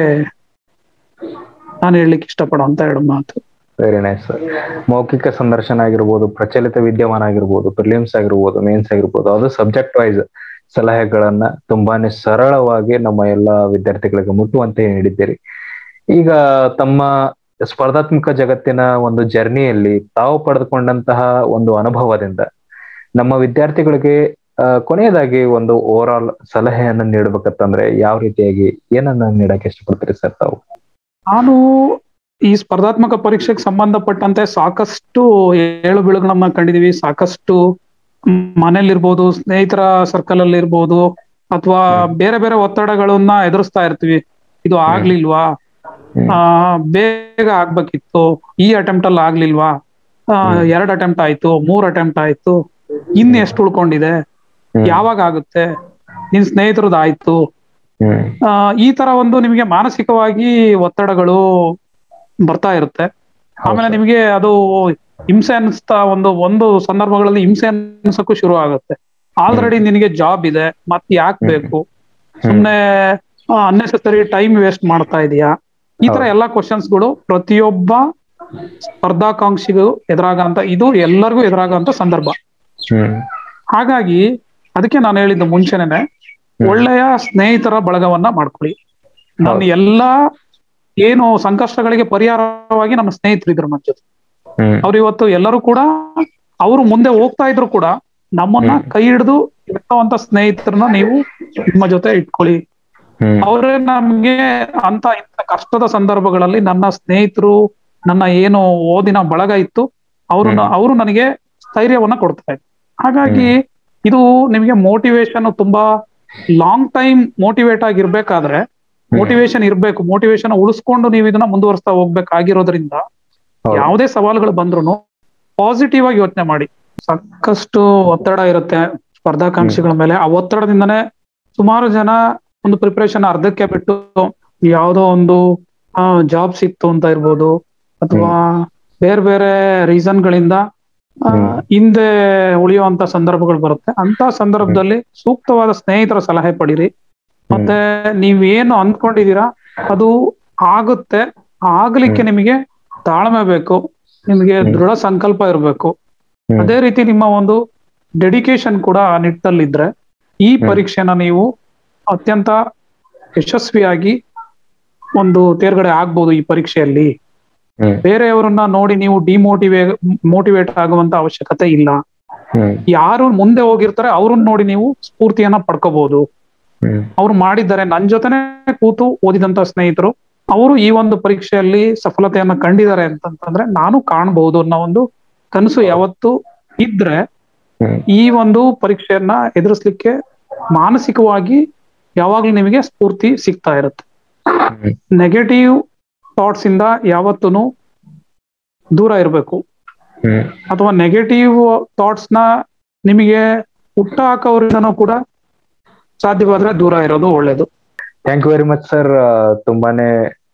ನಾನು ಹೇಳಲಿಕ್ಕೆ ಇಷ್ಟಪಡುವಂತ ಎರಡು ಮಾತು ವೆರಿ ನೈಸ್ ಸರ್ ಮೌಖಿಕ ಸಂದರ್ಶನ ಆಗಿರ್ಬೋದು ಪ್ರಚಲಿತ ವಿದ್ಯಮಾನ ಆಗಿರ್ಬೋದು ಪ್ರಿಲಿಮ್ಸ್ ಆಗಿರ್ಬೋದು ಮೇನ್ಸ್ ಆಗಿರ್ಬೋದು ಅದು ಸಬ್ಜೆಕ್ಟ್ ವೈಸ್ ಸಲಹೆಗಳನ್ನ ತುಂಬಾನೇ ಸರಳವಾಗಿ ನಮ್ಮ ಎಲ್ಲ ವಿದ್ಯಾರ್ಥಿಗಳಿಗೆ ಮುಟ್ಟುವಂತೆ ನೀಡಿದ್ದೀರಿ ಈಗ ತಮ್ಮ ಸ್ಪರ್ಧಾತ್ಮಕ ಜಗತ್ತಿನ ಒಂದು ಜರ್ನಿಯಲ್ಲಿ ತಾವು ಪಡೆದುಕೊಂಡಂತಹ ಒಂದು ಅನುಭವದಿಂದ ನಮ್ಮ ವಿದ್ಯಾರ್ಥಿಗಳಿಗೆ ಆ, ಕೊನೆಯದಾಗಿ ಒಂದು ಓವರ್ ಆಲ್ ಸಲಹೆಯನ್ನ ನೀಡಬೇಕಂತಂದ್ರೆ ಯಾವ ರೀತಿಯಾಗಿ ಏನನ್ನ ನೀಡಕ್ಕೆ ಇಷ್ಟಪಡ್ತೀರಿ ಸರ್ ತಾವು ನಾನು ಈ ಸ್ಪರ್ಧಾತ್ಮಕ ಪರೀಕ್ಷೆಗೆ ಸಂಬಂಧಪಟ್ಟಂತೆ ಸಾಕಷ್ಟು ಏಳು ಬೀಳುಗಳನ್ನ ಕಂಡಿದೀವಿ ಸಾಕಷ್ಟು ಮನೇಲಿರ್ಬೋದು ಸ್ನೇಹಿತರ ಸರ್ಕಲ್ ಅಲ್ಲಿ ಇರ್ಬೋದು ಅಥವಾ ಬೇರೆ ಬೇರೆ ಒತ್ತಡಗಳನ್ನ ಎದುರಿಸ್ತಾ ಇರ್ತೀವಿ ಇದು ಆಗ್ಲಿಲ್ವಾ ಹ್ಮ್. ಆ ಬೇಗ ಆಗ್ಬೇಕಿತ್ತು ಈ ಅಟೆಂಪ್ಟ್ ಅಲ್ಲಿ ಆಗ್ಲಿಲ್ವಾ ಆ, ಹ್ಮ್. ಎರಡ್ ಅಟೆಂಪ್ಟ್ ಆಯ್ತು ಮೂರ್ ಅಟೆಂಪ್ಟ್ ಆಯ್ತು ಇನ್ ಎಷ್ಟು ಉಳ್ಕೊಂಡಿದೆ ಹ್ಮ್. ಯಾವಾಗ ಆಗುತ್ತೆ ನಿನ್ ಸ್ನೇಹಿತರದ್ದು ಆಯ್ತು ಹ್ಮ್ ಆ, ಈ ತರ ಒಂದು ನಿಮಗೆ ಮಾನಸಿಕವಾಗಿ ಒತ್ತಡಗಳು ಬರ್ತಾ ಇರುತ್ತೆ ಆಮೇಲೆ ಹೌದು. ನಿಮಗೆ ಅದು ಹಿಂಸೆ ಅನಿಸ್ತಾ ಒಂದು ಒಂದು ಸಂದರ್ಭಗಳಲ್ಲಿ ಹಿಂಸೆ ಅನ್ಸಕ್ಕೂ ಶುರು ಆಗುತ್ತೆ ಆಲ್ರೆಡಿ ನಿನಗೆ ಜಾಬ್ ಇದೆ ಮತ್ ಯಾಕ್ ಹ್ಮ್. ಬೇಕು ಸುಮ್ನೆ ಅನ್ನೆಸೆಸರಿ ಟೈಮ್ ವೇಸ್ಟ್ ಮಾಡ್ತಾ ಇದೀಯಾ ಈ ತರ ಹೌದು. ಎಲ್ಲಾ ಕ್ವಶನ್ಸ್ ಗಳು ಪ್ರತಿಯೊಬ್ಬ ಸ್ಪರ್ಧಾಕಾಂಕ್ಷಿಗೂ ಎದುರಾಗಂತ ಇದು ಎಲ್ಲರಿಗೂ ಎದುರಾಗಂತ ಸಂದರ್ಭ ಹ್ಮ್ ಹಾಗಾಗಿ ಅದಕ್ಕೆ ನಾನು ಹೇಳಿದ್ದು ಮುಂಚೆನೆ ಒಳ್ಳೆಯ ಸ್ನೇಹಿತರ ಬಳಗವನ್ನ ಮಾಡ್ಕೊಳ್ಳಿ ನನ್ನ ಹೌದು. ಎಲ್ಲಾ ಏನು ಸಂಕಷ್ಟಗಳಿಗೆ ಪರಿಹಾರವಾಗಿ ನಮ್ಮ ಸ್ನೇಹಿತರಿದ್ರು ನನ್ನ ಜೊತೆ ಹ್ಮ್ ಅವ್ರು ಇವತ್ತು ಎಲ್ಲರೂ ಕೂಡ ಅವರು ಮುಂದೆ ಹೋಗ್ತಾ ಇದ್ರು ಕೂಡ ನಮ್ಮನ್ನ ಹ್ಮ್. ಕೈ ಹಿಡಿದು ಇರ್ತವಂತ ಸ್ನೇಹಿತರನ್ನ ನೀವು ನಿಮ್ಮ ಜೊತೆ ಇಟ್ಕೊಳ್ಳಿ ಹ್ಮ್ ಅವರೇ ನಮ್ಗೆ ಅಂತ ಇಂಥ ಕಷ್ಟದ ಸಂದರ್ಭಗಳಲ್ಲಿ ನನ್ನ ಸ್ನೇಹಿತರು ನನ್ನ ಏನು ಓದಿನ ಬಳಗ ಇತ್ತು ಅವರು ಹ್ಮ್. ಅವರು ನನಗೆ ಸ್ಥೈರ್ಯವನ್ನ ಕೊಡ್ತಾ ಇದ್ರು ಹಾಗಾಗಿ ಇದು ನಿಮಗೆ ಮೋಟಿವೇಶನ್ ತುಂಬಾ ಲಾಂಗ್ ಟೈಮ್ ಮೋಟಿವೇಟ್ ಆಗಿರ್ಬೇಕಾದ್ರೆ ಮೋಟಿವೇಶನ್ ಇರ್ಬೇಕು ಮೋಟಿವೇಶನ್ ಉಳಿಸ್ಕೊಂಡು ನೀವು ಇದನ್ನ ಮುಂದುವರಿಸ್ತಾ ಹೋಗ್ಬೇಕಾಗಿರೋದ್ರಿಂದ ಹೌದು. ಯಾವುದೇ ಸವಾಲುಗಳು ಬಂದ್ರು ಪಾಸಿಟಿವ್ ಆಗಿ ಯೋಚನೆ ಮಾಡಿ ಸಾಕಷ್ಟು ಒತ್ತಡ ಇರುತ್ತೆ ಸ್ಪರ್ಧಾಕಾಂಕ್ಷಿಗಳ ಮೇಲೆ ಆ ಒತ್ತಡದಿಂದನೇ ಸುಮಾರು ಜನ ಒಂದು ಪ್ರಿಪರೇಷನ್ ಅರ್ಧಕ್ಕೆ ಬಿಟ್ಟು ಯಾವುದೋ ಒಂದು ಜಾಬ್ ಸಿಕ್ತು ಅಂತ ಇರ್ಬೋದು ಅಥವಾ ಬೇರೆ ಬೇರೆ ರೀಸನ್ ಗಳಿಂದ ಆ, ಹ್ಮ್. ಹಿಂದೆ ಉಳಿಯುವಂತ ಸಂದರ್ಭಗಳು ಬರುತ್ತೆ ಅಂತ ಸಂದರ್ಭದಲ್ಲಿ ಸೂಕ್ತವಾದ ಸ್ನೇಹಿತರ ಸಲಹೆ ಪಡೀರಿ ಮತ್ತೆ ನೀವೇನು ಅಂದ್ಕೊಂಡಿದೀರಾ ಅದು ಆಗುತ್ತೆ ಆಗ್ಲಿಕ್ಕೆ ನಿಮಗೆ ತಾಳ್ಮೆ ಬೇಕು ನಿಮಗೆ ಹ್ಮ್. ದೃಢ ಸಂಕಲ್ಪ ಇರಬೇಕು ಹ್ಮ್. ಅದೇ ರೀತಿ ನಿಮ್ಮ ಒಂದು ಡೆಡಿಕೇಶನ್ ಕೂಡ ಆ ನಿಟ್ಟಲ್ಲಿದ್ರೆ ಈ ಹ್ಮ್. ಪರೀಕ್ಷೆನ ನೀವು ಅತ್ಯಂತ ಯಶಸ್ವಿಯಾಗಿ ಒಂದು ತೇರ್ಗಡೆ ಆಗ್ಬೋದು ಈ ಪರೀಕ್ಷೆಯಲ್ಲಿ ಹ್ಮ್ ಬೇರೆಯವರನ್ನ ನೋಡಿ ನೀವು ಡಿಮೋಟಿವೇ ಮೋಟಿವೇಟ್ ಆಗುವಂತ ಅವಶ್ಯಕತೆ ಇಲ್ಲ ಹ್ಮ್ ಯಾರು ಮುಂದೆ ಹೋಗಿರ್ತಾರೆ ಅವ್ರನ್ನ ನೋಡಿ ನೀವು ಸ್ಫೂರ್ತಿಯನ್ನ ಪಡ್ಕೋಬಹುದು ಹ್ಮ್ ಅವ್ರು ಮಾಡಿದ್ದಾರೆ ನನ್ ಜೊತೆನೆ ಕೂತು ಓದಿದಂತ ಸ್ನೇಹಿತರು ಅವರು ಈ ಒಂದು ಪರೀಕ್ಷೆಯಲ್ಲಿ ಸಫಲತೆಯನ್ನ ಕಂಡಿದ್ದಾರೆ ಅಂತಂತಂದ್ರೆ ನಾನು ಕಾಣಬಹುದು ಅನ್ನೋ ಒಂದು ಕನಸು ಯಾವತ್ತು ಇದ್ರೆ ಹ್ಮ್ ಈ ಒಂದು ಪರೀಕ್ಷೆಯನ್ನ ಎದುರಿಸ್ಲಿಕ್ಕೆ ಮಾನಸಿಕವಾಗಿ ಯಾವಾಗ್ಲೂ ನಿಮಗೆ ಸ್ಫೂರ್ತಿ ಸಿಗ್ತಾ ಇರುತ್ತೆ ಹ್ಮ್ ನೆಗೆಟಿವ್ ಥಾಟ್ಸ್ ಇಂದ ಯಾವತ್ತೂ ದೂರ ಇರಬೇಕು ಹ್ಮ್ ಅಥವಾ ನೆಗೆಟಿವ್ ಥಾಟ್ಸ್ ನ ನಿಮಗೆ ಹುಟ್ಟ ಹಾಕೋರಿಂದನೂ ಕೂಡ ಸಾಧ್ಯವಾದ್ರೆ ದೂರ ಇರೋದು ಒಳ್ಳೇದು thank you very much sir ತುಂಬಾನೇ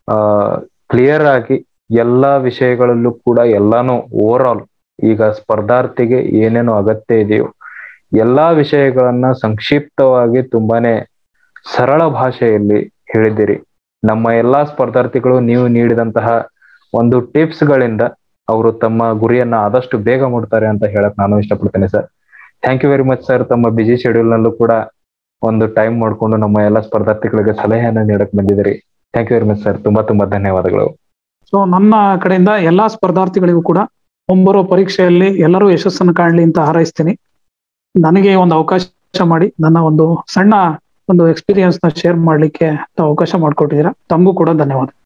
ಕ್ಲಿಯರ್ ಆಗಿ ಎಲ್ಲಾ ವಿಷಯಗಳಲ್ಲೂ ಕೂಡ ಎಲ್ಲಾನು ಓವರ್ ಆಲ್ ಈಗ ಸ್ಪರ್ಧಾರ್ಥಿಗೆ ಏನೇನು ಅಗತ್ಯ ಇದೆಯೋ ಎಲ್ಲಾ ವಿಷಯಗಳನ್ನ ಸಂಕ್ಷಿಪ್ತವಾಗಿ ತುಂಬಾನೇ ಸರಳ ಭಾಷೆಯಲ್ಲಿ ಹೇಳಿದ್ದೀರಿ ನಮ್ಮ ಎಲ್ಲಾ ಸ್ಪರ್ಧಾರ್ಥಿಗಳು ನೀವು ನೀಡಿದಂತಹ ಒಂದು ಟಿಪ್ಸ್ ಗಳಿಂದ ಅವರು ತಮ್ಮ ಗುರಿಯನ್ನ ಆದಷ್ಟು ಬೇಗ ಮುಟ್ತಾರೆ ಅಂತ ಹೇಳಕ್ ನಾನು ಇಷ್ಟಪಡ್ತೇನೆ sir thank you very much sir ತಮ್ಮ ಬಿಜಿ ಶೆಡ್ಯೂಲ್ ನಲ್ಲೂ ಕೂಡ ಒಂದು ಟೈಮ್ ಮಾಡ್ಕೊಂಡು ನಮ್ಮ ಎಲ್ಲ ಸ್ಪರ್ಧಾರ್ಥಿಗಳಿಗೆ ಸಲಹೆಯನ್ನ ನೀಡಕ್ ಬಂದಿದ್ದೀರಿ thank you very much sir ತುಂಬಾ ತುಂಬಾ ಧನ್ಯವಾದಗಳು ಸೊ ನನ್ನ ಕಡೆಯಿಂದ ಎಲ್ಲಾ ಸ್ಪರ್ಧಾರ್ಥಿಗಳಿಗೂ ಕೂಡ ಮುಂಬರುವ ಪರೀಕ್ಷೆಯಲ್ಲಿ ಎಲ್ಲರೂ ಯಶಸ್ಸನ್ನು ಕಾಣಲಿ ಅಂತ ಹಾರೈಸ್ತೀನಿ ನನಗೆ ಒಂದು ಅವಕಾಶ ಮಾಡಿ ನನ್ನ ಒಂದು ಸಣ್ಣ ಒಂದು ಎಕ್ಸ್ಪೀರಿಯನ್ಸ್ ನ ಶೇರ್ ಮಾಡ್ಲಿಕ್ಕೆ ತಾವು ಅವಕಾಶ ಮಾಡಿಕೊಟ್ಟಿದ್ದೀರಾ ತಮಗೂ ಕೂಡ ಧನ್ಯವಾದ